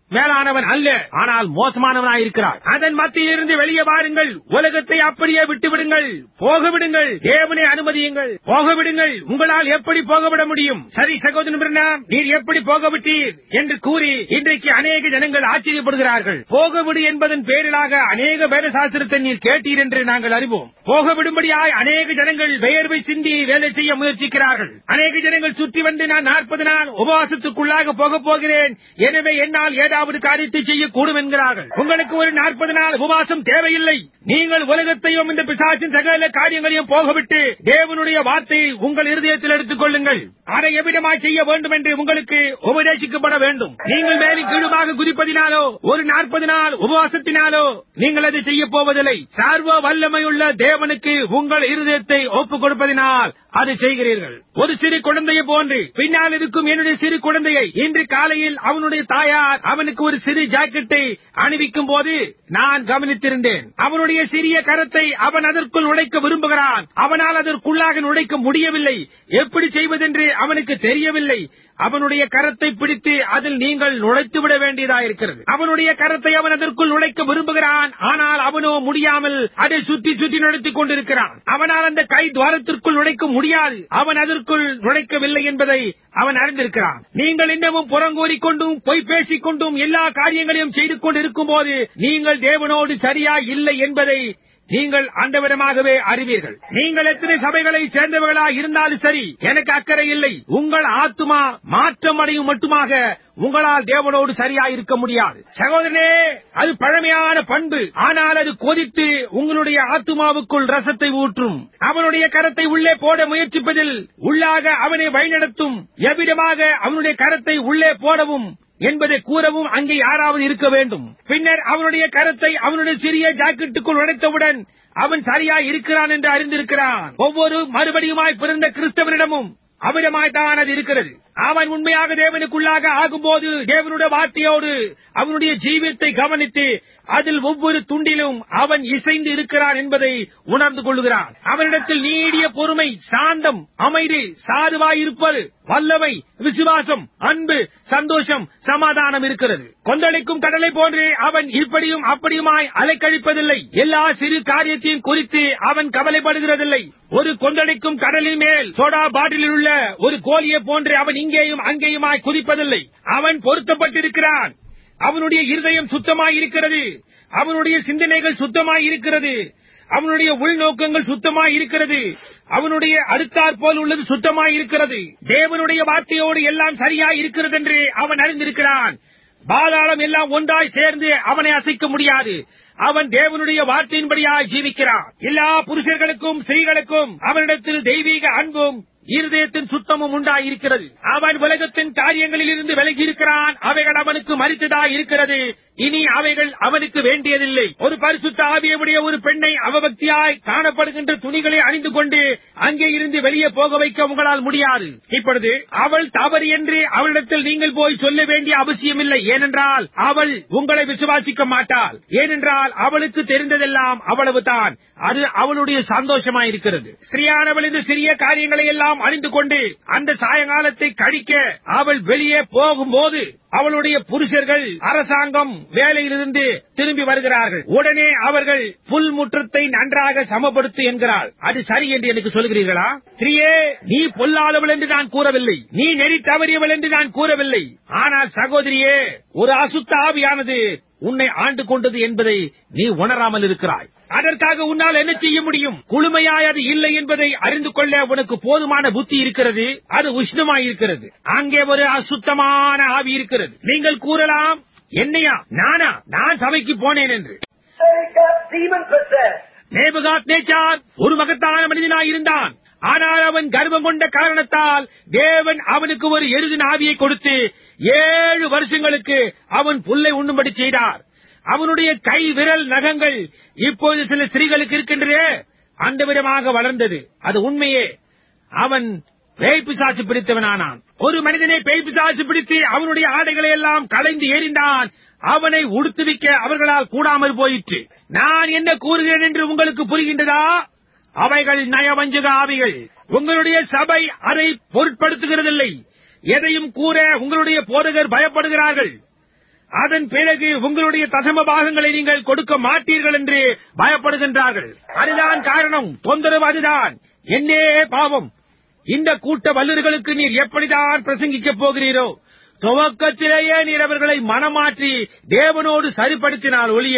மேலானவன் அல்ல ஆனால் மோசமானவனாய் இருக்கிறார் அதன் மத்தியிலிருந்து வெளியே வாருங்கள் உலகத்தை அப்படியே விட்டு விடுங்கள் போக விடுங்கள் தேவனை அனுமதியுங்கள் போக விடுங்கள் உங்களால் எப்படி போகவிட முடியும் சரி சகோதரன் பிரணாம், நீர் எப்படி போக விட்டீர் என்று கூறி இன்றைக்கு அநேக ஜனங்கள் ஆச்சரியப்படுகிறார்கள் போக விடு என்பதன் பேரிலாக அநேக வேத சாஸ்திரத்தை நீர் கேட்டீர் என்று நாங்கள் அறிவோம் போக விடும்படியாய் அநேக ஜனங்கள் பெயர்வை சிந்தி வேலை செய்ய முயற்சிக்கிறார்கள் அநேக ஜனங்கள் சுற்றி வந்து நான் நாற்பது நாள் உபவாசத்துக்குள்ளாக போக போகிறேன் எனவே என்னால் ஏதாவது காரியத்தை செய்யக்கூடும் என்கிறார்கள் உங்களுக்கு ஒரு நாற்பது நாள் உபவாசம் தேவையில்லை நீங்கள் உலகத்தையும் இந்த பிசாசின் சகல காரியங்களையும் போகவிட்டு தேவனுடைய வார்த்தையை உங்கள் இருதயத்தில் எடுத்துக் கொள்ளுங்கள் அதை எவ்விடமாய் செய்ய வேண்டும் என்று உங்களுக்கு உபதேசிக்கப்பட வேண்டும் நீங்கள் மேலும் கீழுமாக குதிப்பதினாலோ ஒரு நாற்பது நாள் உபவாசத்தினாலோ நீங்கள் அதை செய்ய போவதில்லை சர்வ வல்லமையுள்ள தேவனுக்கு உங்கள் இருதயத்தை ஒப்புக் கொடுப்பதினால் அதை செய்கிறீர்கள் ஒரு சிறு குழந்தையை போன்று பின்னால் இருக்கும் என்னுடைய சிறு குழந்தையை இன்று காலையில் அவனுடைய தாயார் அவனுக்கு ஒரு சிறு ஜாக்கெட்டை அணிவிக்கும் போது நான் கவனித்திருந்தேன் அவனுடைய சிறிய கரத்தை அவன் அதற்குள் நுழைக்க விரும்புகிறான் அவனால் அதற்குள்ளாக நுழைக்க முடியவில்லை எப்படி செய்வதென்று அவனுக்கு தெரியவில்லை அவனுடைய கரத்தை பிடித்து அதில் நீங்கள் நுழைத்து விட வேண்டியதாயிருக்கிறது அவனுடைய கரத்தை அவன் அதற்குள் நுழைக்க விரும்புகிறான் ஆனால் அவனோ முடியாமல் அதை சுற்றி சுற்றி நடத்திக் கொண்டிருக்கிறான் அவனால் அந்த கை துவாரத்திற்குள் நுழைக்க முடியாது அவன் அதற்குள் நுழைக்கவில்லை என்பதை அவன் அறிந்திருக்கிறான் நீங்கள் இன்னமும் புறங்கூறிக் கொண்டும் பொய் பேசிக் கொண்டும் எல்லா காரியங்களையும் செய்து கொண்டு இருக்கும் போது நீங்கள் தேவனோடு சரியா இல்லை என்பதை நீங்கள் அந்தவிடமாகவே அறிவீர்கள் நீங்கள் எத்தனை சபைகளை சேர்ந்தவர்களா இருந்தாலும் சரி எனக்கு அக்கறை இல்லை உங்கள் ஆத்துமா மாற்றம் அடையும் மட்டுமாக உங்களால் தேவனோடு சரியா இருக்க முடியாது சகோதரனே அது பழமையான பண்பு ஆனால் அது கொதித்து உங்களுடைய ஆத்துமாவுக்குள் ரசத்தை ஊற்றும் அவனுடைய கரத்தை உள்ளே போட முயற்சிப்பதில் உள்ளாக அவனை வழிநடத்தும் எவ்விதமாக அவனுடைய கரத்தை உள்ளே போடவும் என்பதை கூறவும் அங்கே யாராவது இருக்க வேண்டும் பின்னர் அவனுடைய கரத்தை அவனுடைய சிறிய ஜாக்கெட்டுக்குள் உடைத்தவுடன் அவன் சரியா இருக்கிறான் என்று அறிந்திருக்கிறான் ஒவ்வொரு மறுபடியுமாய் பிறந்த கிறிஸ்தவனிடமும் அவிடமாய்த்தான் அது இருக்கிறது அவன் உண்மையாக தேவனுக்குள்ளாக ஆகும்போது தேவனுடைய வார்த்தையோடு அவனுடைய ஜீவியத்தை கவனித்து அதில் ஒவ்வொரு துண்டிலும் அவன் இசைந்து இருக்கிறான் என்பதை உணர்ந்து கொள்கிறான் அவனிடத்தில் நீடிய பொறுமை சாந்தம் அமைதி சாதுவாய் இருப்பது வல்லமை விசுவாசம் அன்பு சந்தோஷம் சமாதானம் இருக்கிறது கொந்தளிக்கும் கடலை போன்று அவன் இப்படியும் அப்படியுமாய் அலைக்கழிப்பதில்லை எல்லா சிறு காரியத்தையும் குறித்து அவன் கவலைப்படுகிறதில்லை ஒரு கொந்தளிக்கும் கடலின் மேல் சோடா பாட்டிலில் உள்ள ஒரு கோழியை போன்று அவன் இங்கேயும் அங்கேயுமாய் குதிப்பதில்லை அவன் பொருத்தப்பட்டிருக்கிறான் அவனுடைய இருதயம் சுத்தமாய் இருக்கிறது அவனுடைய சிந்தனைகள் சுத்தமாய் இருக்கிறது அவனுடைய உள்நோக்கங்கள் சுத்தமாய் இருக்கிறது அவனுடைய அடுத்தாற் போல் உள்ளது சுத்தமாய் இருக்கிறது தேவனுடைய வார்த்தையோடு எல்லாம் சரியாய் இருக்கிறது என்று அவன் அறிந்திருக்கிறான் பாதாளம் எல்லாம் ஒன்றாய் சேர்ந்து அவனை அசைக்க முடியாது அவன் தேவனுடைய வார்த்தையின்படியாய் ஜீவிக்கிறான் எல்லா புருஷர்களுக்கும் ஸ்திரீகளுக்கும் அவனிடத்தில் தெய்வீக அன்பும் இருதயத்தின் சுத்தமும் உண்டாயிருக்கிறது அவன் உலகத்தின் காரியங்களில் இருந்து விலகி இருக்கிறான் அவைகள் அவனுக்கு மறித்ததாய் இருக்கிறது இனி அவைகள் அவனுக்கு வேண்டியதில்லை ஒரு பரிசுத்த ஆவியுடைய ஒரு பெண்ணை அவபக்தியாய் காணப்படுகின்ற துணிகளை அணிந்து கொண்டு அங்கே இருந்து வெளியே போக வைக்க உங்களால் முடியாது இப்பொழுது அவள் தவறு என்று அவளிடத்தில் நீங்கள் போய் சொல்ல வேண்டிய அவசியமில்லை ஏனென்றால் அவள் உங்களை விசுவாசிக்க மாட்டாள் ஏனென்றால் அவளுக்கு தெரிந்ததெல்லாம் அவ்வளவுதான் அது அவளுடைய சந்தோஷமாயிருக்கிறது ஸ்திரியானவள் இந்த சிறிய காரியங்களை எல்லாம் அணிந்து கொண்டு அந்த சாயங்காலத்தை கழிக்க அவள் வெளியே போகும்போது அவளுடைய புருஷர்கள் அரசாங்கம் வேலையிலிருந்து திரும்பி வருகிறார்கள் உடனே அவர்கள் புல் முற்றத்தை நன்றாக சமப்படுத்து என்கிறாள் அது சரி என்று எனக்கு சொல்கிறீர்களா ஸ்திரியே நீ பொல்லாதவள் என்று நான் கூறவில்லை நீ நெறி தவறியவள் என்று நான் கூறவில்லை ஆனால் சகோதரியே ஒரு அசுத்த ஆவியானது உன்னை ஆண்டு கொண்டது என்பதை நீ உணராமல் இருக்கிறாய் அதற்காக உன்னால் என்ன செய்ய முடியும் குளுமையாய் அது இல்லை என்பதை அறிந்து கொள்ள உனக்கு போதுமான புத்தி இருக்கிறது அது உஷ்ணமாய் இருக்கிறது அங்கே ஒரு அசுத்தமான ஆவி இருக்கிறது நீங்கள் கூறலாம் என்னையா நானா நான் சபைக்கு போனேன் என்று They got demon possessed. நேபுகாத் நேச்சார் ஒரு மகத்தான மனிதனாய் இருந்தான் ஆனால் அவன் கர்வம் கொண்ட காரணத்தால் தேவன் அவனுக்கு ஒரு எருதின் ஆவியை கொடுத்து ஏழு வருஷங்களுக்கு அவன் புல்லை உண்ணும்படி செய்தார் அவனுடைய கை விரல் நகங்கள் இப்போது சில ஸ்திரீகளுக்கு இருக்கின்றதே அந்த விதமாக வளர்ந்தது அது உண்மையே அவன் பேய் பிசாசு பிடித்தவனானான் ஒரு மனிதனை பேய் பிசாசு பிடித்து அவனுடைய ஆடைகளை எல்லாம் களைந்து எறிந்தான் அவனை உடுத்துவிக்க அவர்களால் கூடாமல் போயிற்று நான் என்ன கூறுகிறேன் என்று உங்களுக்கு புரிகின்றதா அவைகள் நயவஞ்சக ஆவிகள் உங்களுடைய சபை அதை பொருட்படுத்துகிறதில்லை எதையும் கூற உங்களுடைய போதகர் பயப்படுகிறார்கள் அதன் பிறகு உங்களுடைய தசம பாகங்களை நீங்கள் கொடுக்க மாட்டீர்கள் என்று பயப்படுகின்றார்கள் அதுதான் காரணம் தொந்தரவு அதுதான் என்னே பாவம் இந்த கூட்ட வல்லுர்களுக்கு நீர் எப்படிதான் பிரசங்கிக்கப் போகிறீரோ துவக்கத்திலேயே நீர் அவர்களை மனமாற்றி தேவனோடு சரிப்படுத்தினால் ஒழிய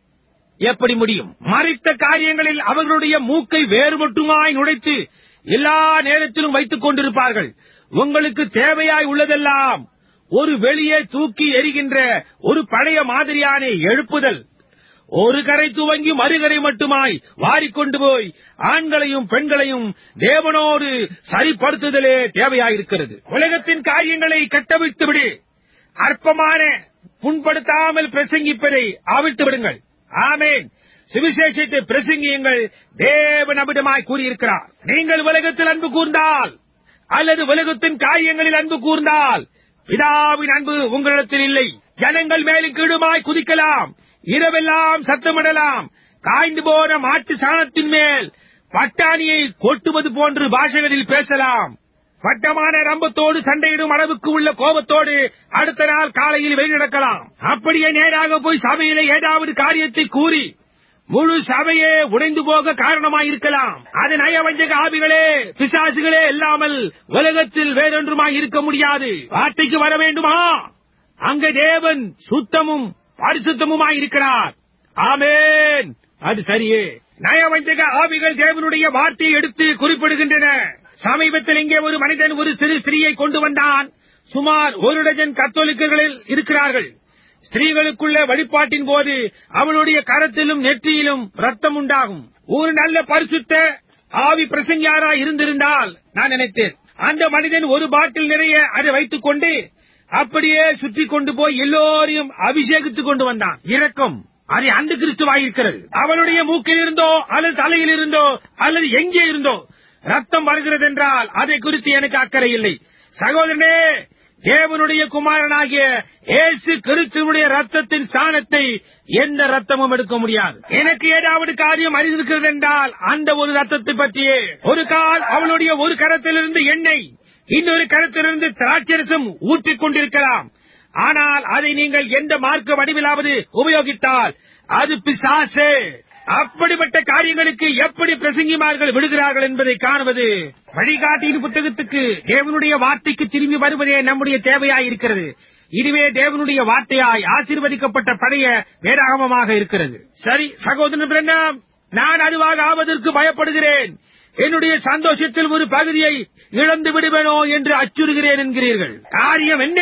எப்படி முடியும் மறைத்த காரியங்களில் அவர்களுடைய மூக்கை வேறுபட்டுமாய் நுழைத்து எல்லா நேரத்திலும் வைத்துக் கொண்டிருப்பார்கள் உங்களுக்கு தேவையாய் உள்ளதெல்லாம் ஒரு வெளியே தூக்கி எரிகின்ற ஒரு பழைய மாதிரியான எழுப்புதல் ஒரு கரை துவங்கி மறுகரை மட்டுமாய் வாரிக்கொண்டு போய் ஆண்களையும் பெண்களையும் தேவனோடு சரிப்படுத்துதலே தேவையாயிருக்கிறது உலகத்தின் காரியங்களை கட்டவிழ்த்து விடு அற்பமான புண்படுத்தாமல் பிரசங்கிப்பதை அவிழ்த்து விடுங்கள் ஆமேன் சுவிசேஷத்தை பிரசங்கியுங்கள் தேவன் அமிடமாய் கூறியிருக்கிறார் நீங்கள் உலகத்தில் அன்பு கூர்ந்தால் அல்லது உலகத்தின் காரியங்களில் அன்பு கூர்ந்தால் பிதாவின் அன்பு உங்களிடத்தில் இல்லை ஜனங்கள் மேலும் கீழுமாய் குதிக்கலாம் இரவெல்லாம் சத்தமிடலாம் காய்ந்து போன மாட்டு சாணத்தின் மேல் பட்டாணியை கொட்டுவது போன்று பாஷைகளில் பேசலாம் வட்டமான ரம்பத்தோடு சண்டையிடும் அளவுக்கு உள்ள கோபத்தோடு அடுத்த நாள் காலையில் வெளிநடக்கலாம் அப்படியே நேராக போய் சபையிலே ஏதாவது காரியத்தை கூறி முழு சபையே உடைந்து போக காரணமாயிருக்கலாம் அது நயவஞ்சக ஆவிகளே பிசாசுகளே இல்லாமல் உலகத்தில் வேறொன்றுமாய் இருக்க முடியாது வார்த்தைக்கு வர வேண்டுமா அங்க தேவன் சுத்தமும் பரிசுத்தமுமாய் இருக்கிறார் ஆமேன் அது சரியே நயவஞ்சக ஆவிகள் தேவனுடைய வார்த்தையை எடுத்து குறிப்பிடுகின்றன சமீபத்தில் இங்கே ஒரு மனிதன் ஒரு சிறு ஸ்திரீயை கொண்டு வந்தான் சுமார் ஒரு டஜன் கத்தோலிக்கர்களில் இருக்கிறார்கள் ஸ்திரீகளுக்குள்ள வழிபாட்டின் போது அவளுடைய கரத்திலும் நெற்றியிலும் ரத்தம் உண்டாகும் ஒரு நல்ல பரிசுத்த ஆவி பிரசங்கியாரா இருந்திருந்தால் நான் நினைத்தேன் அந்த மனிதன் ஒரு பாட்டில் நிறைய அதை வைத்துக் கொண்டு அப்படியே சுற்றி கொண்டு போய் எல்லோரையும் அபிஷேகித்துக் கொண்டு வந்தான் இரக்கம் அது அந்த கிறிஸ்துவாயிருக்கிறது அவனுடைய மூக்கில் இருந்தோ அல்லது தலையில் இருந்தோ அல்லது எங்கே இருந்தோ ரத்தம் வருகிறது என்றால் அதை குறித்து எனக்கு அக்கறை இல்லை சகோதரனே தேவனுடைய குமாரனாகிய இயேசு கிறிஸ்துவனுடைய ரத்தத்தின் ஸ்தானத்தை எந்த ரத்தமும் எடுக்க முடியாது எனக்கு ஏதாவது காரியம் அறிந்திருக்கிறது என்றால் அந்த ஒரு ரத்தத்தை பற்றியே ஒரு கால் அவளுடைய ஒரு கரத்திலிருந்து எண்ணெய் இன்னொரு கரத்திலிருந்து திராட்சரசம் ஊற்றிக் கொண்டிருக்கலாம் ஆனால் அதை நீங்கள் எந்த மார்க்க வடிவிலாவது உபயோகித்தால் அது பிசாசு அப்படிப்பட்ட காரியங்களுக்கு எப்படி பிரசங்கிமார்கள் விடுகிறார்கள் என்பதை காணுவது வழிகாட்டியின் புத்தகத்துக்கு தேவனுடைய வார்த்தைக்கு திரும்பி வருவதே நம்முடைய தேவையாயிருக்கிறது இதுவே தேவனுடைய வார்த்தையாய் ஆசீர்வதிக்கப்பட்ட பழைய வேதாகமமாக இருக்கிறது சரி சகோதரன் பிரண்ணாம் நான் அதுவாக ஆவதற்கு பயப்படுகிறேன் என்னுடைய சந்தோஷத்தில் ஒரு பகுதியை இழந்து விடுவேனோ என்று அச்சுறுகிறேன் என்கிறீர்கள் காரியம் என்ன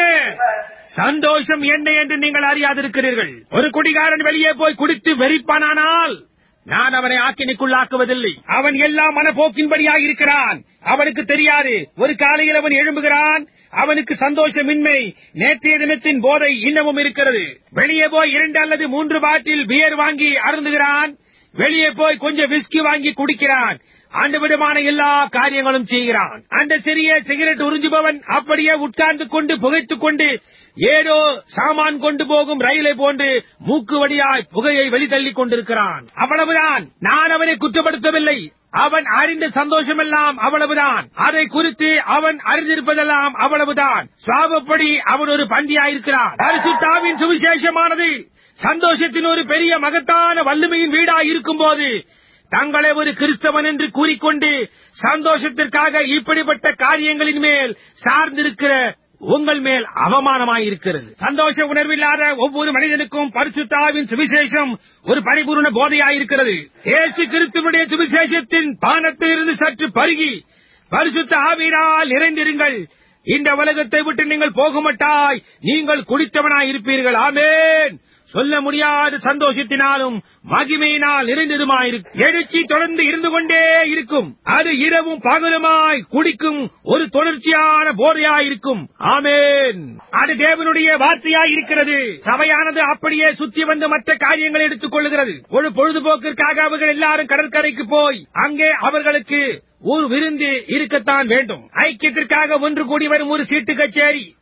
சந்தோஷம் என்ன என்று நீங்கள் அறியாதிருக்கிறீர்கள் ஒரு குடிகாரன் வெளியே போய் குடித்து வெறிப்பானானால் நான் அவனை ஆக்கினைக்குள்ளாக்குவதில்லை அவன் எல்லா மனப்போக்கின்படியாக இருக்கிறான் அவனுக்கு தெரியாது ஒரு காலையில் அவன் எழும்புகிறான் அவனுக்கு சந்தோஷமின்மை நேற்றைய தினத்தின் போதை இன்னமும் இருக்கிறது வெளியே போய் இரண்டு அல்லது மூன்று பாட்டில் பியர் வாங்கி அருந்துகிறான் வெளியே போய் கொஞ்சம் விஸ்கி வாங்கி குடிக்கிறான் அந்த விதமான எல்லா காரியங்களும் செய்கிறான் அந்த சிறிய சிகரெட் உறிஞ்சுபவன் அப்படியே உட்கார்ந்து கொண்டு புகைத்துக் கொண்டு ஏதோ சாமான் கொண்டு போகும் ரயிலை போன்று மூக்கு வழியாய் புகையை வெளித்தள்ளிக் கொண்டிருக்கிறான் அவ்வளவுதான் நான் அவனை குற்றப்படுத்தவில்லை அவன் அறிந்த சந்தோஷமெல்லாம் அவ்வளவுதான் அதை குறித்து அவன் அறிந்திருப்பதெல்லாம் அவ்வளவுதான் சுவாபப்படி அவன் ஒரு பந்தியாயிருக்கிறான் பரிசுத்தாவின் சுவிசேஷமானது சந்தோஷத்தின் ஒரு பெரிய மகத்தான வல்லமையின் வீடாய் இருக்கும்போது தங்களை ஒரு கிறிஸ்தவன் என்று கூறிக்கொண்டு சந்தோஷத்திற்காக இப்படிப்பட்ட காரியங்களின் மேல் சார்ந்திருக்கிற உங்கள் மேல் அவமானமாயிருக்கிறது சந்தோஷ உணர்வில்லாத ஒவ்வொரு மனிதனுக்கும் பரிசுத்தாவின் சுவிசேஷம் ஒரு பரிபூர்ண போதையாயிருக்கிறது இயேசு கிறிஸ்துவனுடைய சுவிசேஷத்தின் பானத்திலிருந்து சற்று பருகி பரிசுத்த ஆவியினால் நிறைந்திருங்கள் இந்த உலகத்தை விட்டு நீங்கள் போகுமட்டாய் நீங்கள் குடித்தவனாய் இருப்பீர்கள் ஆமேன் சொல்ல முடியாத சந்தோஷத்தினாலும் மகிமையினால் நிறைந்ததுமாயிருக்கும் எழுச்சி தொடர்ந்து இருந்து கொண்டே இருக்கும் அது இரவும் பகலுமாய் குடிக்கும் ஒரு தொடர்ச்சியான போதையாயிருக்கும் ஆமேன் அது தேவனுடைய வார்த்தையாய் இருக்கிறது சபையானது அப்படியே சுத்தி வந்து மற்ற காரியங்களை எடுத்துக் கொள்ளுகிறது ஒரு பொழுதுபோக்கிற்காக அவர்கள் எல்லாரும் கடற்கரைக்கு போய் அங்கே அவர்களுக்கு ஒரு விருந்து இருக்கத்தான் வேண்டும் ஐக்கியத்திற்காக ஒன்று கூடி வரும் ஒரு சீட்டு கச்சேரி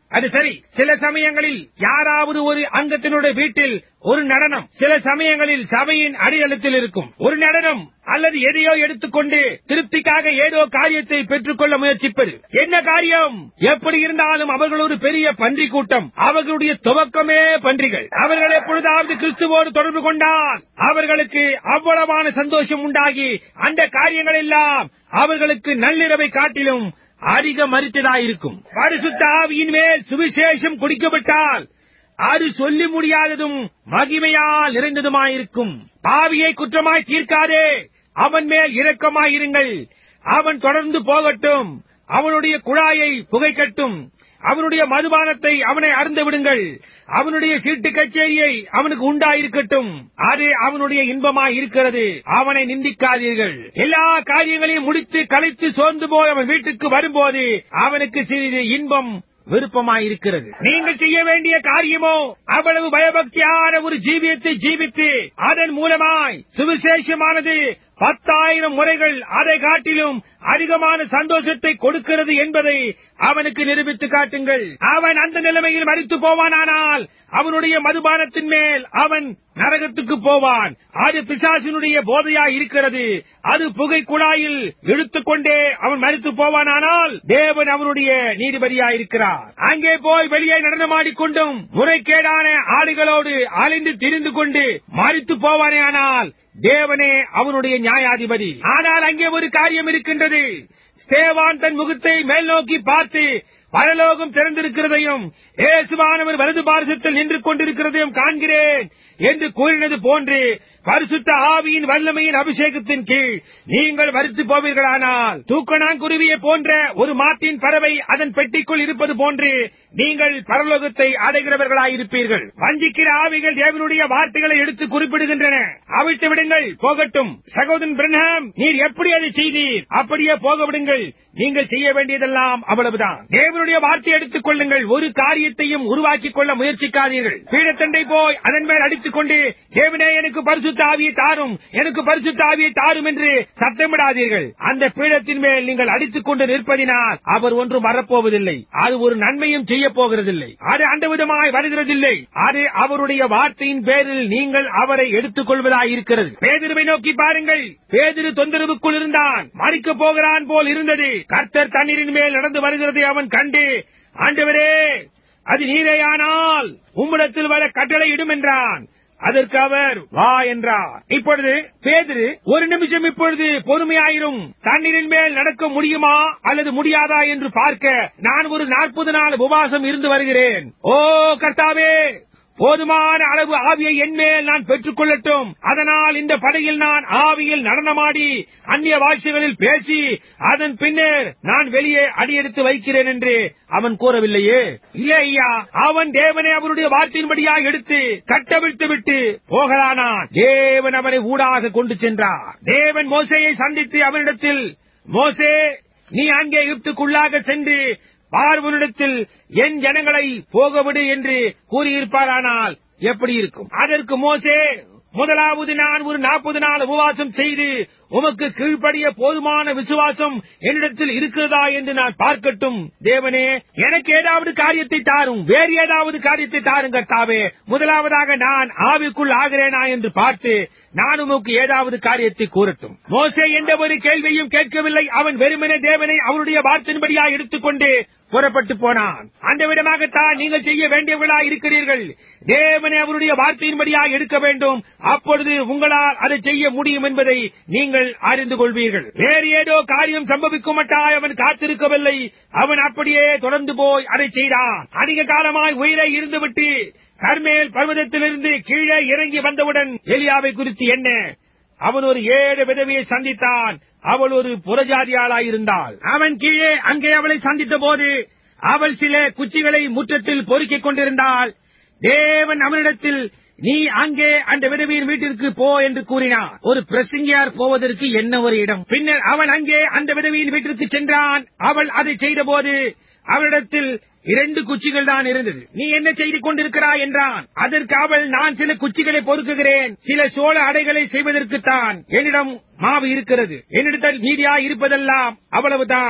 அது சரி சில சமயங்களில் யாராவது ஒரு அங்கத்தினுடைய வீட்டில் ஒரு நடனம் சில சமயங்களில் சபையின் அடித்தளத்தில் இருக்கும் ஒரு நடனம் அல்லது எதையோ எடுத்துக்கொண்டு திருப்திக்காக ஏதோ காரியத்தை பெற்றுக்கொள்ள முயற்சிப்பது என்ன காரியம் எப்படி இருந்தாலும் அவர்கள் ஒரு பெரிய பன்றி கூட்டம் அவர்களுடைய துவக்கமே பன்றிகள் அவர்கள் எப்பொழுதாவது கிறிஸ்துவோடு தொடர்பு கொண்டால் அவர்களுக்கு அவ்வளவான சந்தோஷம் உண்டாகி அந்த காரியங்கள் எல்லாம் அவர்களுக்கு நள்ளிரவை காட்டிலும் அதிக மறுத்ததாயிருக்கும் பரிசுத்த ஆவியின் மேல் சுவிசேஷம் குடிக்கப்பட்டால் அது சொல்லி முடியாததும் மகிமையால் நிறைந்ததுமாயிருக்கும் பாவியை குற்றமாய் தீர்க்காதே அவன் மேல் இரக்கமாயிருங்கள் அவன் தொடர்ந்து போகட்டும் அவனுடைய குழாயை புகைக்கட்டும் அவனுடைய மதுபானத்தை அவனை அருந்த விடுங்கள் அவனுடைய சீட்டு கச்சேரியை அவனுக்கு உண்டாயிருக்கட்டும் அது அவனுடைய இன்பமாய் இருக்கிறது அவனை நிந்திக்காதீர்கள் எல்லா காரியங்களையும் முடித்து கலைத்து சோர்ந்து போய் அவன் வீட்டுக்கு வரும்போது அவனுக்கு சிறிது இன்பம் விருப்பமாயிருக்கிறது நீங்கள் செய்ய வேண்டிய காரியமோ அவ்வளவு பயபக்தியான ஒரு ஜீவியத்தை ஜீவித்து அதன் மூலமாய் சுவிசேஷமானது பத்தாயிரம் முறைகள் அதை காட்டிலும் அதிகமான சந்தோஷத்தை கொடுக்கிறது என்பதை அவனுக்கு நிரூபித்து காட்டுங்கள் அவன் அந்த நிலைமையில் மறித்து போவானானால் அவனுடைய மதுபானத்தின் மேல் அவன் நரகத்துக்கு போவான் அது பிசாசினுடைய போதையா இருக்கிறது அது புகை குழாயில் இழுத்துக்கொண்டே அவன் மறித்து போவானானால் தேவன் அவனுடைய நீதிபதியா இருக்கிறார் அங்கே போய் வெளியே நடனமாடிக்கொண்டும் முறைகேடான ஆடுகளோடு அலைந்து திரிந்து கொண்டு மறித்து போவானே ஆனால் தேவனே அவனுடைய நியாயாதிபதி ஆனால் அங்கே ஒரு காரியம் இருக்கின்றது ஸ்தேவான் தன் முகத்தை மேல் நோக்கி பார்த்து பரலோகம் திறந்திருக்கிறதையும் ஏசுவானவர் வலது பாரசத்தில் நின்று கொண்டிருக்கிறதையும் காண்கிறேன் என்று கூறினது போன்று பரிசுத்த ஆவியின் வல்லமையின் அபிஷேகத்தின் கீழ் நீங்கள் வருத்து போவீர்களானால் தூக்கணாங்குருவியை போன்ற ஒரு மாட்டின் பறவை அதன் பெட்டிக்குள் இருப்பது போன்று நீங்கள் பரலோகத்தை அடைகிறவர்களாயிருப்பீர்கள் வஞ்சிக்கிற ஆவிகள் தேவனுடைய வார்த்தைகளை எடுத்து குறிப்பிடுகின்றன அவிழ்த்து விடுங்கள் போகட்டும் சகோதரன் பிரண்ணாம் நீர் எப்படி அதை செய்தீர் அப்படியே போக விடுங்கள் நீங்கள் செய்ய வேண்டியதெல்லாம் அவ்வளவுதான் தேவனுடைய வார்த்தை எடுத்துக் கொள்ளுங்கள் ஒரு காரியத்தையும் உருவாக்கிக் கொள்ள முயற்சிக்காதீர்கள் பீடத்தண்டை போய் அதன் மேல் அடித்துக் கொண்டு தேவனே எனக்கு பரிசுத்த ஆவியை தாரும் எனக்கு பரிசுத்த ஆவியை தாரும் என்று சத்தமிடாதீர்கள் அந்த பீடத்தின் மேல் நீங்கள் அடித்துக் கொண்டு நிற்பதினால் அவர் ஒன்றும் வரப்போவதில்லை அது ஒரு நன்மையும் செய்ய போகிறதில்லை அது அந்த விதமாய் வருகிறதில்லை அது அவருடைய வார்த்தையின் பேரில் நீங்கள் அவரை எடுத்துக் கொள்வதாயிருக்கிறது பேதிருவை நோக்கி பாருங்கள் பேதிரு தொந்தரவுக்குள் இருந்தான் மறிக்கப் போகிறான் போல் இருந்தது கர்த்தர் தண்ணீரின் மேல் நடந்து வருகிறதை அவன் கண்டு ஆண்டவரே அது நீரேயானால் உம்மிடத்தில் வர கட்டளை இடும் என்றான் அதற்கு அவர் வா என்றார் இப்பொழுது பேதிரு ஒரு நிமிஷம் இப்பொழுது பொறுமையாயிரும் தண்ணீரின் மேல் நடக்க முடியுமா அல்லது முடியாதா என்று பார்க்க நான் ஒரு நாற்பது நாள் உபவாசம் இருந்து வருகிறேன் ஓ கர்த்தாவே போதுமான அளவு ஆவியை என்மேல் நான் பெற்றுக் கொள்ளட்டும் அதனால் இந்த படையில் நான் ஆவியில் நடனமாடி அந்நிய பாஷைகளில் பேசி அதன் பின்னர் நான் வெளியே அடியெடுத்து வைக்கிறேன் என்று அவன் கூறவில்லையே இல்லை ஐயா அவன் தேவனை அவருடைய வார்த்தையின்படியாக எடுத்து கட்டவிழ்த்து விட்டு போகலானான் தேவன் அவனை ஊடாக கொண்டு சென்றார் தேவன் மோசையை சந்தித்து அவனிடத்தில் மோசே நீ அங்கே எகிப்துக்குள்ளாக சென்று பார்வனிடத்தில் என் ஜனங்களை போகவிடு என்று கூறியிருப்பாரானால் எப்படி இருக்கும் அதற்கு மோசே முதலாவது நான் ஒரு நாற்பது நாள் உபவாசம் செய்து உமக்கு கீழ்ப்படிய போதுமான விசுவாசம் என்னிடத்தில் இருக்கிறதா என்று நான் பார்க்கட்டும் தேவனே எனக்கு ஏதாவது காரியத்தை தாரும் வேறு ஏதாவது காரியத்தை தாரும் கர்த்தாவே முதலாவதாக நான் ஆவிக்குள் ஆகிறேனா என்று பார்த்து நான் உமக்கு ஏதாவது காரியத்தை கூறட்டும் மோசே எந்த ஒரு கேள்வியும் கேட்கவில்லை அவன் வெறுமனே தேவனை அவருடைய வார்த்தையின்படியா எடுத்துக்கொண்டு புறப்பட்டு போனான் அந்த விதமாகத்தான் நீங்கள் செய்ய வேண்டியவர்களா இருக்கிறீர்கள் தேவனை அவருடைய வார்த்தையின்படியா எடுக்க வேண்டும் அப்பொழுது உங்களால் அதை செய்ய முடியும் என்பதை நீங்கள் அறிந்து கொள்வீர்கள் வேறு ஏதோ காரியம் சம்பவிக்கும் மட்டாய் அவன் காத்திருக்கவில்லை அவன் அப்படியே தொடர்ந்து போய் அதை செய்தான் அதிக காலமாய் உயிரை இருந்துவிட்டு கர்மேல் பர்வதத்திலிருந்து கீழே இறங்கி வந்தவுடன் எலியாவை குறித்து என்ன அவன் ஒரு ஏழு விதவியை சந்தித்தான் அவள் ஒரு புறஜாதியாளாயிருந்தாள் அவன் கீழே அங்கே அவளை சந்தித்த போது அவள் சில குச்சிகளை முற்றத்தில் பொறுக்கிக் கொண்டிருந்தாள் தேவன் அவனிடத்தில் நீ அங்கே அந்த விதவியின் வீட்டிற்கு போ என்று கூறினார் ஒரு பிரசங்கியார் போவதற்கு என்ன ஒரு இடம் பின்னர் அவன் அங்கே அந்த விதவியின் வீட்டிற்கு சென்றான் அவள் அதை செய்தபோது அவளிடத்தில் இரண்டு குச்சிகள் தான் இருந்தது நீ என்ன செய்து கொண்டிருக்கிறாய் என்றான் அதற்கு அவள் நான் சில குச்சிகளை பொறுக்குகிறேன் சில சோள அடைகளை செய்வதற்குத்தான் என்னிடம் மாவு இருக்கிறது என்னிடத்தில் மீதியா இருப்பதெல்லாம் அவ்வளவுதான்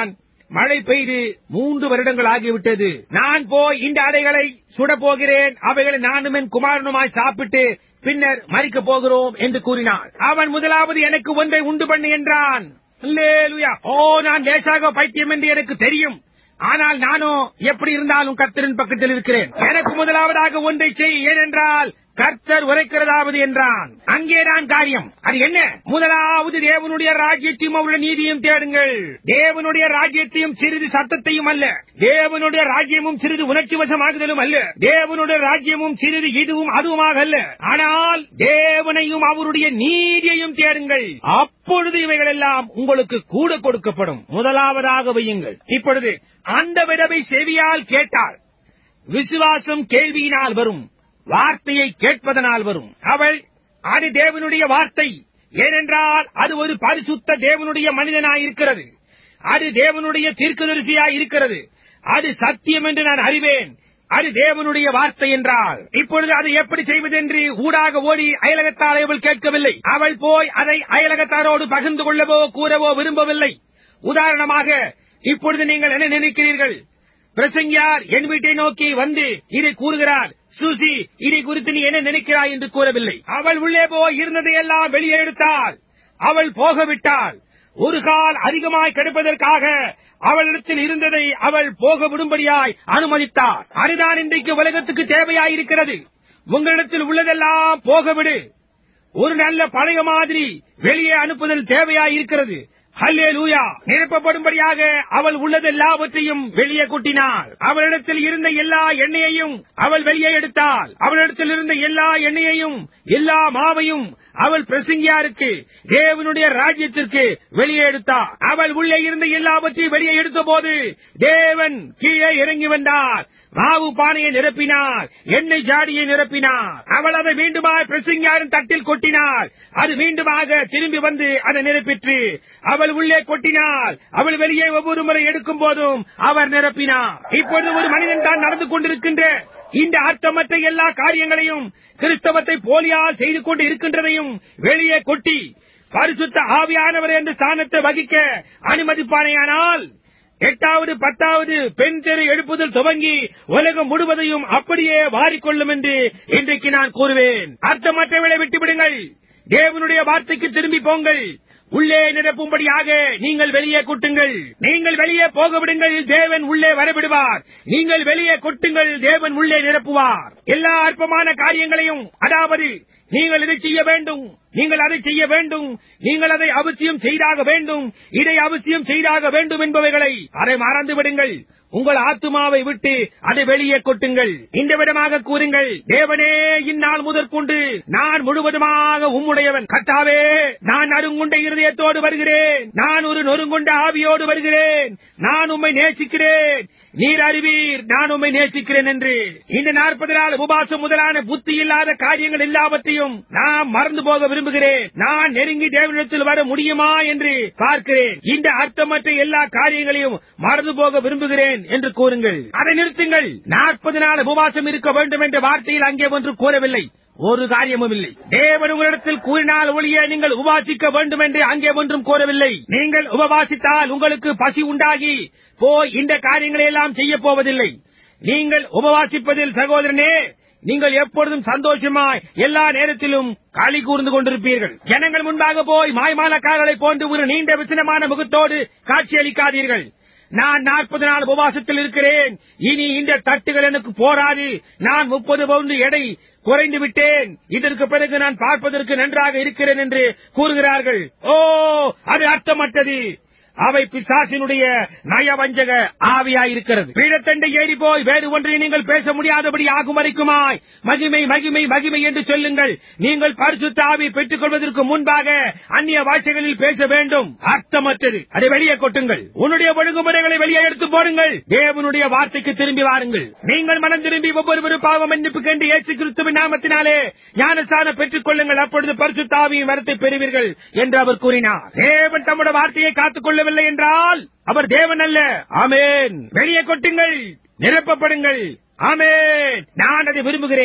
மழை பெய்து மூன்று வருடங்கள் ஆகிவிட்டது நான் போய் இந்த அடைகளை சுடப் போகிறேன் அவைகளை நானும் என் குமாரனுமாய் சாப்பிட்டு பின்னர் மறிக்கப் போகிறோம் என்று கூறினார் அவன் முதலாவது எனக்கு ஒன்றை உண்டு பண்ணு என்றான் அல்லேலூயா. ஓ நான் லேசாக பைத்தியம் என்று எனக்கு தெரியும் ஆனால் நானோ எப்படி இருந்தாலும் கர்த்தரின் பக்கத்தில் இருக்கிறேன் எனக்கு முதலாவதாக ஒன்றை செய் ஏனென்றால் கர்த்தர் உரைக்கிறதாவது என்றான் அங்கே நான் காரியம் அது என்ன முதலாவது தேவனுடைய ராஜ்யத்தையும் அவருடைய நீதியும் தேடுங்கள் தேவனுடைய ராஜ்யத்தையும் சிறிது சத்தத்தையும் அல்ல தேவனுடைய ராஜ்யமும் சிறிது உணர்ச்சி வசமாகுதலும் அல்ல தேவனுடைய ராஜ்யமும் சிறிது இதுவும் அதுவுமாக அல்ல ஆனால் தேவனையும் அவருடைய நீதியையும் தேடுங்கள் அப்பொழுது இவைகள் எல்லாம் உங்களுக்கு கூட கொடுக்கப்படும் முதலாவதாக வையுங்கள் இப்பொழுது அந்த விடவை செவியால் கேட்டாள் விசுவாசம் கேள்வியினால் வரும் வார்த்தையை கேட்பதனால் வரும் அவள் அது தேவனுடைய வார்த்தை ஏனென்றால் அது ஒரு பரிசுத்த தேவனுடைய மனிதனாயிருக்கிறது அது தேவனுடைய தீர்க்கதரிசியாய் இருக்கிறது அது சத்தியம் என்று நான் அறிவேன் அது தேவனுடைய வார்த்தை என்றால் இப்பொழுது அதை எப்படி செய்வது என்று ஊடாக ஓடி அயலகத்தாரை அவள் கேட்கவில்லை அவள் போய் அதை அயலகத்தாரோடு பகிர்ந்து கொள்ளவோ கூறவோ விரும்பவில்லை உதாரணமாக இப்பொழுது நீங்கள் என்ன நினைக்கிறீர்கள் பிரசங்கியார் என் வீட்டை நோக்கி வந்து இதை கூறுகிறார் சுசி இதை குறித்து நீ என்ன நினைக்கிறாய் என்று கூறவில்லை அவள் உள்ளே போய் இருந்ததையெல்லாம் வெளியே எடுத்தாள் அவள் போகவிட்டாள் ஒரு கால் அதிகமாய் கிடைப்பதற்காக அவளிடத்தில் இருந்ததை அவள் போக விடும்படியாய் அனுமதித்தார் அதுதான் இன்றைக்கு உலகத்துக்கு தேவையாயிருக்கிறது உங்களிடத்தில் உள்ளதெல்லாம் போகவிடு ஒரு நல்ல பழைய மாதிரி வெளியே அனுப்புதல் தேவையாயிருக்கிறது ஹல்லே லூயா நிரப்பப்படும்படியாக அவள் உள்ளதெல்லாவற்றையும் வெளியே கொட்டினாள் அவளிடத்தில் இருந்த எல்லா எண்ணெயையும் அவள் வெளியே எடுத்தாள் அவளிடத்தில் இருந்த எல்லா எண்ணெயையும் எல்லா மாவையும் அவள் பிரசங்கியாருக்கு தேவனுடைய ராஜ்யத்திற்கு வெளியே எடுத்தாள் அவள் உள்ளே இருந்த எல்லாவற்றையும் வெளியே எடுத்த போது தேவன் கீழே இறங்கி வந்தார் மாவு பானையை நிரப்பினார் எண்ணெய் ஜாடியை நிரப்பினார் அவள் அதை மீண்டுமாய் பிரசங்கியாரின் தட்டில் கொட்டினாள் அது மீண்டுமாக திரும்பி வந்து அதை நிரப்பிற்று அவள் உள்ளே கொட்டினாள் அவள் வெளியே ஒவ்வொரு முறை எடுக்கும் போதும் அவர் நிரப்பினார் இப்பொழுது ஒரு மனிதன் தான் நடந்து கொண்டிருக்கின்ற இந்த அர்த்தமற்ற எல்லா காரியங்களையும் கிறிஸ்தவத்தை போலியால் செய்து கொண்டு இருக்கின்றதையும் வெளியே கொட்டி பரிசுத்த ஆவியானவர் என்ற ஸ்தானத்தை வகிக்க அனுமதிப்பானேயானால் எட்டாவது பத்தாவது பெண் தெரு எழுப்புதல் துவங்கி உலகம் முழுவதையும் அப்படியே வாரிக்கொள்ளும் என்று இன்றைக்கு நான் கூறுவேன் அர்த்தமற்றவளை விட்டுவிடுங்கள் தேவனுடைய வார்த்தைக்கு திரும்பி போங்கள் உள்ளே நிரப்பும்படியாக நீங்கள் வெளியே கொட்டுங்கள் நீங்கள் வெளியே போக விடுங்கள் தேவன் உள்ளே வரவிடுவார் நீங்கள் வெளியே கொட்டுங்கள் தேவன் உள்ளே நிரப்புவார் எல்லா அற்பமான காரியங்களையும் அதாவது நீங்கள் இதை செய்ய வேண்டும் நீங்கள் அதை செய்ய வேண்டும் நீங்கள் அதை அவசியம் செய்தாக வேண்டும் இதை அவசியம் செய்தாக வேண்டும் என்பவைகளை அதை மறந்து விடுங்கள் உங்கள் ஆத்துமாவை விட்டு அதை வெளியே கொட்டுங்கள் இந்த விடமாக கூறுங்கள் தேவனே இந்நாள் முதற்கொண்டு நான் முழுவதுமாக உம்முடையவன் கர்த்தாவே நான் அருங்குண்ட இருதயத்தோடு வருகிறேன் நான் ஒரு நொறுங்குண்ட ஆவியோடு வருகிறேன் நான் உம்மை நேசிக்கிறேன் நீர் அறிவீர் நான் உம்மை நேசிக்கிறேன் என்று இந்த நாற்பது நாள் உபாசம் முதலான புத்தி இல்லாத காரியங்கள் எல்லாவற்றையும் நான் மறந்து போக விரும்புகிறேன் நான் நெருங்கி தேவனிடத்தில் வர முடியுமா என்று பார்க்கிறேன் இந்த அர்த்தமற்ற எல்லா காரியங்களையும் மறந்து போக விரும்புகிறேன் என்று கூறுங்கள் அதை நிறுத்துங்கள் நாற்பது நாள் உபவாசம் இருக்க வேண்டும் என்ற வார்த்தையில் அங்கே ஒன்று கூறவில்லை ஒரு காரியமும் இல்லை தேவன் உங்களிடத்தில் கூறினால் ஒழிய நீங்கள் உபாசிக்க வேண்டும் என்று அங்கே ஒன்றும் கூறவில்லை நீங்கள் உபவாசித்தால் உங்களுக்கு பசி உண்டாகி போய் இந்த காரியங்களை எல்லாம் செய்ய போவதில்லை நீங்கள் உபவாசிப்பதில் சகோதரனே நீங்கள் எப்பொழுதும் சந்தோஷமாய் எல்லா நேரத்திலும் களி கூர்ந்து கொண்டிருப்பீர்கள் ஜனங்கள் முன்பாக போய் மாய்மாலக்காரர்களை போன்று ஒரு நீண்ட விசனமான முகத்தோடு காட்சியளிக்காதீர்கள் நான் நாற்பது நாள் உபவாசத்தில் இருக்கிறேன் இனி இந்த தட்டுகள் எனக்கு போராது நான் முப்பது பவுண்டு எடை குறைந்து விட்டேன் இதற்கு பிறகு நான் பார்ப்பதற்கு நன்றாக இருக்கிறேன் என்று கூறுகிறார்கள் ஓ அது அர்த்தமற்றது அவை பிசாசினுடைய நயவஞ்சக ஆவியாயிருக்கிறது பீடத்தண்டை ஏறி போய் வேறு ஒன்றை நீங்கள் பேச முடியாதபடி ஆகும் வரைக்குமாய் மகிமை மகிமை மகிமை என்று சொல்லுங்கள் நீங்கள் பரிசுத்த ஆவி பெற்றுக் கொள்வதற்கு முன்பாக அந்நிய வார்த்தைகளில் பேச வேண்டும் அர்த்தமற்றது அதை வெளியே கொட்டுங்கள் உன்னுடைய ஒழுங்குமுறைகளை வெளியே எடுத்து போடுங்கள் தேவனுடைய வார்த்தைக்கு திரும்பி வாருங்கள் நீங்கள் மனம் திரும்பி ஒவ்வொரு பாவ மன்னிப்பு கண்டு ஏற்று கிறிஸ்துவின் நாமத்தினாலே ஞானஸ்தானம் பெற்றுக் கொள்ளுங்கள் அப்பொழுது பரிசுத்த ஆவியின் வரத்தை பெறுவீர்கள் என்று அவர் கூறினார் தேவன் தம்முடைய வார்த்தையை காத்துக் கொள்ளவில்லை என்றால் அவர் தேவன் அல்ல ஆமேன் வெளியே கொட்டுங்கள் நிரப்பப்படுங்கள் ஆமேன் நான் அதை விரும்புகிறேன்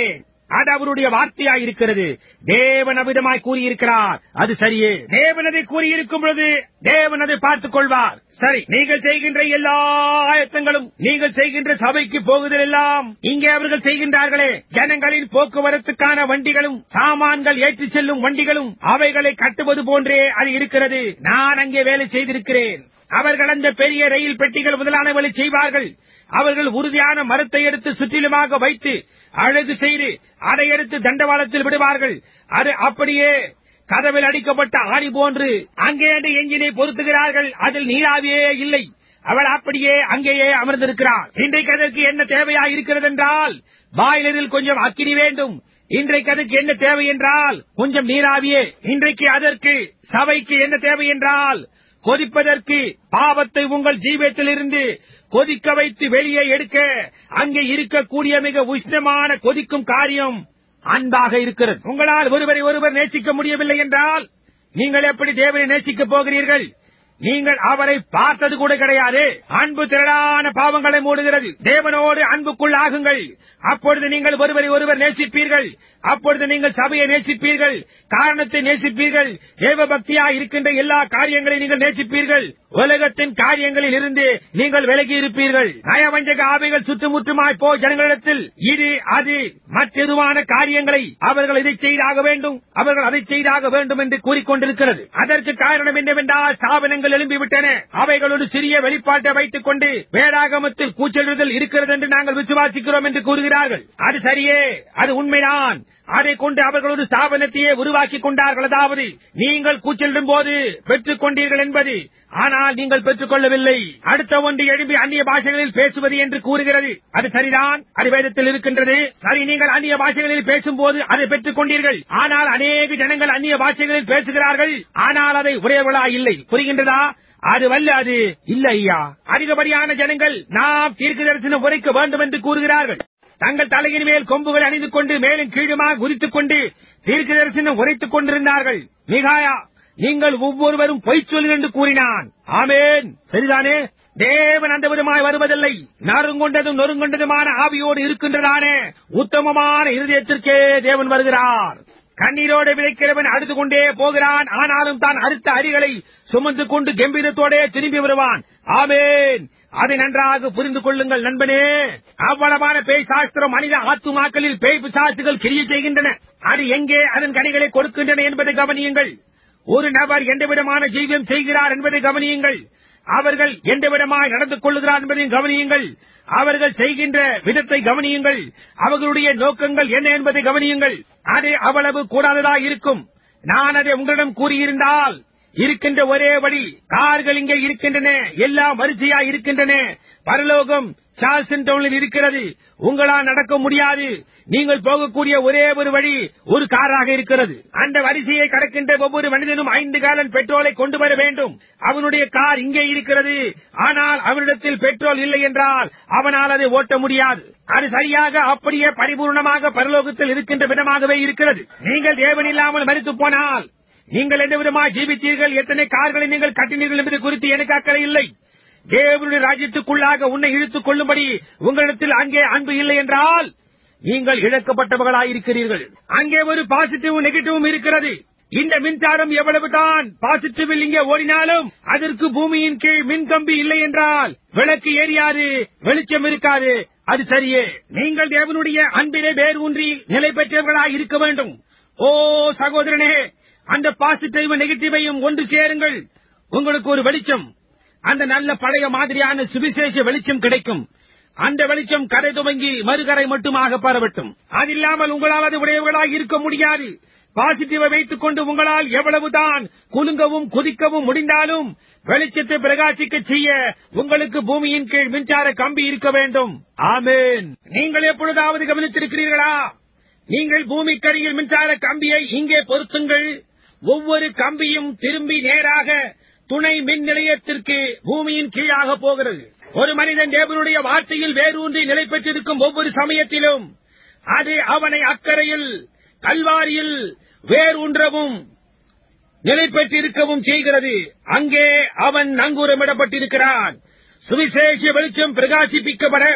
அது அவருடைய வார்த்தையாய் இருக்கிறது தேவன் அவிதமாய் கூறியிருக்கிறார் அது சரியே தேவன் அதை கூறியிருக்கும் பொழுது தேவன் அதை பார்த்துக் கொள்வார் சரி நீங்கள் செய்கின்ற எல்லா ஆயத்தங்களும் நீங்கள் செய்கின்ற சபைக்கு போகுதல் எல்லாம் இங்கே அவர்கள் செய்கின்றார்களே ஜனங்களின் போக்குவரத்துக்கான வண்டிகளும் சாமான்கள் ஏற்றிச் செல்லும் வண்டிகளும் அவைகளை கட்டுவது போன்றே அது இருக்கிறது நான் அங்கே வேலை செய்திருக்கிறேன் அவர்கள் அந்த பெரிய ரயில் பெட்டிகள் முதலானவர்களை செய்வார்கள் அவர்கள் உறுதியான மரத்தை எடுத்து சுற்றிலுமாக வைத்து அழகு செய்து அதை எடுத்து தண்டவாளத்தில் விடுவார்கள் அது அப்படியே கதவில் அடிக்கப்பட்ட ஆணி போன்று அங்கே அந்த எஞ்சினை பொருத்துகிறார்கள் அதில் நீராவியே இல்லை அவள் அப்படியே அங்கேயே அமர்ந்திருக்கிறாள் இன்றைக்கு அதற்கு என்ன தேவையா இருக்கிறது என்றால் பாய்லரில் கொஞ்சம் அக்கினி வேண்டும் இன்றைக்கு அதற்கு என்ன தேவை என்றால் கொஞ்சம் நீராவியே இன்றைக்கு அதற்கு சபைக்கு என்ன தேவை என்றால் கொதிப்பதற்கு பாவத்தை உங்கள் ஜீவியத்திலிருந்து கொதிக்க வைத்து வெளியே எடுக்க அங்கே இருக்கக்கூடிய மிக உஷ்ணமான கொதிக்கும் காரியம் அன்பாக இருக்கிறது உங்களால் ஒருவரை ஒருவர் நேசிக்க முடியவில்லை என்றால் நீங்கள் எப்படி தேவனை நேசிக்கப் போகிறீர்கள் நீங்கள் அவரை பார்த்தது கூட கிடையாது அன்பு திரளான பாவங்களை மூடுகிறது தேவனோடு அன்புக்குள் ஆகுங்கள் அப்பொழுது நீங்கள் ஒருவரை ஒருவர் நேசிப்பீர்கள் அப்பொழுது நீங்கள் சபையை நேசிப்பீர்கள் காரணத்தை நேசிப்பீர்கள் தேவ பக்தியா இருக்கின்ற எல்லா காரியங்களையும் நீங்கள் நேசிப்பீர்கள் உலகத்தின் காரியங்களில் இருந்து நீங்கள் விலகி இருப்பீர்கள் நயவஞ்சக ஆவைகள் சுற்றுமுற்றுமாய் போ ஜனங்களிடத்தில் இது அது மற்றெதுவான காரியங்களை அவர்கள் இதை செய்தாக வேண்டும் அவர்கள் அதை செய்தாக வேண்டும் என்று கூறிக்கொண்டிருக்கிறது அதற்கு காரணம் என்னவென்றால் ஸ்தாபனங்கள் எழும்பிவிட்டன அவைகள் ஒரு சிறிய வெளிப்பாட்டை வைத்துக் கொண்டு வேடாகமத்தில் கூச்சலிடுதல் இருக்கிறது என்று நாங்கள் விசுவாசிக்கிறோம் என்று கூறுகிறார்கள் அது சரியே அது உண்மைதான் அதை கொண்டு அவர்கள் ஒரு ஸ்தாபனத்தையே உருவாக்கிக் கொண்டார்கள் அதாவது நீங்கள் கூச்சலிடும் போது பெற்றுக் கொண்டீர்கள் என்பது ஆனால் நீங்கள் பெற்றுக் கொள்ளவில்லை அடுத்த ஒன்று எழுப்பி அந்நிய பாஷைகளில் பேசுவது என்று கூறுகிறது அது சரிதான் அது வேதத்தில் இருக்கின்றது சரி நீங்கள் அந்நிய பாஷைகளில் பேசும்போது அதை பெற்றுக் கொண்டீர்கள் ஆனால் அநேக ஜனங்கள் அந்நிய பாஷைகளில் பேசுகிறார்கள் ஆனால் அதை உடையவர்களா இல்லை புரிகின்றதா அது வல்ல அது இல்ல ஐயா அதிகப்படியான ஜனங்கள் நாம் தீர்க்க தரிசனம் உரைக்க வேண்டும் என்று கூறுகிறார்கள் தங்கள் தலையின் மேல் கொம்புகள் அணிந்து கொண்டு மேலும் கீழுமாக குறித்துக் கொண்டு தீர்க்க தரிசனம் உரைத்துக் கொண்டிருந்தார்கள் மிகாயா நீங்கள் ஒவ்வொருவரும் பொய் சொல்லுங்கள் என்று கூறினான் ஆமேன் சரிதானே தேவன் அந்த விதமாய் வருவதில்லை நறுங்கொண்டதும் நொறுங்கொண்டதுமான ஆவியோடு இருக்கின்றதானே உத்தமமான இருதயத்திற்கே தேவன் வருகிறார் கண்ணீரோடு விதைக்கிறவன் அழுது கொண்டே போகிறான் ஆனாலும் தான் அறுத்த அரிகளை சுமந்து கொண்டு கம்பீரத்தோடே திரும்பி வருவான் ஆமேன் அதை நன்றாக புரிந்து கொள்ளுங்கள் நண்பனே அவ்வளவான பேய் சாஸ்திரம் மனித ஆத்துமாக்களில் பேய் பிசாசுகள் கிரிய செய்கின்றன அது எங்கே அதன் கனிகளை கொடுக்கின்றன என்பதை கவனியுங்கள் ஒரு நபர் எந்த விதமான ஜீவியம் செய்கிறார் என்பதை கவனியுங்கள் அவர்கள் எந்த விதமாய் நடந்து கொள்ளுகிறார் என்பதையும் கவனியுங்கள் அவர்கள் செய்கின்ற விதத்தை கவனியுங்கள் அவர்களுடைய நோக்கங்கள் என்ன என்பதை கவனியுங்கள் அது அவ்வளவு கூடாததா இருக்கும் நான் அதை உங்களிடம் கூறியிருந்தால் இருக்கின்ற ஒரே வழி கார்கள் இங்கே இருக்கின்றன எல்லாம் வரிசையா இருக்கின்றன பரலோகம் சார்சன் டவுனில் இருக்கிறது உங்களால் நடக்க முடியாது நீங்கள் போகக்கூடிய ஒரே ஒரு வழி ஒரு காராக இருக்கிறது அந்த வரிசையை கடக்கின்ற ஒவ்வொரு மனிதனும் ஐந்து காலன் பெட்ரோலை கொண்டு வர வேண்டும் அவனுடைய கார் இங்கே இருக்கிறது ஆனால் அவனிடத்தில் பெட்ரோல் இல்லை என்றால் அவனால் அதை ஓட்ட முடியாது அது சரியாக அப்படியே பரிபூர்ணமாக பரலோகத்தில் இருக்கின்ற விதமாகவே இருக்கிறது நீங்கள் தேவன் இல்லாமல் மறித்து போனால் நீங்கள் எந்த விதமாக ஜீவித்தீர்கள் எத்தனை கார்களை நீங்கள் கட்டினீர்கள் என்பது குறித்து எனக்கு அக்கறை இல்லை தேவனுடைய ராஜ்யத்துக்குள்ளாக உன்னை இழுத்துக் கொள்ளும்படி உங்களிடத்தில் அங்கே அன்பு இல்லை என்றால் நீங்கள் இழக்கப்பட்டவர்களாயிருக்கிறீர்கள் அங்கே ஒரு பாசிட்டிவ் நெகட்டிவும் இருக்கிறது இந்த மின்சாரம் எவ்வளவுதான் பாசிட்டிவில் இங்கே ஓடினாலும் அதற்கு பூமியின் கீழ் மின்கம்பி இல்லை என்றால் விளக்கு எரியாது வெளிச்சம் இருக்காது அது சரியே நீங்கள் தேவனுடைய அன்பிலே வேர் ஊன்றி நிலை பெற்றவர்களாய் இருக்க வேண்டும் ஓ சகோதரனே அந்த பாசிட்டிவ் நெகட்டிவையும் ஒன்று சேருங்கள் உங்களுக்கு ஒரு வெளிச்சம் அந்த நல்ல பழைய மாதிரியான சுவிசேஷ வெளிச்சம் கிடைக்கும் அந்த வெளிச்சம் கரை துவங்கி மறுகரை மட்டுமாக பரவட்டும் அது இல்லாமல் உங்களால் அது உடையவர்களாக இருக்க முடியாது பாசிட்டிவை வைத்துக் கொண்டு உங்களால் எவ்வளவுதான் குலுங்கவும் குதிக்கவும் முடிந்தாலும் வெளிச்சத்தை பிரகாசிக்க செய்ய உங்களுக்கு பூமியின் கீழ் மின்சார கம்பி இருக்க வேண்டும் ஆமேன் நீங்கள் எப்பொழுதாவது கவனித்திருக்கிறீர்களா நீங்கள் பூமிக்கடியில் மின்சார கம்பியை இங்கே பொருத்துங்கள் ஒவ்வொரு கம்பியும் திரும்பி நேராக துணை மின் நிலையத்திற்கு பூமியின் கீழாக போகிறது ஒரு மனிதன் தேவனுடைய வார்த்தையில் வேரூன்றி நிலை பெற்றிருக்கும் ஒவ்வொரு சமயத்திலும் அது அவனை அக்கறையில் கல்வாரியில் வேரூன்றவும் நிலை பெற்றிருக்கவும் செய்கிறது அங்கே அவன் நங்கூரமிடப்பட்டிருக்கிறான் சுவிசேஷ வெளிச்சம் பிரகாசிப்பிக்கப்பட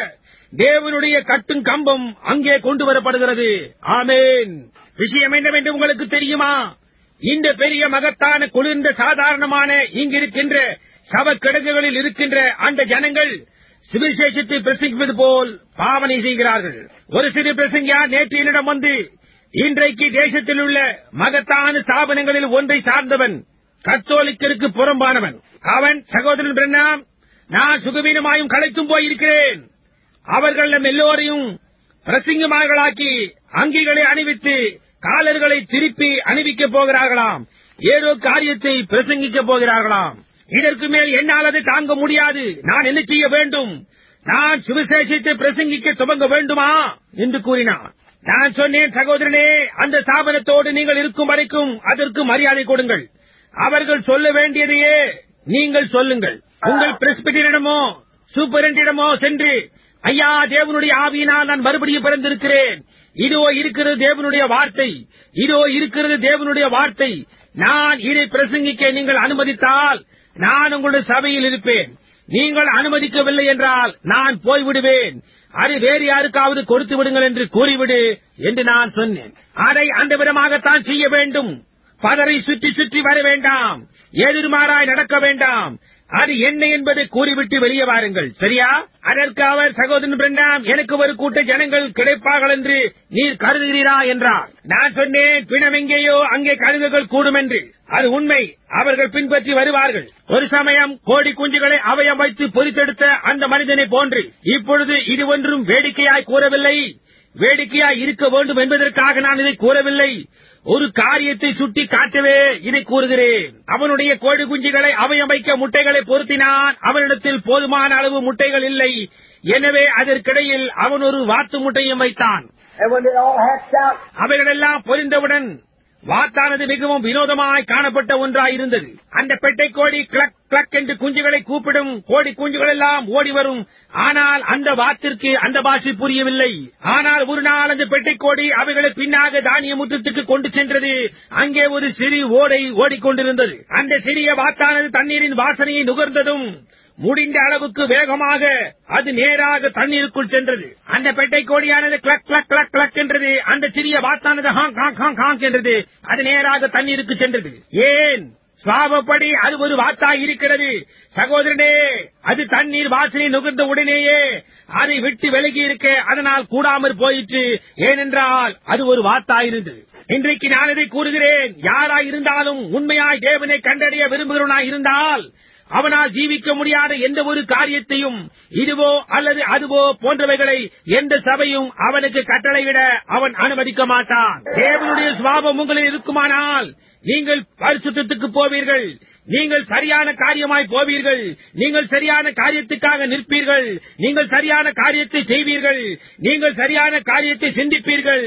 தேவனுடைய கட்டும் கம்பம் அங்கே கொண்டு வரப்படுகிறது ஆமேன் விஷயம் என்னவென்று உங்களுக்கு தெரியுமா இந்த பெரிய மகத்தான குளிர்ந்த சாதாரணமான இங்கிருக்கின்ற சவக்கிடங்குகளில் இருக்கின்ற அந்த ஜனங்கள் சுவிசேஷத்தை பிரசங்கிப்பது போல் பாவனை செய்கிறார்கள் ஒரு சிறு பிரசங்கியா நேற்று என்னிடம் வந்து இன்றைக்கு தேசத்தில் உள்ள மகத்தான ஸ்தாபனங்களில் ஒன்றை சார்ந்தவன் கத்தோலிக்கருக்கு புறம்பானவன் அவன் சகோதரன் பிரண்ணாம் நான் சுகவீனமாயும் களைத்தும் போயிருக்கிறேன் அவர்கள் நம் எல்லோரையும் பிரசிங்கமார்களாக்கி அங்கிகளை அணிவித்து காலர்களை திருப்பி அணிவிக்கப் போகிறார்களாம் ஏதோ காரியத்தை பிரசங்கிக்கப் போகிறார்களாம் இதற்கு மேல் என்னால் அதை தாங்க முடியாது நான் என்ன செய்ய வேண்டும் நான் சுவிசேஷத்தை பிரசங்கிக்க துவங்க வேண்டுமா என்று கூறினான் நான் சொன்னேன் சகோதரனே அந்த ஸ்தாபனத்தோடு நீங்கள் இருக்கும் வரைக்கும் அதற்கு மரியாதை கொடுங்கள் அவர்கள் சொல்ல வேண்டியதையே நீங்கள் சொல்லுங்கள் உங்கள் பிரஸ்பிட்டரிடமோ சூப்பரண்டிடமோ சென்று ஐயா தேவனுடைய ஆவியினால் நான் மறுபடியும் பிறந்திருக்கிறேன் இதோ இருக்கிறது தேவனுடைய வார்த்தை இதோ இருக்கிறது தேவனுடைய வார்த்தை நான் இதை பிரசங்கிக்க நீங்கள் அனுமதித்தால் நான் உங்களுடைய சபையில் இருப்பேன் நீங்கள் அனுமதிக்கவில்லை என்றால் நான் போய்விடுவேன் அது வேறு யாருக்காவது கொடுத்து விடுங்கள் என்று கூறிவிடு என்று நான் சொன்னேன் அதை அந்த விதமாகத்தான் செய்ய வேண்டும் பதரை சுற்றி சுற்றி வர வேண்டாம் எதிர்மாறாய் நடக்க வேண்டாம் அது என்ன என்பதை கூறிவிட்டு வெளியே வாருங்கள் சரியா அதற்கு அவர் சகோதரன் பிரண்டாம் எனக்கு ஒரு கூட்ட ஜனங்கள் கிடைப்பார்கள் என்று நீர் கருதுகிறீரா என்றார் நான் சொன்னேன் பிணம் எங்கேயோ அங்கே கழுகுகள் கூடும் என்று அது உண்மை அவர்கள் பின்பற்றி வருவார்கள் ஒரு சமயம் கோடி குஞ்சுகளை அவயம் வைத்து பொறித்தெடுத்த அந்த மனிதனை போன்று இப்பொழுது இது ஒன்றும் வேடிக்கையாய் கூறவில்லை வேடிக்கையாய் இருக்க வேண்டும் என்பதற்காக நான் இதை கூறவில்லை ஒரு காரியத்தை சுட்டி காட்டவே இதை கூறுகிறேன் அவனுடைய கோழி குஞ்சுகளை அவயமைக்க முட்டைகளை பொருத்தினான் அவனிடத்தில் போதுமான அளவு முட்டைகள் இல்லை எனவே அதற்கிடையில் அவன் ஒரு வாத்து முட்டையும் வைத்தான் And when they all hatched out, அவைகளெல்லாம் பொரிந்தவுடன் வாத்தானது மிகவும் வினோதமாய் காணப்பட்ட ஒன்றாய் இருந்தது அந்த பெட்டை கோழி கிளக் கிளக் என்று குஞ்சுகளை கூப்பிடும் கோடி குஞ்சுகள் எல்லாம் ஓடி வரும் ஆனால் அந்த வாத்திற்கு அந்த பாஷை புரியவில்லை ஆனால் ஒரு நாள் அந்த பெட்டை கோடி அவைகளை பின்னாக தானிய முற்றத்துக்கு கொண்டு சென்றது அங்கே ஒரு சிறு ஓடை ஓடிக்கொண்டிருந்தது அந்த சிறிய வாத்தானது தண்ணீரின் வாசனையை நுகர்ந்ததும் முடிந்த அளவுக்கு வேகமாக அது நேராக தண்ணீருக்குள் சென்றது அந்த பெட்டை கோடியானது கிளக் கிளக் கிளக் கிளக் என்றது அந்த சிறிய வாத்தானது ஹாங் ஹாங் ஹாங் ஹாங் என்றது அது நேராக தண்ணீருக்கு சென்றது ஏன் சுவாபப்படி அது ஒரு வாத்தாய் இருக்கிறது சகோதரனே அது தண்ணீர் வாசனை நுகர்ந்த உடனேயே அதை விட்டு விலகி இருக்க அதனால் கூடாமற் போயிற்று ஏனென்றால் அது ஒரு வாத்தாய் இருந்தது இன்றைக்கு நான் இதை கூறுகிறேன் யாராய் இருந்தாலும் உண்மையாய் தேவனை கண்டறிய விரும்புகிறவனாய் இருந்தால் அவனால் ஜீவிக்க முடியாத எந்த ஒரு காரியத்தையும் இதுவோ அல்லது அதுவோ போன்றவைகளை எந்த சபையும் அவனுக்கு கட்டளையிட அவன் அனுமதிக்க மாட்டான் தேவனுடைய சுவாபம் உங்களில் இருக்குமானால் நீங்கள் பரிசுத்தத்துக்கு போவீர்கள் நீங்கள் சரியான காரியமாய் போவீர்கள் நீங்கள் சரியான காரியத்துக்காக நிற்பீர்கள் நீங்கள் சரியான காரியத்தை செய்வீர்கள் நீங்கள் சரியான காரியத்தை சிந்திப்பீர்கள்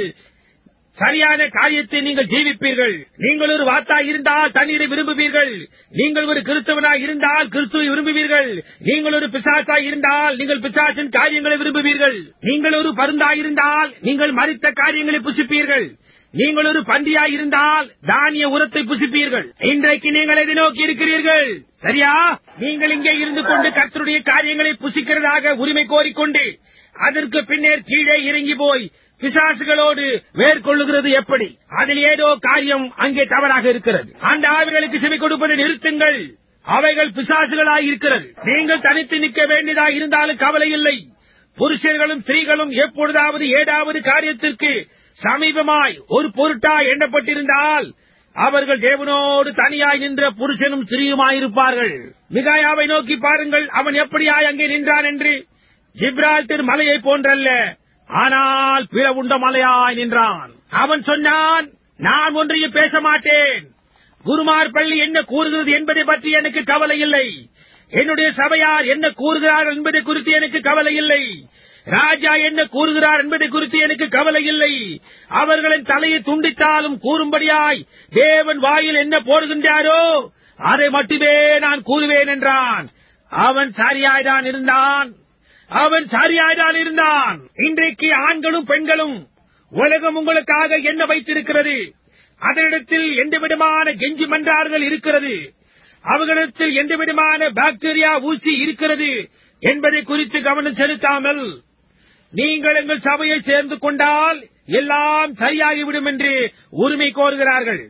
சரியான காரியத்தை நீங்கள் ஜீவிப்பீர்கள் நீங்கள் ஒரு வாத்தாய் இருந்தால் தண்ணீரை விரும்புவீர்கள் நீங்கள் ஒரு கிறிஸ்தவனாய் இருந்தால் கிறிஸ்துவை விரும்புவீர்கள் நீங்கள் ஒரு பிசாசாய் இருந்தால் நீங்கள் பிசாசின் காரியங்களை விரும்புவீர்கள் நீங்கள் ஒரு பருந்தாய் இருந்தால் நீங்கள் மறித்த காரியங்களை புசிப்பீர்கள் நீங்கள் ஒரு பன்றியாய் இருந்தால் தானிய உரத்தை புசிப்பீர்கள் இன்றைக்கு நீங்கள் எதை நோக்கி இருக்கிறீர்கள் சரியா நீங்கள் இங்கே இருந்து கொண்டு கர்த்தருடைய காரியங்களை புசிக்கிறதாக உரிமை கோரிக்கொண்டு அதற்கு பின்னர் கீழே இறங்கி போய் பிசாசுகளோடு மேற்கொள்ளுகிறது எப்படி அதில் ஏதோ காரியம் அங்கே தவறாக இருக்கிறது அந்த ஆவிகளுக்கு செவி கொடுப்பதை நிறுத்துங்கள் அவைகள் பிசாசுகளாய் இருக்கிறது நீங்கள் தனித்து நிற்க வேண்டியதாய் இருந்தாலும் கவலை இல்லை புருஷர்களும் ஸ்திரீகளும் எப்பொழுதாவது ஏதாவது காரியத்திற்கு சமீபமாய் ஒரு பொருட்டாய் எண்ணப்பட்டிருந்தால் அவர்கள் தேவனோடு தனியாய் நின்ற புருஷனும் ஸ்திரீயுமாயிருப்பார்கள் மிகாயாவை நோக்கி பாருங்கள் அவன் எப்படியாய் அங்கே நின்றான் என்று ஜிப்ரால்டர் மலையை போன்றல்ல ஆனால் பிளவுண்ட மலையாய் நின்றான் அவன் சொன்னான் நான் ஒன்றையும் பேச மாட்டேன் குருமார் பள்ளி என்ன கூறுகிறது என்பதை பற்றி எனக்கு கவலை இல்லை என்னுடைய சபையார் என்ன கூறுகிறார்கள் என்பதை குறித்து எனக்கு கவலை இல்லை ராஜா என்ன கூறுகிறார் என்பதை குறித்து எனக்கு கவலை இல்லை அவர்களின் தலையை துண்டித்தாலும் கூறும்படியாய் தேவன் வாயில் என்ன போடுகின்றாரோ அதை மட்டுமே நான் கூறுவேன் என்றான் அவன் சரியாய்தான் இருந்தான் அவன் சரியாய்தான் இருந்தான் இன்றைக்கு ஆண்களும் பெண்களும் உலகம் உங்களுக்காக என்ன வைத்திருக்கிறது அதனிடத்தில் எந்த விதமான கெஞ்சி மன்றாறுதல் இருக்கிறது அவர்களிடத்தில் எந்த விதமான பாக்டீரியா ஊசி இருக்கிறது என்பதை குறித்து கவனம் செலுத்தாமல் நீங்கள் எங்கள் சபையை சேர்ந்து கொண்டால் எல்லாம் சரியாகிவிடும் என்று உரிமை கோருகிறார்கள்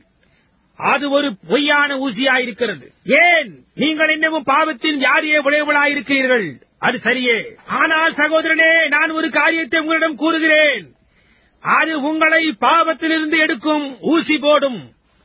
அது ஒரு பொய்யான ஊசியாயிருக்கிறது ஏன் நீங்கள் இன்னமும் பாவத்தின் வியாதியை விளைவுகளாயிருக்கிறீர்கள் அது சரியே ஆனால் சகோதரனே நான் ஒரு காரியத்தை உங்களிடம் கூறுகிறேன் அது உங்களை பாவத்திலிருந்து எடுக்கும் ஊசி போடும்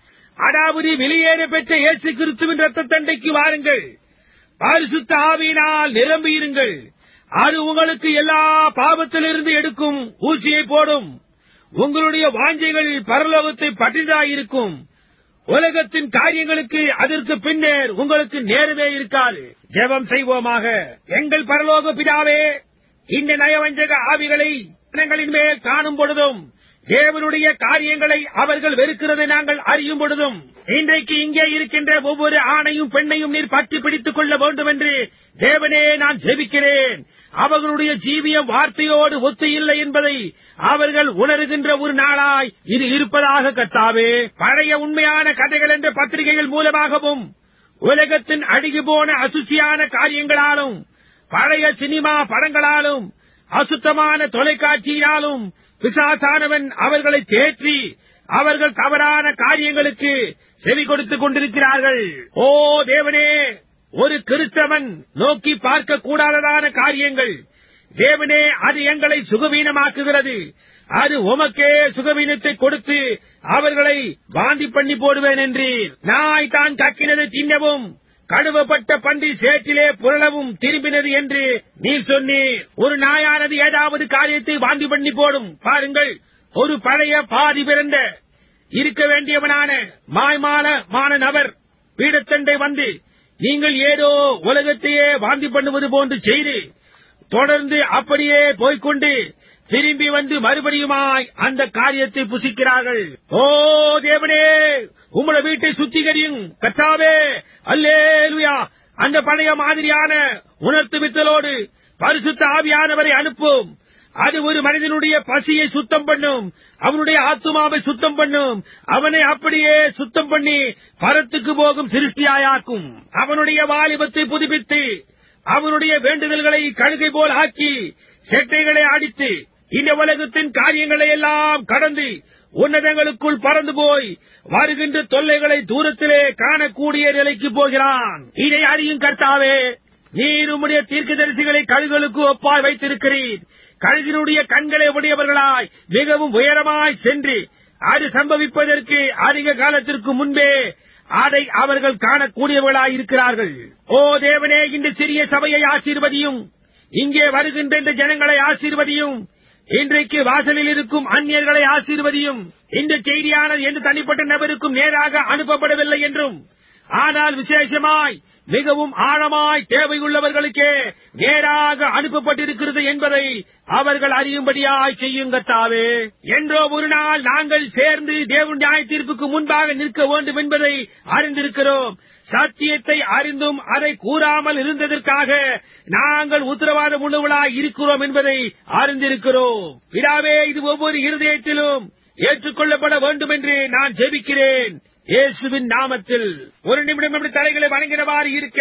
அதாவது வெளியேற பெற்ற இயேசு கிறிஸ்துவின் ரத்த தண்டைக்கு வாருங்கள் பரிசுத்த ஆவியினால் நிரம்பியிருங்கள் அது உங்களுக்கு எல்லா பாவத்திலிருந்து எடுக்கும் ஊசியை போடும் உங்களுடைய வாஞ்சைகள் பரலோகத்தை பற்றிதாயிருக்கும் உலகத்தின் காரியங்களுக்கு அதற்கு பின்னர் உங்களுக்கு நேரவே இருக்காது ஜெபம் செய்வோமாக எங்கள் பரலோக பிதாவே இந்த நயவஞ்சக ஆவிகளை ஜனங்களின் மேல் காணும் பொழுதும் தேவனுடைய காரியங்களை அவர்கள் வெறுக்கிறதை நாங்கள் அறியும் பொழுதும் இன்றைக்கு இங்கே இருக்கின்ற ஒவ்வொரு ஆணையும் பெண்ணையும் நீர் பற்றி பிடித்துக் கொள்ள வேண்டும் என்று தேவனே நான் ஜெபிக்கிறேன் அவர்களுடைய ஜீவியம் வார்த்தையோடு ஒத்து இல்லை என்பதை அவர்கள் உணர்கின்ற ஒரு நாளாய் இது இருப்பதாக கத்தாவே பழைய உண்மையான கதைகள் என்ற பத்திரிகைகள் மூலமாகவும் உலகத்தின் அழுகி போன அசுச்சியான காரியங்களாலும் பழைய சினிமா படங்களாலும் அசுத்தமான தொலைக்காட்சியினாலும் பிசாசானவன் அவர்களை தேற்றி அவர்கள் தவறான காரியங்களுக்கு செவி கொடுத்துக் கொண்டிருக்கிறார்கள் ஓ தேவனே ஒரு கிறிஸ்தவன் நோக்கி பார்க்க கூடாததான காரியங்கள் தேவனே அது எங்களை சுகவீனமாக்குகிறது அது உமக்கே சுகவீனத்தை கொடுத்து அவர்களை வாந்தி பண்ணி போடுவேன் என்றீர் நாய் தான் கக்கினதை தின்னவும் கழுவப்பட்ட பன்றி சேற்றிலே புரளவும் திரும்பினது என்று நீர் சொன்னீர் ஒரு நாயானது ஏதாவது காரியத்தை வாந்தி பண்ணி போடும் பாருங்கள் ஒரு பழைய பாதி பிறந்த இருக்க வேண்டியவனான மாய்மாலமான நபர் பீடத்தண்டை வந்து நீங்கள் ஏதோ உலகத்தையே வாந்தி பண்ணுவது போன்று செய்து தொடர்ந்து அப்படியே போய்க்கொண்டு திரும்பி வந்து மறுபடியுமாய் அந்த காரியத்தை புசிக்கிறார்கள் ஓ தேவனே உங்களோட வீட்டை சுத்திகரியும் கத்தாவே அல்லேலுயா அந்த பழைய மாதிரியான உணர்த்துவித்தலோடு பரிசுத்த ஆவியானவரை அனுப்பும் அது ஒரு மனிதனுடைய பசியை சுத்தம் பண்ணும் அவனுடைய ஆத்துமாவை சுத்தம் பண்ணும் அவனை அப்படியே சுத்தம் பண்ணி பரத்துக்கு போகும் சிருஷ்டியாயாக்கும் அவனுடைய வாலிபத்தை புதுப்பித்து அவனுடைய வேண்டுதல்களை கழுகை போல் ஆக்கி செட்டைகளை அடித்து இந்த உலகத்தின் காரியங்களை எல்லாம் கடந்து உன்னதங்களுக்குள் பறந்து போய் வருகின்ற தொல்லைகளை தூரத்திலே காணக்கூடிய நிலைக்கு போகிறான் இதை அறியும் கர்த்தாவே நீர் உம்முடைய தீர்க்கதரிசிகளை கழுகளுக்கு ஒப்பாய் வைத்திருக்கிறீர் கழுகினுடைய கண்களை உடையவர்களாய் மிகவும் உயரமாய் சென்று அது சம்பவிப்பதற்கு அதிக காலத்திற்கு முன்பே அதை அவர்கள் காணக்கூடியவர்களாய் இருக்கிறார்கள் ஓ தேவனே இந்த சிறிய சபையை ஆசீர்வதியும் இங்கே வருகின்ற இந்த ஜனங்களை ஆசீர்வதியும் இன்றைக்கு வாசலில் இருக்கும் அந்நியர்களை ஆசீர்வதியும் இந்த செய்தியானது எந்த தனிப்பட்ட நபருக்கும் நேராக அனுப்பப்படவில்லை என்றும் ஆனால் விசேஷமாய் மிகவும் ஆழமாய் தேவையுள்ளவர்களுக்கே நேராக அனுப்பப்பட்டிருக்கிறது என்பதை அவர்கள் அறியும்படியாய் செய்யுங்கத்தாவே என்றோ ஒரு நாள் நாங்கள் சேர்ந்து தேவன் நியாய தீர்ப்புக்கு முன்பாக நிற்க வேண்டும் என்பதை அறிந்திருக்கிறோம் சத்தியத்தை அறிந்தும் அதை கூறாமல் இருந்ததற்காக நாங்கள் உத்தரவாதம் உள்ளவர்களாய் இருக்கிறோம் என்பதை அறிந்திருக்கிறோம் பிதாவே இது ஒவ்வொரு இருதயத்திலும் ஏற்றுக்கொள்ளப்பட வேண்டும் என்று நான் ஜெபிக்கிறேன் இயேசுவின் நாமத்தில் ஒரு நிமிடம் எப்படி தலைகளை வணங்கினவாறு இருக்க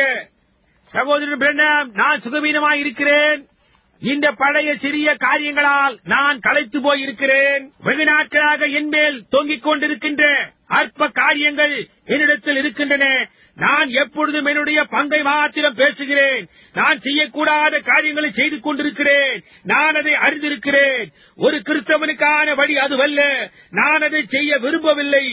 சகோதரன் பிரண்ணம் நான் சுகவீனமாய் இருக்கிறேன் இந்த பழைய சிறிய காரியங்களால் நான் களைத்து போய் இருக்கிறேன் வெகு நாட்களாக என்மேல் தொங்கிக் கொண்டிருக்கின்ற அற்ப காரியங்கள் என்னிடத்தில் இருக்கின்றன நான் எப்பொழுதும் என்னுடைய பங்கை மாத்திரம் பேசுகிறேன் நான் செய்யக்கூடாத காரியங்களை செய்து கொண்டிருக்கிறேன் நான் அதை அறிந்திருக்கிறேன் ஒரு கிறிஸ்தவனுக்கான வழி அதுவல்ல நான் அதை செய்ய விரும்பவில்லை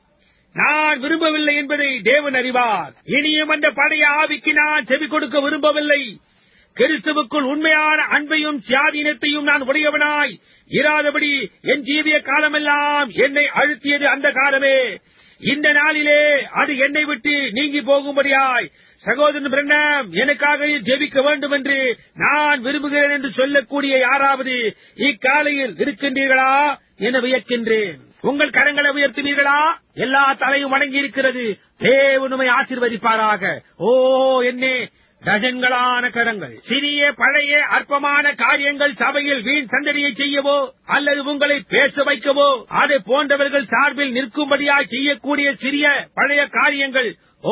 நான் விரும்பவில்லை என்பதை தேவன் அறிவார் இனியும் அந்த பழைய ஆவிக்கு நான் செவி கொடுக்க விரும்பவில்லை கிறிஸ்துவுக்குள் உண்மையான அன்பையும் சுயாதீனத்தையும் நான் உடையவனாய் இராதபடி என் ஜீவிய காலமெல்லாம் என்னை அழுத்தியது அந்த காலமே இந்த நாளிலே அது என்னை விட்டு நீங்கி போகும்படியாய் சகோதரன் பிரண்ணம் எனக்காக ஜெபிக்க வேண்டும் என்று நான் விரும்புகிறேன் என்று சொல்லக்கூடிய யாராவது இக்காலையில் இருக்கின்றீர்களா என வியக்கின்றேன் உங்கள் கரங்களை உயர்த்தினீர்களா எல்லா தலையும் வணங்கி இருக்கிறது தேவனுமை ஆசீர்வதிப்பாராக ஓ என்னே டஜன்களான கரங்கள் சிறிய பழைய அற்பமான காரியங்கள் சபையில் வீண் சந்தடியை செய்யவோ அல்லது உங்களை பேச வைக்கவோ அதை போன்றவர்கள் சார்பில் நிற்கும்படியாய் செய்யக்கூடிய சிறிய பழைய காரியங்கள் ஓ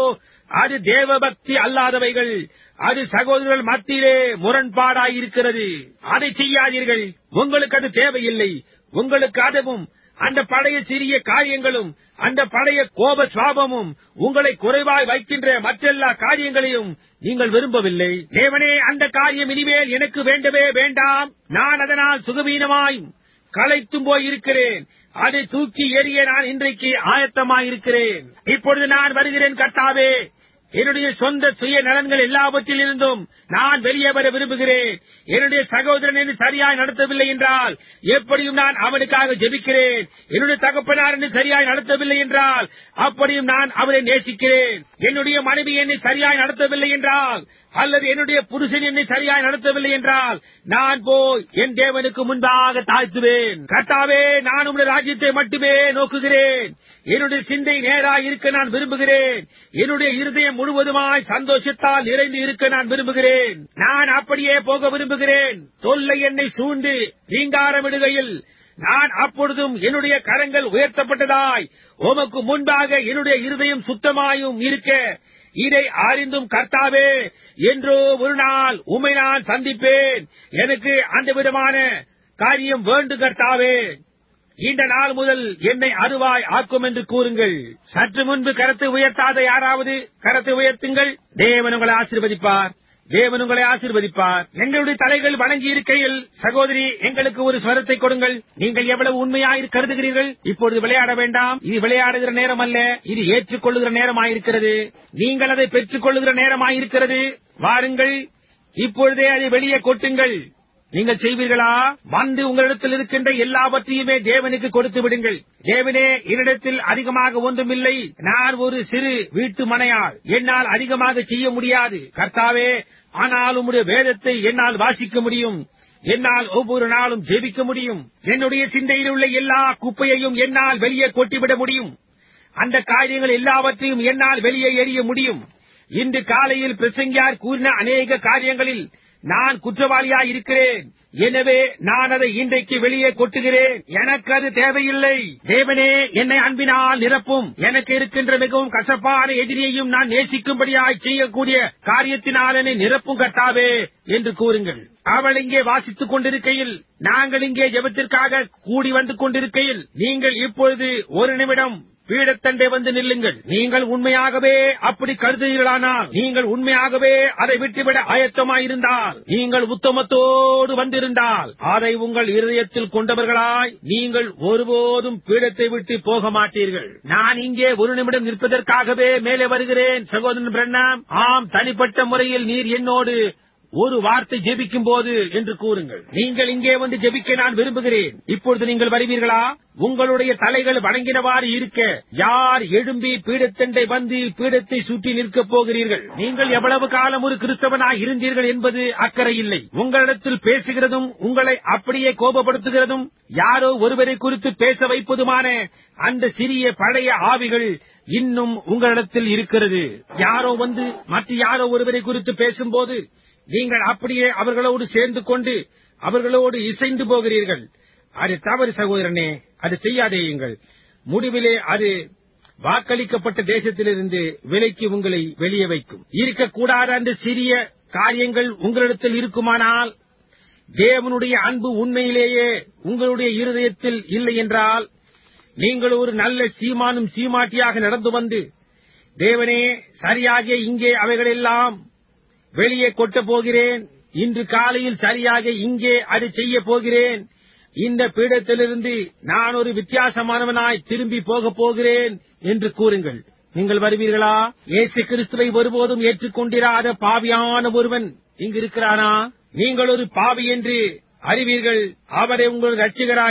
அது தேவபக்தி அல்லாதவைகள் அது சகோதரர்கள் மத்தியிலே முரண்பாடாயிருக்கிறது அதை செய்யாதீர்கள் உங்களுக்கு அது தேவையில்லை உங்களுக்கு அதுவும் அந்த பழைய சிறிய காரியங்களும் அந்த பழைய கோப சுவாபமும் உங்களை குறைவாய் வைக்கின்ற மற்றெல்லா காரியங்களையும் நீங்கள் விரும்பவில்லை தேவனே அந்த காரியம் இனிமேல் எனக்கு வேண்டவே வேண்டாம் நான் அதனால் சுகவீனமாய் களைத்தும் போய் இருக்கிறேன் அதை தூக்கி எறிய நான் இன்றைக்கு ஆயத்தமாயிருக்கிறேன் இப்பொழுது நான் வருகிறேன் கர்த்தாவே என்னுடைய சொந்த சுய நலன்கள் எல்லாவற்றிலிருந்தும் நான் வெளியே வர விரும்புகிறேன் என்னுடைய சகோதரன் என்னை சரியாய் நடத்தவில்லை என்றால் எப்படியும் நான் அவனுக்காக ஜெபிக்கிறேன் என்னுடைய தகப்பனார் என்னை சரியாய் நடத்தவில்லை என்றால் அப்படியும் நான் அவரை நேசிக்கிறேன் என்னுடைய மனைவி என்னை சரியாய் நடத்தவில்லை என்றால் அல்லது என்னுடைய புருஷன் என்னை சரியாய் நடத்தவில்லை என்றால் நான் போய் என் தேவனுக்கு முன்பாக தாழ்த்துவேன் கர்த்தாவே நான் உங்களுடைய ராஜ்யத்தை மட்டுமே நோக்குகிறேன் என்னுடைய சிந்தை நேராய் இருக்க நான் விரும்புகிறேன் என்னுடைய இருதயம் முழுவதுமாய் சந்தோஷத்தால் நிறைந்து இருக்க நான் விரும்புகிறேன் நான் அப்படியே போக விரும்புகிறேன் தொல்லை என்னை சூழ்ந்து ரீங்காரமிடுகையில் நான் அப்பொழுதும் என்னுடைய கரங்கள் உயர்த்தப்பட்டதாய் உமக்கு முன்பாக என்னுடைய இருதயம் சுத்தமாயும் இருக்க இதை அறிந்தும் கர்த்தாவே என்றோ ஒரு நாள் உமை நான் சந்திப்பேன் எனக்கு அந்த விதமான காரியம் வேண்டு கர்த்தாவே இந்த நாள் முதல் என்னை அருவாய் ஆக்கும் என்று கூறுங்கள் சற்று முன்பு கரத்தை உயர்த்தாத யாராவது கரத்தை உயர்த்துங்கள் தேவன் உங்களை ஆசீர்வதிப்பார் தேவன் உங்களை ஆசீர்வதிப்பார் எங்களுடைய தலைகள் வணங்கி இருக்கையில் சகோதரி எங்களுக்கு ஒரு ஸ்வரத்தை கொடுங்கள் நீங்கள் எவ்வளவு உண்மையாய் கருதுகிறீர்கள் இப்பொழுது விளையாட வேண்டாம் இது விளையாடுகிற நேரம் அல்ல இது ஏற்றுக்கொள்ளுகிற நேரமாயிருக்கிறது நீங்கள் அதை பெற்றுக் கொள்ளுகிற நேரமாயிருக்கிறது வாருங்கள் இப்பொழுதே அதை வெளியே கொட்டுங்கள் நீங்கள் செய்வீர்களா வந்து உங்களிடத்தில் இருக்கின்ற எல்லாவற்றையுமே தேவனுக்கு கொடுத்து விடுங்கள் தேவனே என்னிடத்தில் அதிகமாக ஒன்றுமில்லை நான் ஒரு சிறு வீட்டு மனையாள் என்னால் அதிகமாக செய்ய முடியாது கர்த்தாவே ஆனால் உம்முடைய வேதத்தை என்னால் வாசிக்க முடியும் என்னால் ஒவ்வொரு நாளும் ஜெபிக்க முடியும் என்னுடைய சிந்தையில் உள்ள எல்லா குப்பையையும் என்னால் வெளியே கொட்டிவிட முடியும் அந்த காரியங்கள் எல்லாவற்றையும் என்னால் வெளியே எறிய முடியும் இன்று காலையில் பிரசங்கியார் கூறின அநேக காரியங்களில் நான் குற்றவாளியாய் இருக்கிறேன் எனவே நான் அதை இன்றைக்கு வெளியே கொட்டுகிறேன் எனக்கு அது தேவையில்லை தேவனே என்னை அன்பினால் நிரப்பும் எனக்கு இருக்கின்ற மிகவும் கசப்பான எதிரியையும் நான் நேசிக்கும்படியாய் செய்யக்கூடிய காரியத்தினால் என்னை நிரப்பும் கர்த்தாவே என்று கூறுங்கள் அவள் இங்கே வாசித்துக் கொண்டிருக்கையில் நாங்கள் இங்கே ஜெபத்திற்காக கூடி வந்து கொண்டிருக்கையில் நீங்கள் இப்பொழுது ஒரு நிமிடம் பீடத்தண்டை வந்து நில்லுங்கள் நீங்கள் உண்மையாகவே அப்படி கருதுகிறீர்களானால் நீங்கள் உண்மையாகவே அதை விட்டுவிட ஆயத்தமாயிருந்தால் நீங்கள் உத்தமத்தோடு வந்திருந்தால் அதை உங்கள் இருதயத்தில் கொண்டவர்களாய் நீங்கள் ஒருபோதும் பீடத்தை விட்டு போக மாட்டீர்கள் நான் இங்கே ஒரு நிமிடம் நிற்பதற்காகவே மேலே வருகிறேன் சகோதரன் பிரண்ணாம் ஆம் தனிப்பட்ட முறையில் நீர் என்னோடு ஒரு வார்த்தை ஜெபிக்கும் போது என்று கூறுங்கள் நீங்கள் இங்கே வந்து ஜெபிக்க நான் விரும்புகிறேன் இப்பொழுது நீங்கள் வருவீர்களா உங்களுடைய தலைகள் வணங்கினவாறு இருக்க யார் எழும்பி பீடத்தண்டை வந்து பீடத்தை சுற்றி நிற்கப் போகிறீர்கள் நீங்கள் எவ்வளவு காலம் ஒரு கிறிஸ்தவனாய் இருந்தீர்கள் என்பது அக்கறை இல்லை உங்களிடத்தில் பேசுகிறதும் உங்களை அப்படியே கோபப்படுத்துகிறதும் யாரோ ஒருவரை குறித்து பேச வைப்பதுமான அந்த சிறிய பழைய ஆவிகள் இன்னும் உங்களிடத்தில் இருக்கிறது யாரோ வந்து மற்ற யாரோ ஒருவரை குறித்து பேசும்போது நீங்கள் அப்படியே அவர்களோடு சேர்ந்து கொண்டு அவர்களோடு இசைந்து போகிறீர்கள் அது தவறு சகோதரனே அது செய்யாதேயுங்கள் முடிவிலே அது வாக்களிக்கப்பட்ட தேசத்திலிருந்து விலைக்கு உங்களை வெளியே வைக்கும் இருக்கக்கூடாத அந்த சிறிய காரியங்கள் உங்களிடத்தில் இருக்குமானால் தேவனுடைய அன்பு உண்மையிலேயே உங்களுடைய இருதயத்தில் இல்லை என்றால் நீங்கள் ஒரு நல்ல சீமானும் சீமாட்டியாக நடந்து வந்து தேவனே சரியாக இங்கே அவைகளெல்லாம் வெளியே கொட்டப் போகிறேன் இன்று காலையில் சரியாக இங்கே அது செய்ய போகிறேன் இந்த பீடத்திலிருந்து நான் ஒரு வித்தியாசமானவனாய் திரும்பி போகப் போகிறேன் என்று கூறுங்கள் நீங்கள் வருவீர்களா இயேசு கிறிஸ்துவை ஒருபோதும் ஏற்றுக்கொண்டிராத பாவியான ஒருவன் இங்கு இருக்கிறானா நீங்கள் ஒரு பாவி என்று அறிவீர்கள் அவரை உங்கள் ரட்சிகராக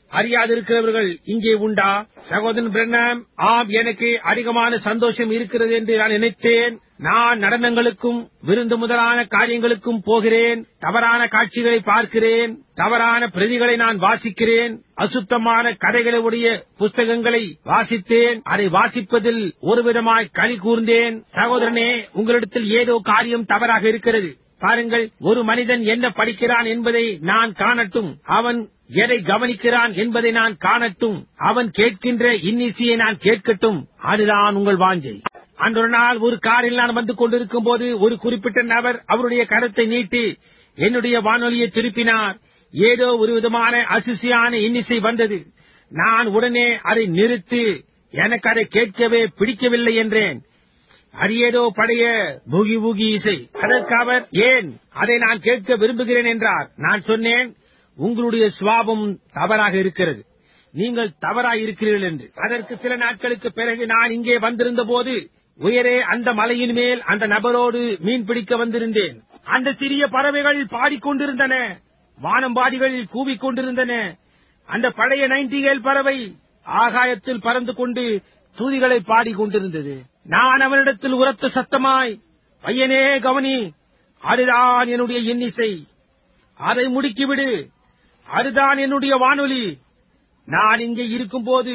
அறியாதிருக்கிறவர்கள் இங்கே உண்டா சகோதரன் பிரண்ணாம் ஆம் எனக்கு அதிகமான சந்தோஷம் இருக்கிறது என்று நான் நினைத்தேன் நான் நடனங்களுக்கும் விருந்து முதலான காரியங்களுக்கும் போகிறேன் தவறான காட்சிகளை பார்க்கிறேன் தவறான பிரதிகளை நான் வாசிக்கிறேன் அசுத்தமான கதைகளை உடைய புஸ்தகங்களை வாசித்தேன் அதை வாசிப்பதில் ஒரு விதமாய் களி கூர்ந்தேன் சகோதரனே உங்களிடத்தில் ஏதோ காரியம் தவறாக இருக்கிறது பாருங்கள் ஒரு மனிதன் என்ன படிக்கிறான் என்பதை நான் காணட்டும் அவன் எதை கவனிக்கிறான் என்பதை நான் காணட்டும் அவன் கேட்கின்ற இன்னிசையை நான் கேட்கட்டும் அதுதான் உங்கள் வாஞ்சை அன்றொரு நாள் ஒரு காரில் நான் வந்து கொண்டிருக்கும் போது ஒரு குறிப்பிட்ட நபர் அவருடைய கருத்தை நீட்டி என்னுடைய வானொலியை திருப்பினார் ஏதோ ஒரு விதமான அசிசியான இன்னிசை வந்தது நான் உடனே அதை நிறுத்தி எனக்கு அதை கேட்கவே பிடிக்கவில்லை என்றேன் அது ஏதோ பழைய பூகி பூகி இசை அதற்கு அவர் ஏன் அதை நான் கேட்க விரும்புகிறேன் என்றார் நான் சொன்னேன் உங்களுடைய சுவாபம் தவறாக இருக்கிறது நீங்கள் தவறாய் இருக்கிறீர்கள் என்று அதற்கு சில நாட்களுக்கு பிறகு நான் இங்கே வந்திருந்த போது உயரே அந்த மலையின் மேல் அந்த நபரோடு மீன் பிடிக்க வந்திருந்தேன் அந்த சிறிய பறவைகள் பாடிக்கொண்டிருந்தன வானம்பாடிகள் கூவிக்கொண்டிருந்தன அந்த பழைய நைன்டிகேல் பறவை ஆகாயத்தில் பறந்து கொண்டு தூதிகளை பாடிக்கொண்டிருந்தது நான் அவனிடத்தில் உரத்த சத்தமாய் பையனே கவனி அதுதான் என்னுடைய இன்னிசை அதை முடுக்கிவிடு அதுதான் என்னுடைய வானொலி நான் இங்கே இருக்கும்போது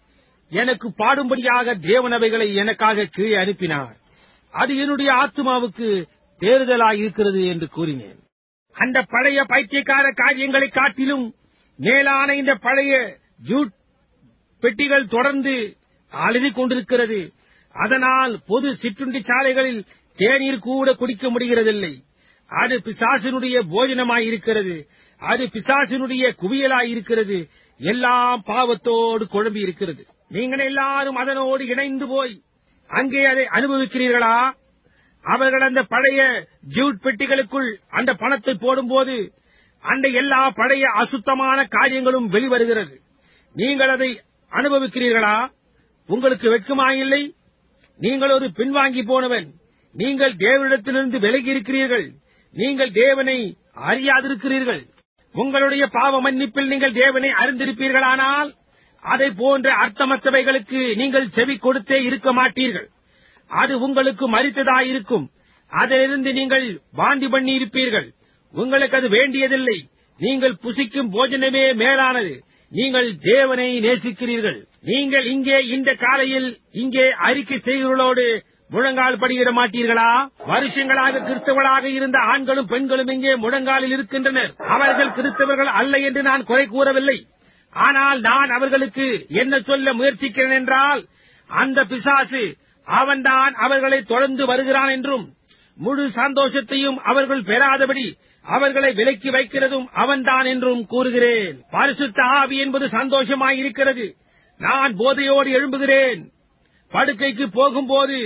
எனக்கு பாடும்படியாக தேவனவைகளை எனக்காக கீழே அனுப்பினார் அது என்னுடைய ஆத்மாவுக்கு தேறுதலாய் இருக்கிறது என்று கூறினேன் அந்த பழைய பைத்தியக்கார காரியங்களை காட்டிலும் மேலான இந்த பழைய ஜூட் பெட்டிகள் தொடர்ந்து அழுதிக் கொண்டிருக்கிறது அதனால் பொது சிற்றுண்டி சாலைகளில் தேநீர் கூட குடிக்க முடிகிறதில்லை அது பிசாசினுடைய போஜனமாயிருக்கிறது அது பிசாசினுடைய குவியலாயிருக்கிறது எல்லாம் பாவத்தோடு குழம்பி இருக்கிறது நீங்கள் எல்லாரும் அதனோடு இணைந்து போய் அங்கே அதை அனுபவிக்கிறீர்களா அவர்கள் அந்த பழைய ஜூட் பெட்டிகளுக்குள் அந்த பணத்தை போடும்போது அந்த எல்லா பழைய அசுத்தமான காரியங்களும் வெளிவருகிறது நீங்கள் அதை அனுபவிக்கிறீர்களா உங்களுக்கு வெட்கமாயில்லை நீங்கள் ஒரு பின்வாங்கி போனவன் நீங்கள் தேவனிடத்திலிருந்து விலகி இருக்கிறீர்கள் நீங்கள் தேவனை அறியாதிருக்கிறீர்கள் உங்களுடைய பாவ மன்னிப்பில் நீங்கள் தேவனை அறிந்திருப்பீர்களானால் அதை போன்ற அர்த்தமற்றவைகளுக்கு நீங்கள் செவி கொடுத்தே இருக்க மாட்டீர்கள் அது உங்களுக்கு மறித்ததாயிருக்கும் அதிலிருந்து நீங்கள் வாந்தி பண்ணி இருப்பீர்கள் உங்களுக்கு அது வேண்டியதில்லை நீங்கள் புசிக்கும் போஜனமே மேலானது நீங்கள் தேவனை நேசிக்கிறீர்கள் நீங்கள் இங்கே இந்த காலையில் இங்கே அறிக்கை செய்கிறோடு முழங்கால் படியிட மாட்டீர்களா வருஷங்களாக கிறிஸ்தவர்களாக இருந்த ஆண்களும் பெண்களும் இங்கே முழங்காலில் இருக்கின்றனர் அவர்கள் கிறிஸ்தவர்கள் அல்ல என்று நான் குறை கூறவில்லை ஆனால் நான் அவர்களுக்கு என்ன சொல்ல முயற்சிக்கிறேன் என்றால் அந்த பிசாசு அவன்தான் அவர்களை தொடர்ந்து வருகிறான் என்றும் முழு சந்தோஷத்தையும் அவர்கள் பெறாதபடி அவர்களை விலக்கி வைக்கிறதும் அவன்தான் என்றும் கூறுகிறேன் பரிசுத்த ஆவி என்பது சந்தோஷமாயிருக்கிறது நான் போதையோடு எழும்புகிறேன் படுக்கைக்கு போகும்போது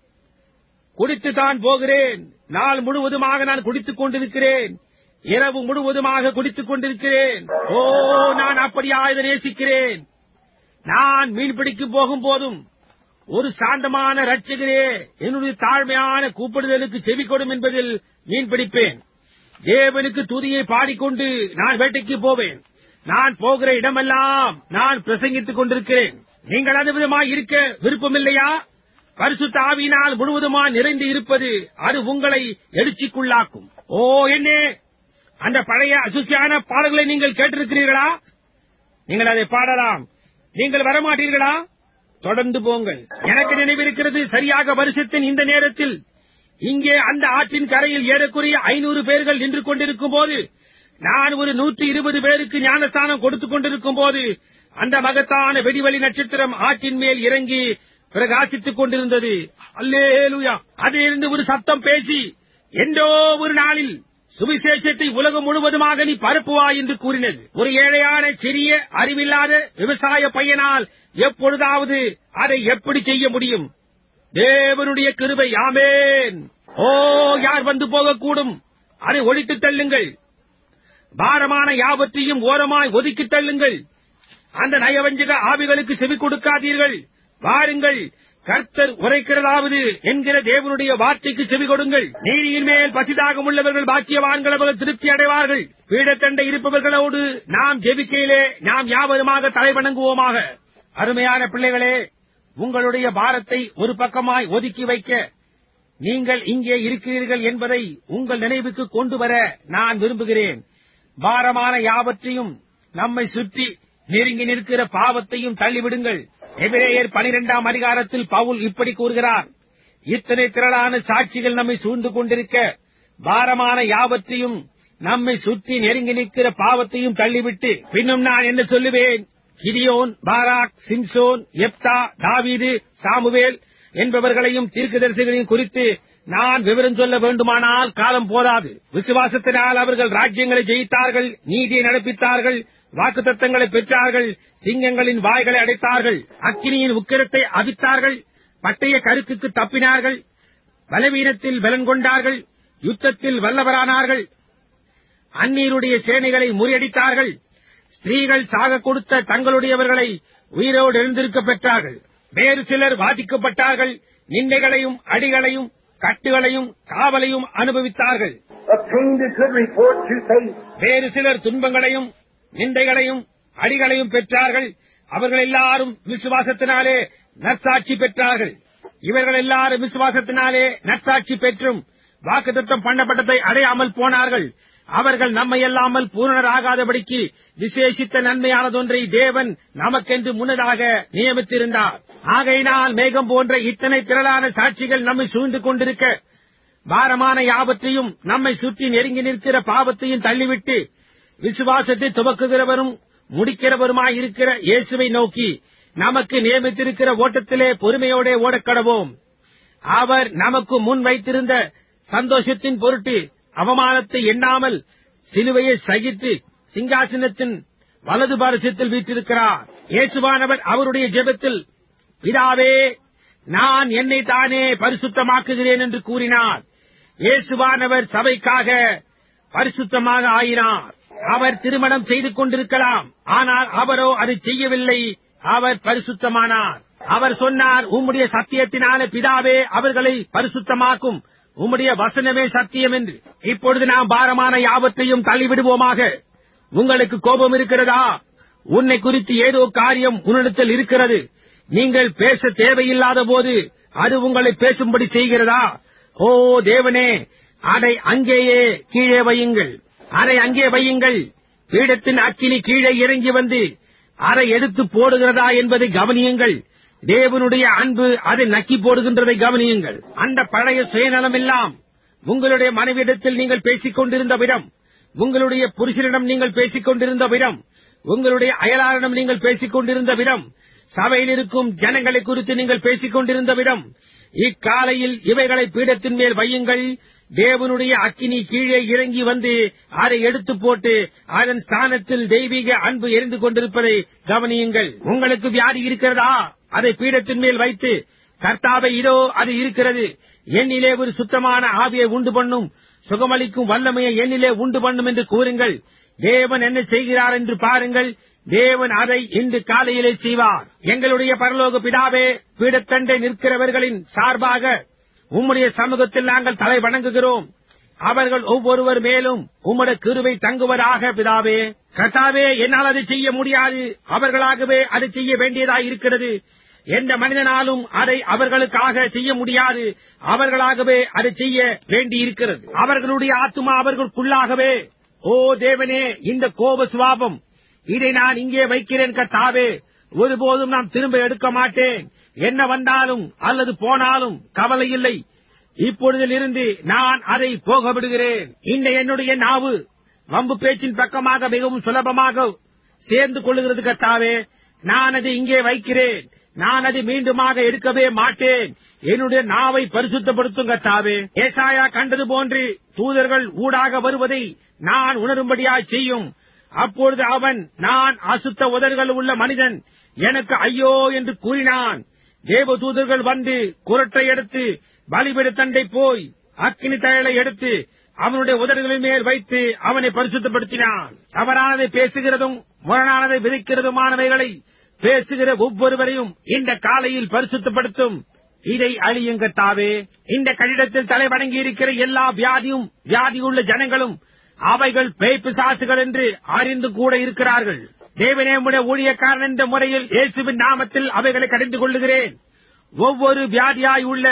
குடித்துத்தான் போகிறேன் நாள் முழுவதுமாக நான் குடித்துக் கொண்டிருக்கிறேன் இரவு முழுவதுமாக குடித்துக் கொண்டிருக்கிறேன் ஓ நான் அப்படியா இதை நேசிக்கிறேன் நான் மீன்பிடிக்கு போகும் போதும் ஒரு சாந்தமான ரட்சகரே என்னுடைய தாழ்மையான கூப்பிடுதலுக்கு செவி கொடும் என்பதில் மீன் பிடிப்பேன் தேவனுக்கு துதியை பாடிக்கொண்டு நான் வேட்டைக்கு போவேன் நான் போகிற இடமெல்லாம் நான் பிரசங்கித்துக் கொண்டிருக்கிறேன் நீங்கள் அது விதமாய் இருக்க விருப்பமில்லையா பரிசுத்த ஆவியினால் முழுவதுமா நிறைந்து இருப்பது அது உங்களை எழுச்சிக்குள்ளாக்கும் ஓ என்னே அந்த பழைய அசுசியான பாடல்களை நீங்கள் கேட்டிருக்கிறீர்களா நீங்கள் அதை பாடலாம் நீங்கள் வரமாட்டீர்களா தொடர்ந்து போங்கள் எனக்கு நினைவிருக்கிறது சரியாக வருஷத்தின் இந்த நேரத்தில் இங்கே அந்த ஆற்றின் கரையில் ஏறக்குறைய ஐநூறு பேர்கள் நின்று கொண்டிருக்கும் போது நான் ஒரு நூற்றி இருபது பேருக்கு ஞானஸ்தானம் கொடுத்துக் கொண்டிருக்கும் போது அந்த மகத்தான வெடிவழி நட்சத்திரம் ஆற்றின் மேல் இறங்கி பிரகாசித்துக் கொண்டிருந்தது அல்லேலுயா அதிலிருந்து ஒரு சத்தம் பேசி என்றோ ஒரு நாளில் சுவிசேஷத்தை உலகம் முழுவதுமாக நீ பரப்புவா என்று கூறினது ஒரு ஏழையான சிறிய அறிவில்லாத விவசாய பையனால் எப்பொழுதாவது அதை எப்படி செய்ய முடியும் தேவனுடைய கிருபை ஆமேன் ஓ யார் வந்து போகக்கூடும் அதை ஒழித்துத் தள்ளுங்கள் பாரமான யாவற்றையும் ஓரமாய் ஒதுக்கித் தள்ளுங்கள் அந்த நயவஞ்சக ஆவிகளுக்கு செவி கொடுக்காதீர்கள் வாருங்கள் கர்த்தர் உரைக்கிறதாவது என்கிற தேவனுடைய வார்த்தைக்கு செவி கொடுங்கள் நீதியின் மேல் பசிதாகம் உள்ளவர்கள் பாக்கியவான்கள் அவர்கள் திருப்தி அடைவார்கள் பீடத்தண்டை இருப்பவர்களோடு நாம் ஜெபிக்கையிலே நாம் யாவருமாக தலைவணங்குவோமாக அருமையான பிள்ளைகளே உங்களுடைய பாரத்தை ஒரு பக்கமாய் ஒதுக்கி வைக்க நீங்கள் இங்கே இருக்கிறீர்கள் என்பதை உங்கள் நினைவுக்கு கொண்டு வர நான் விரும்புகிறேன் பாரமான யாவற்றையும் நம்மை சுற்றி நெருங்கி நிற்கிற பாவத்தையும் தள்ளிவிடுங்கள் எபிரேயர் பனிரெண்டாம் அதிகாரத்தில் பவுல் இப்படி கூறுகிறார் இத்தனை திரளான சாட்சிகள் நம்மை சூழ்ந்து கொண்டிருக்க பாரமான யாவற்றையும் நம்மை சுற்றி நெருங்கி நிற்கிற பாவத்தையும் தள்ளிவிட்டு பின்னும் நான் என்ன சொல்லுவேன் கிதியோன் பாராக் சிம்சோன் எப்தா தாவீது சாமுவேல் என்பவர்களையும் தீர்க்கதரிசிகளையும் குறித்து நான் விவரம் சொல்ல வேண்டுமானால் காலம் போதாது விசுவாசத்தினால் அவர்கள் ராஜ்யங்களை ஜெயித்தார்கள் நீதியை நடப்பித்தார்கள் வாக்குத்தத்தங்களை பெற்றார்கள் சிங்கங்களின் வாய்களை அடைத்தார்கள் அக்கினியின் உக்கிரத்தை அவித்தார்கள் பட்டய கருக்குக்கு தப்பினார்கள் பலவீனத்தில் பலன் கொண்டார்கள் யுத்தத்தில் வல்லவரானார்கள் அந்நீருடைய சேனைகளை முறியடித்தார்கள் ஸ்திரீகள் சாக கொடுத்த தங்களுடையவர்களை உயிரோடு எழுந்திருக்க பெற்றார்கள் வேறு சிலர் பாதிக்கப்பட்டார்கள் நிந்தைகளையும் அடிகளையும் கட்டுகளையும் காவலையும் அனுபவித்தார்கள் obtained a good report through faith. வேறு சிலர் துன்பங்களையும் நிந்தைகளையும் அடிகளையும் பெற்றார்கள் அவர்கள் எல்லாரும் விசுவாசத்தினாலே நற்சாட்சி பெற்றார்கள் இவர்கள் எல்லாரும் விசுவாசத்தினாலே நற்சாட்சி பெற்றும் வாக்குத்தத்தம் பண்ணப்பட்டதை அடையாமல் போனார்கள் அவர்கள் நம்மை அல்லாமல் பூரணராகாதபடிக்கு விசேஷித்த நன்மையானதொன்றை தேவன் நமக்கென்று முன்னதாக நியமித்திருந்தார் ஆகையினால் மேகம் போன்ற இத்தனை திரளான சாட்சிகள் நம்மை சூழ்ந்து கொண்டிருக்க பாரமான யாவற்றையும் நம்மை சுற்றி நெருங்கி நிற்கிற பாவத்தையும் தள்ளிவிட்டு விசுவாசத்தை துவக்குகிறவரும் முடிக்கிறவருமாயிருக்கிற இயேசுவை நோக்கி நமக்கு நியமித்திருக்கிற ஓட்டத்திலே பொறுமையோட ஓடக்கடவோம் அவர் நமக்கு முன் வைத்திருந்த சந்தோஷத்தின் பொருட்டு அவமானத்தை எண்ணாமல் சிலுவையை சகித்து சிங்காசனத்தின் வலது பாரசத்தில் வீற்றிருக்கிறார் இயேசுவானவர் அவருடைய ஜெபத்தில் பிதாவே நான் என்னை தானே பரிசுத்தமாக்குகிறேன் என்று கூறினார் இயேசுவானவர் சபைக்காக பரிசுத்தமாக ஆயினார் அவர் திருமணம் செய்து கொண்டிருக்கலாம் ஆனால் அவரோ அதை செய்யவில்லை அவர் பரிசுத்தமானார் அவர் சொன்னார் உம்முடைய சத்தியத்தினால பிதாவே அவர்களை பரிசுத்தமாக்கும் உம்முடைய வசனமே சத்தியம் என்று இப்பொழுது நாம் பாரமான யாவற்றையும் தள்ளிவிடுவோமாக உங்களுக்கு கோபம் இருக்கிறதா உன்னை குறித்து ஏதோ காரியம் உன்னிடத்தில் இருக்கிறது நீங்கள் பேச தேவையில்லாத போது அது உங்களை பேசும்படி செய்கிறதா ஓ தேவனே அதை அங்கேயே கீழே வையுங்கள் அதை அங்கே வையுங்கள் பீடத்தின் அக்கினி கீழே இறங்கி வந்து அதை எடுத்து போடுகிறதா என்பதை கவனியுங்கள் தேவனுடைய அன்பு அதை நக்கி போடுகின்றதை கவனியுங்கள் அந்த பழைய சுயநலம் எல்லாம் உங்களுடைய மனைவியிடத்தில் நீங்கள் பேசிக் கொண்டிருந்த விடம் உங்களுடைய புருஷனிடம் நீங்கள் பேசிக் கொண்டிருந்த விடம் உங்களுடைய அயலாரிடம் நீங்கள் பேசிக் கொண்டிருந்த விடம் சபையில் இருக்கும் ஜனங்களை குறித்து நீங்கள் பேசிக் கொண்டிருந்த விடம் இக்காலையில் இவைகளை பீடத்தின் மேல் வையுங்கள் தேவனுடைய அக்கினி கீழே இறங்கி வந்து அதை எடுத்து போட்டு அதன் ஸ்தானத்தில் தெய்வீக அன்பு எரிந்து கொண்டிருப்பதை கவனியுங்கள் உங்களுக்கு வியாதி இருக்கிறதா அதை பீடத்தின் மேல் வைத்து கர்த்தாவை இதோ அது இருக்கிறது என்னிலே ஒரு சுத்தமான ஆவியை உண்டு பண்ணும் சுகமளிக்கும் வல்லமையை என்னிலே உண்டு பண்ணும் என்று கூறுங்கள் தேவன் என்ன செய்கிறார் என்று பாருங்கள் தேவன் அதை இன்று காலையிலே செய்வார் எங்களுடைய பரலோக பிதாவே பீடத்தண்டை நிற்கிறவர்களின் சார்பாக உம்முடைய சமூகத்தில் நாங்கள் தலை வணங்குகிறோம் அவர்கள் ஒவ்வொருவர் மேலும் உம்முடைய கிருவை தங்குவதாக பிதாவே கர்த்தாவே என்னால் அதை செய்ய முடியாது அவர்களாகவே அதை செய்ய வேண்டியதாய் இருக்கிறது எந்த மனிதனாலும் அதை அவர்களுக்காக செய்ய முடியாது அவர்களாகவே அதை செய்ய வேண்டியிருக்கிறது அவர்களுடைய ஆத்துமா அவர்களுக்குள்ளாகவே ஓ தேவனே இந்த கோப சுவாபம் இதை நான் இங்கே வைக்கிறேன் கத்தாவே ஒருபோதும் நான் திரும்ப எடுக்க மாட்டேன் என்ன வந்தாலும் அல்லது போனாலும் கவலை இல்லை இப்பொழுதிலிருந்து நான் அதை போக விடுகிறேன் இந்த என்னுடைய நாவு வம்பு பேச்சின் பக்கமாக மிகவும் சுலபமாக சேர்ந்து கொள்ளுகிறது கத்தாவே நான் அதை இங்கே வைக்கிறேன் நான் அதை மீண்டுமாக எடுக்கவே மாட்டேன் என்னுடைய நாவை பரிசுத்தப்படுத்தும் கத்தாவே ஏசாயா கண்டது போன்று தூதர்கள் ஊடாக வருவதை நான் உணரும்படியாய் செய்யும் அப்பொழுது அவன் நான் அசுத்த உதடுகள் உள்ள மனிதன் எனக்கு ஐயோ என்று கூறினான் தேவ தூதர்கள் வந்து குரட்டை எடுத்து பலிபிட தண்டை போய் அக்கினி தயலை எடுத்து அவனுடைய உதடுகளின் மேல் வைத்து அவனை பரிசுத்தப்படுத்தினான் தவறானதை பேசுகிறதும் முரணானதை விதைக்கிறதுமானவைகளை பேசுகிற ஒவ்வொருவரையும் இந்த காலையில் பரிசுத்தப்படுத்தும் இதை அழியுங்க தாவே இந்த கடிதத்தில் தலைவணங்கி இருக்கிற எல்லா வியாதியும் வியாதியுள்ள ஜனங்களும் அவைகள் பேய் பிசாசுகள் என்று அறிந்து கூட இருக்கிறார்கள் தேவனே உடைய ஊழியக்காரன் என்ற முறையில் இயேசுவின் நாமத்தில் அவைகளை கடிந்து கொள்ளுகிறேன் ஒவ்வொரு வியாதியாய் உள்ள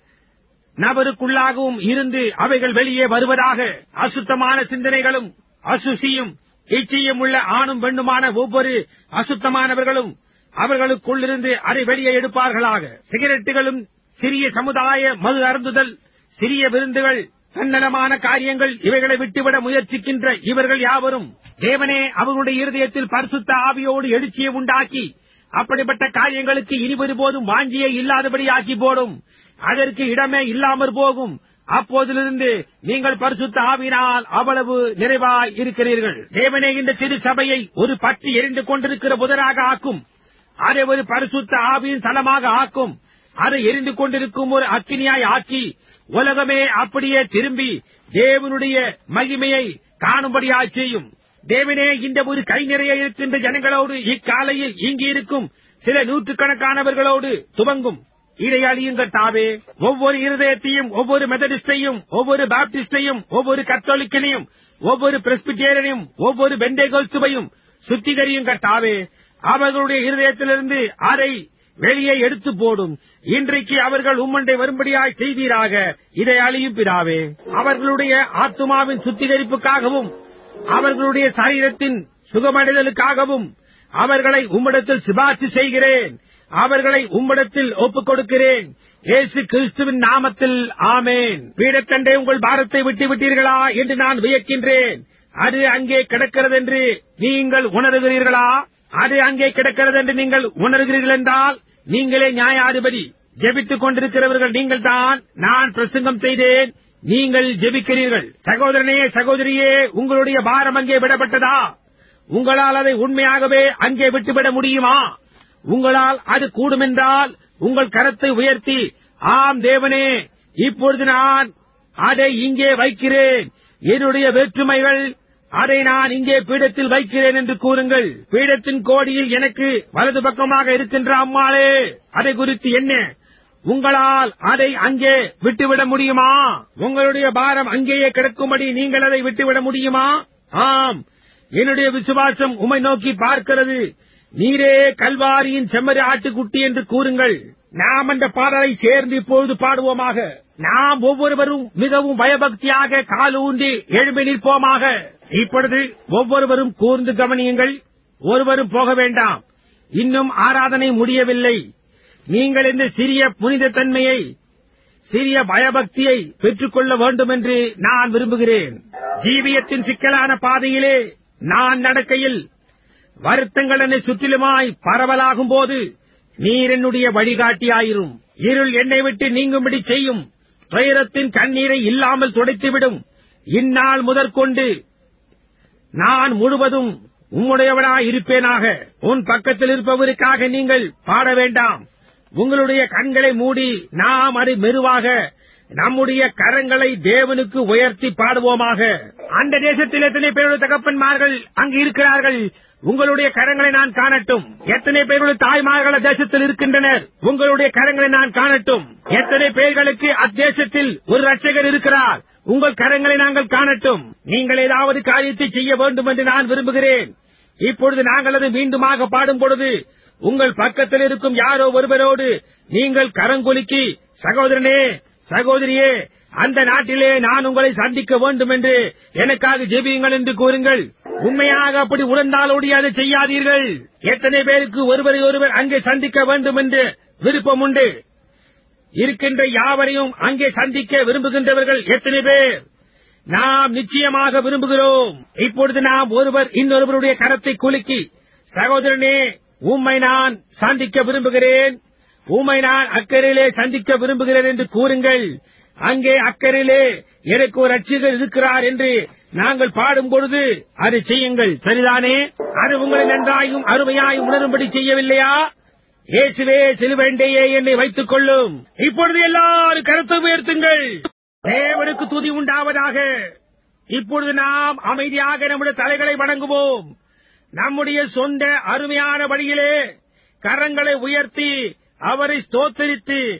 நபருக்குள்ளாகவும் இருந்து அவைகள் வெளியே வருவதாக அசுத்தமான சிந்தனைகளும் அசுசியும் இச்சையும் உள்ள ஆணும் பெண்ணுமான ஒவ்வொரு அசுத்தமானவர்களும் அவர்களுக்குள்ளிருந்து அதை வெளியே எடுப்பார்களாக சிகரெட்டுகளும் சிறிய சமுதாய மது அருந்துதல் சிறிய விருந்துகள் தன்னலமான காரியங்கள் இவைகளை விட்டுவிட முயற்சிக்கின்ற இவர்கள் யாவரும் தேவனே அவர்களுடைய இருதயத்தில் பரிசுத்த ஆவியோடு எழுச்சியை உண்டாக்கி அப்படிப்பட்ட காரியங்களுக்கு இனி ஒருபோதும் வாஞ்சியை இல்லாதபடி ஆக்கி போடும் அதற்கு இடமே இல்லாமற் போகும் அப்போதிலிருந்து நீங்கள் பரிசுத்த ஆவினால் அவ்வளவு நிறைவாய் இருக்கிறீர்கள் தேவனே இந்த சிறு சபையை ஒரு பற்றி எரிந்து கொண்டிருக்கிற புதராக ஆக்கும் அதை ஒரு பரிசுத்த ஆவியின் தலமாக ஆக்கும் அதை எரிந்து கொண்டிருக்கும் ஒரு அக்கினியாய் ஆக்கி உலகமே அப்படியே திரும்பி தேவனுடைய மகிமையை காணும்படியாய் செய்யும் தேவனே இந்த ஒரு கை நிறைய இருக்கின்ற ஜனங்களோடு இக்காலையில் இங்கு இருக்கும் சில நூற்றுக்கணக்கானவர்களோடு துவங்கும் இதை அழியுங்கள் தாவே ஒவ்வொரு இருதயத்தையும் ஒவ்வொரு மெதடிஸ்டையும் ஒவ்வொரு பாப்டிஸ்டையும் ஒவ்வொரு கத்தோலிக்கனையும் ஒவ்வொரு பிரஸ்பிட்டேரியனையும் ஒவ்வொரு பெண்டேகோல்சுவையும் சுத்திகரியுங்கள் தாவே அவர்களுடைய இருதயத்திலிருந்து அதை வெளியே எடுத்து போடும் இன்றைக்கு அவர்கள் உம்மண்டை வரும்படியாய் செய்வீராக இதை அழியும் பிராவே அவர்களுடைய ஆத்துமாவின் சுத்திகரிப்புக்காகவும் அவர்களுடைய சரீரத்தின் சுகமடைதலுக்காகவும் அவர்களை உம்மிடத்தில் சிபார்த்து செய்கிறேன் அவர்களை உம்மிடத்தில் ஒப்புக் கொடுக்கிறேன் இயேசு கிறிஸ்துவின் நாமத்தில் ஆமேன் பீடத்தண்டை உங்கள் பாரத்தை விட்டு விட்டீர்களா என்று நான் வியக்கின்றேன் அது அங்கே கிடக்கிறது என்று நீங்கள் உணர்கிறீர்களா அது அங்கே கிடக்கிறது என்று நீங்கள் உணர்கிறீர்கள் என்றால் நீங்களே நியாயாதிபதி ஜெபித்துக் கொண்டிருக்கிறவர்கள் நீங்கள் தான் நான் பிரசங்கம் செய்தேன் நீங்கள் ஜெபிக்கிறீர்கள் சகோதரனே சகோதரியே உங்களுடைய பாரம் அங்கே விடப்பட்டதா உங்களால் அதை உண்மையாகவே அங்கே விட்டுவிட முடியுமா உங்களால் அது கூடுமென்றால் உங்கள் கரத்தை உயர்த்தி ஆம் தேவனே இப்பொழுது நான் அதை இங்கே வைக்கிறேன் என்னுடைய வேற்றுமைகள் அதை நான் இங்கே பீடத்தில் வைக்கிறேன் என்று கூறுங்கள் பீடத்தின் கோடியில் எனக்கு வலது பக்கமாக இருக்கின்ற அம்மாளே அதை குறித்து என்ன உங்களால் அதை அங்கே விட்டுவிட முடியுமா உங்களுடைய பாரம் அங்கேயே கிடக்கும்படி நீங்கள் அதை விட்டுவிட முடியுமா ஆம் என்னுடைய விசுவாசம் உமை நோக்கி பார்க்கிறது நீரே கல்வாரியின் செம்மறி ஆட்டுக்குட்டி என்று கூறுங்கள் நாம் அந்த பாடலை சேர்ந்து இப்பொழுது பாடுவோமாக நாம் ஒவ்வொருவரும் மிகவும் பயபக்தியாக காலூன்றி எழும்பி நிற்போமாக இப்பொழுது ஒவ்வொருவரும் கூர்ந்து கவனியுங்கள் ஒருவரும் போக வேண்டாம் இன்னும் ஆராதனை முடியவில்லை நீங்கள் இந்த சிறிய புனித தன்மையை சிறிய பயபக்தியை பெற்றுக்கொள்ள வேண்டும் என்று நான் விரும்புகிறேன் ஜீவியத்தின் சிக்கலான பாதையிலே நான் நடக்கையில் வருத்தங்கள் என்னை சுற்றிலுமாய் பரவலாகும் போது நீர் என்னுடைய வழிகாட்டியாயிரும் இருள் என்னை விட்டு நீங்கும்படி செய்யும் துயரத்தின் கண்ணீரை இல்லாமல் துடைத்துவிடும் இந்நாள் முதற்கொண்டு நான் முழுவதும் உம்முடையவனாய் இருப்பேனாக உன் பக்கத்தில் இருப்பவருக்காக நீங்கள் பாட வேண்டாம் உங்களுடைய கண்களை மூடி நாம் அதை மெருவாக நம்முடைய கரங்களை தேவனுக்கு உயர்த்தி பாடுவோமாக அந்த தேசத்தில் எத்தனை பேருடைய தகப்பன்மார்கள் அங்கு இருக்கிறார்கள் உங்களுடைய கரங்களை நான் காணட்டும் எத்தனை பேருடைய தாய்மார்கள் அத்தேசத்தில் இருக்கின்றனர் உங்களுடைய கரங்களை நான் காணட்டும் எத்தனை பேர்களுக்கு அத்தேசத்தில் ஒரு ரட்சகர் இருக்கிறார் உங்கள் கரங்களை நாங்கள் காணட்டும் நீங்கள் ஏதாவது காரியத்தை செய்ய வேண்டும் என்று நான் விரும்புகிறேன் இப்பொழுது நாங்கள் அதை மீண்டுமாக பாடும் பொழுது உங்கள் பக்கத்தில் இருக்கும் யாரோ ஒருவரோடு நீங்கள் கரங்கொலுக்கி சகோதரனே சகோதரியே அந்த நாட்டிலே நான் உங்களை சந்திக்க வேண்டும் என்று எனக்காக ஜெபியுங்கள் என்று கூறுங்கள் உண்மையாக அப்படி உணர்ந்தாலோடி அதை செய்யாதீர்கள் எத்தனை பேருக்கு ஒருவரை ஒருவர் அங்கே சந்திக்க வேண்டும் என்று விருப்பம் உண்டு இருக்கின்ற யாவரையும் அங்கே சந்திக்க விரும்புகின்றவர்கள் எத்தனை பேர் நாம் நிச்சயமாக விரும்புகிறோம் இப்பொழுது நாம் ஒருவர் இன்னொருவருடைய கரத்தை குலுக்கி சகோதரனே உம்மை நான் சந்திக்க விரும்புகிறேன் உம்மை நான் அக்கறையிலே சந்திக்க விரும்புகிறேன் என்று கூறுங்கள் அங்கே அக்கறையிலே எனக்கு ஒரு ரட்சிகர் இருக்கிறார் என்று நாங்கள் பாடும் பொழுது அதை செய்யுங்கள் சரிதானே அது உங்களை நன்றாயும் அருமையாயும் உணரும்படி செய்யவில்லையா இயேசுவே சிலுவேண்டையே என்னை வைத்துக் கொள்ளும் இப்பொழுது எல்லாரும் கருத்தை உயர்த்துங்கள் தேவனுக்கு துதி உண்டாவதாக இப்பொழுது நாம் அமைதியாக நம்முடைய தலைகளை வணங்குவோம் நம்முடைய சொந்த அருமையான வழியிலே கரங்களை உயர்த்தி அவரை ஸ்தோத்தரித்து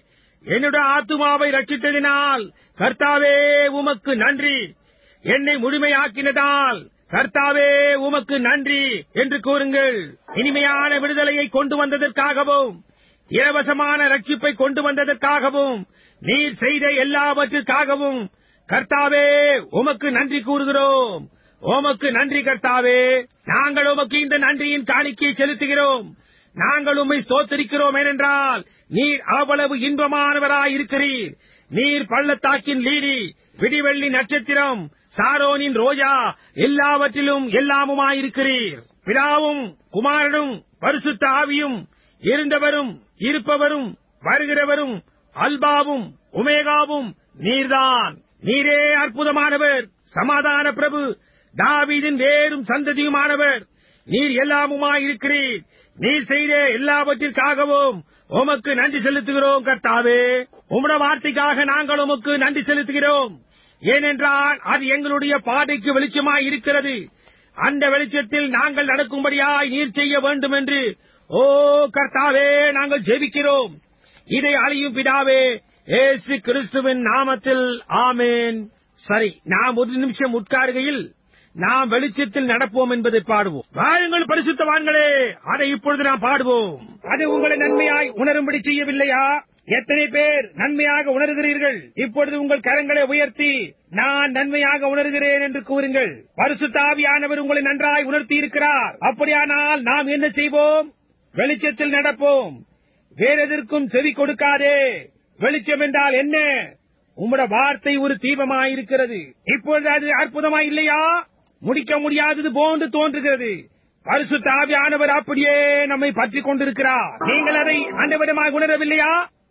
என்னுடைய ஆத்துமாவை ரட்சித்ததினால் கர்த்தாவே உமக்கு நன்றி என்னை முழுமையாக்கினதால் கர்த்தாவே உமக்கு நன்றி என்று கூறுங்கள் இனிமையான விடுதலையை கொண்டு வந்ததற்காகவும் இலவசமான ரட்சிப்பை கொண்டு வந்ததற்காகவும் நீர் செய்த எல்லாவற்றிற்காகவும் கர்த்தாவே உமக்கு நன்றி கூறுகிறோம் உமக்கு நன்றி கர்த்தாவே நாங்கள் உமக்கு இந்த நன்றியின் காணிக்கையை செலுத்துகிறோம் நாங்கள் உம்மை ஸ்தோத்திரிக்கிறோம் ஏனென்றால் நீர் அவ்வளவு இன்பமானவராய் இருக்கிறீர் நீர் பள்ளத்தாக்கின் லீலி விடிவெள்ளி நட்சத்திரம் சாரோனின் ரோஜா எல்லாவற்றிலும் எல்லாமுமாயிருக்கிறீர் பிதாவும் குமாரனும் பரிசுத்த ஆவியும் இருந்தவரும் இருப்பவரும் வருகிறவரும் அல்பாவும் உமேகாவும் நீர்தான் நீரே அற்புதமானவர் சமாதான பிரபு தாவீதின் வேறும் சந்ததியுமானவர் நீர் எல்லாமுமாயிருக்கிறீர் நீர் செய்த எல்லாவற்றிற்காகவும் உமக்கு நன்றி செலுத்துகிறோம் கர்த்தாவே உம்முட வார்த்தைக்காக நாங்கள் உமக்கு நன்றி செலுத்துகிறோம் ஏனென்றால் அது எங்களுடைய பாதைக்கு வெளிச்சமாய் இருக்கிறது அந்த வெளிச்சத்தில் நாங்கள் நடக்கும்படியாய் நீர் செய்ய வேண்டும் என்று ஓ கர்த்தாவே நாங்கள் ஜெபிக்கிறோம் இதை அழியும் பிதாவே ஏசு கிறிஸ்துவின் நாமத்தில் ஆமேன் சரி நாம் ஒரு நிமிஷம் உட்காருகையில் நாம் வெளிச்சத்தில் நடப்போம் என்பதை பாடுவோம் வாருங்கள் பரிசுத்தவான்களே அதை இப்பொழுது நாம் பாடுவோம் அது உங்களை நன்மையாய் உணரும்படி செய்யவில்லையா எத்தனை பேர் நன்மையாக உணர்கிறீர்கள் இப்பொழுது உங்கள் கரங்களை உயர்த்தி நான் நன்மையாக உணர்கிறேன் என்று கூறுங்கள் பரிசுத்த ஆவியானவர் உங்களை நன்றாய் உணர்த்தி இருக்கிறார் அப்படியானால் நாம் என்ன செய்வோம் வெளிச்சத்தில் நடப்போம் வேறெதற்கும் செவி கொடுக்காதே வெளிச்சம் என்றால் என்ன உம்மோட வார்த்தை ஒரு தீபமாயிருக்கிறது இப்பொழுது அது அற்புதமாய் இல்லையா முடிக்க முடியாதது போன்று தோன்றுகிறது பரிசுத்த ஆவியானவர் அப்படியே நம்மை பற்றிக் கொண்டிருக்கிறார் நீங்கள் அதை அண்டவிடமாக உணரவில்லையா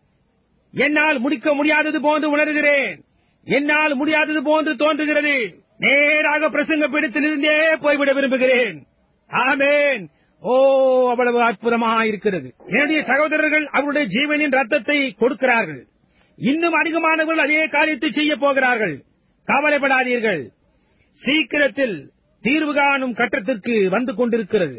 என்னால் முடிக்க முடியாதது போன்று உணர்கிறேன் என்னால் முடியாதது போன்று தோன்றுகிறது நேராக பிரசங்க பீடத்திலிருந்தே போய்விட விரும்புகிறேன் ஆமேன் ஓ அவ்வளவு அற்புதமாக இருக்கிறது என்னுடைய சகோதரர்கள் அவருடைய ஜீவனின் ரத்தத்தை கொடுக்கிறார்கள் இன்னும் அதிகமானவர்கள் அதே காரியத்தை செய்ய போகிறார்கள் கவலைப்படாதீர்கள் சீக்கிரத்தில் தீர்வு காணும் கட்டத்திற்கு வந்து கொண்டிருக்கிறது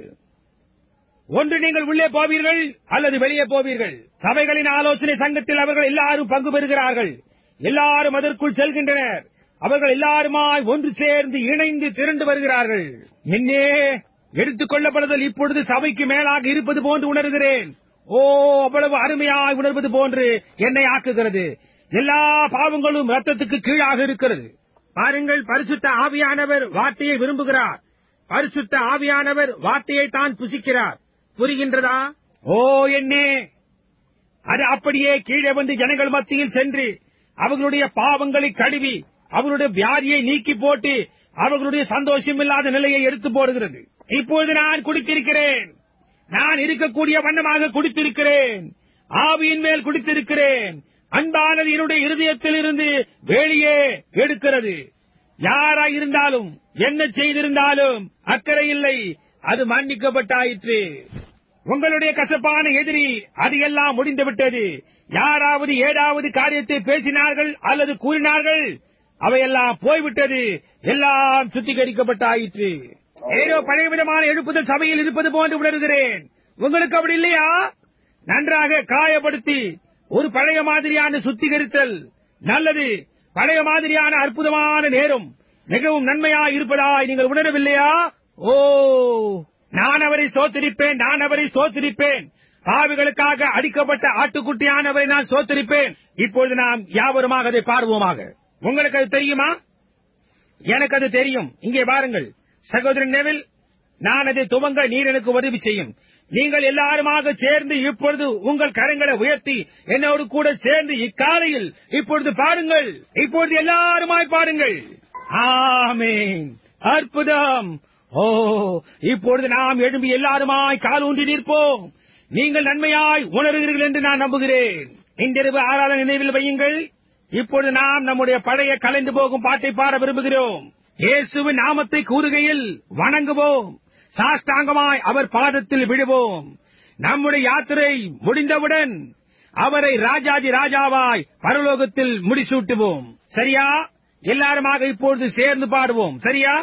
ஒன்று நீங்கள் உள்ளே போவீர்கள் அல்லது வெளியே போவீர்கள் சபைகளின் ஆலோசனை சங்கத்தில் அவர்கள் எல்லாரும் பங்கு பெறுகிறார்கள் எல்லாரும் அதற்குள் செல்கின்றனர் அவர்கள் எல்லாருமாய் ஒன்று சேர்ந்து இணைந்து திரண்டு வருகிறார்கள் என்னே எடுத்துக் கொள்ளப்படுதல் இப்பொழுது சபைக்கு மேலாக இருப்பது போன்று உணர்கிறேன் ஓ அவ்வளவு அருமையாய் உணர்வது போன்று என்னை ஆக்குகிறது எல்லா பாவங்களும் ரத்தத்துக்கு கீழாக இருக்கிறது பாருங்கள் பரிசுத்த ஆவியானவர் வார்த்தையை விரும்புகிறார் பரிசுத்த ஆவியானவர் வார்த்தையை தான் புசிக்கிறார் புரிகின்றதா ஓ என்னே அது அப்படியே கீழே வந்து ஜனங்கள் மத்தியில் சென்று அவர்களுடைய பாவங்களை கழுவி அவர்களுடைய வியாதியை நீக்கி போட்டு அவர்களுடைய சந்தோஷம் இல்லாத நிலையை எடுத்து போடுகிறது இப்பொழுது நான் குடித்திருக்கிறேன் நான் இருக்கக்கூடிய வண்ணமாக குடித்திருக்கிறேன் ஆவியின் மேல் குடித்திருக்கிறேன் அன்பானது என்னுடைய இருதயத்தில் இருந்து வெளியே எடுக்கிறது யாரா இருந்தாலும் என்ன செய்திருந்தாலும் அக்கறை இல்லை அது மன்னிக்கப்பட்டாயிற்று உங்களுடைய கசப்பான எதிரி அது எல்லாம் முடிந்துவிட்டது யாராவது ஏதாவது காரியத்தை பேசினார்கள் அல்லது கூறினார்கள் அவையெல்லாம் போய்விட்டது எல்லாம் சுத்திகரிக்கப்பட்டாயிற்று ஏதோ பழைய விதமான எழுப்புதல் சபையில் இருப்பது போன்று உணர்கிறேன் உங்களுக்கு அப்படி இல்லையா நன்றாக காயப்படுத்தி ஒரு பழைய மாதிரியான சுத்திகரித்தல் நல்லது பழைய மாதிரியான அற்புதமான நேரம் மிகவும் நன்மையாய் இருப்பதாய் நீங்கள் உணரவில்லையா ஓ நான் அவரை சோத்தரிப்பேன் நான் அவரை சோத்தரிப்பேன் பாவிகளுக்காக அடிக்கப்பட்ட ஆட்டுக்குட்டியானவரை நான் சோத்தரிப்பேன் இப்பொழுது நாம் யாவருமாக அதை பாடுவோமாக உங்களுக்கு அது தெரியுமா எனக்கு அது தெரியும் இங்கே பாருங்கள் சகோதரன் நெவில் நான் அதை துவங்க நீர் எனக்கு உதவி செய்யும் நீங்கள் எல்லாருமாக சேர்ந்து இப்பொழுது உங்கள் கரங்களை உயர்த்தி என்னோடு கூட சேர்ந்து இக்காலையில் இப்பொழுது பாருங்கள் இப்பொழுது எல்லாருமாய் பாருங்கள் ஆமேன் அற்புதம் ஓ இப்பொழுது நாம் எழும்பி எல்லாருமாய் கால் ஊன்றி நிற்போம் நீங்கள் நன்மையாய் உணர்கிறீர்கள் என்று நான் நம்புகிறேன் இன்றிரவு ஆறாத நினைவில் வையுங்கள் இப்பொழுது நாம் நம்முடைய பழைய கலைந்து போகும் பாட்டை பாட விரும்புகிறோம் இயேசுவின் நாமத்தை கூறுகையில் வணங்குவோம் சாஷ்டாங்கமாய் அவர் பாதத்தில் விழுவோம் நம்முடைய யாத்திரை முடிந்தவுடன் அவரை ராஜாதி ராஜாவாய் பரலோகத்தில் முடிசூட்டுவோம் சரியா எல்லாருமாக இப்பொழுது சேர்ந்து பாடுவோம் சரியா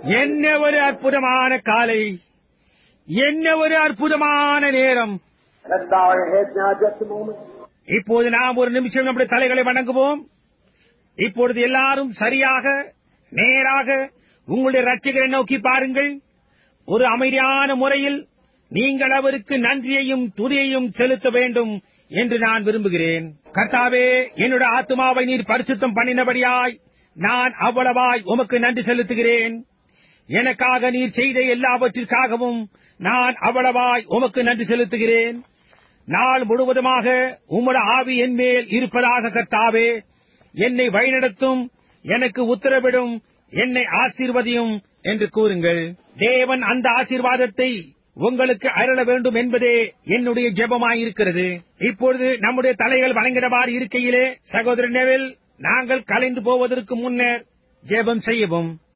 என்ன ஒரு அற்புதமான காலை என்ன ஒரு அற்புதமான நேரம் Let's bow our heads now just a moment. இப்போது நாம் ஒரு நிமிஷம் நம்முடைய தலைகளை வணங்குவோம் இப்பொழுது எல்லாரும் சரியாக நேராக உங்களுடைய ரட்சகரை நோக்கி பாருங்கள் ஒரு அமைதியான முறையில் நீங்கள் அவருக்கு நன்றியையும் துதியையும் செலுத்த வேண்டும் என்று நான் விரும்புகிறேன் கர்த்தாவே என்னுடைய ஆத்மாவை நீர் பரிசுத்தம் பண்ணினபடியாய் நான் அவ்வளவாய் உமக்கு நன்றி செலுத்துகிறேன் எனக்காக நீர் செய்த எல்லாவற்றிற்காகவும் நான் அவ்வளவாய் உமக்கு நன்றி செலுத்துகிறேன் நாள் முழுவதுமாக உம்மட ஆவி என் மேல் இருப்பதாக கர்த்தாவே என்னை வழிநடத்தும் எனக்கு உத்தரவிடும் என்னை ஆசீர்வதியும் என்று கூறுங்கள் தேவன் அந்த ஆசீர்வாதத்தை உங்களுக்கு அருள வேண்டும் என்பதே என்னுடைய ஜெபமாயிருக்கிறது இப்பொழுது நம்முடைய தலைகள் வணங்கினவாறு இருக்கையிலே சகோதரன் நெவில் நாங்கள் கலைந்து போவதற்கு முன்னர் ஜெபம் செய்யவும்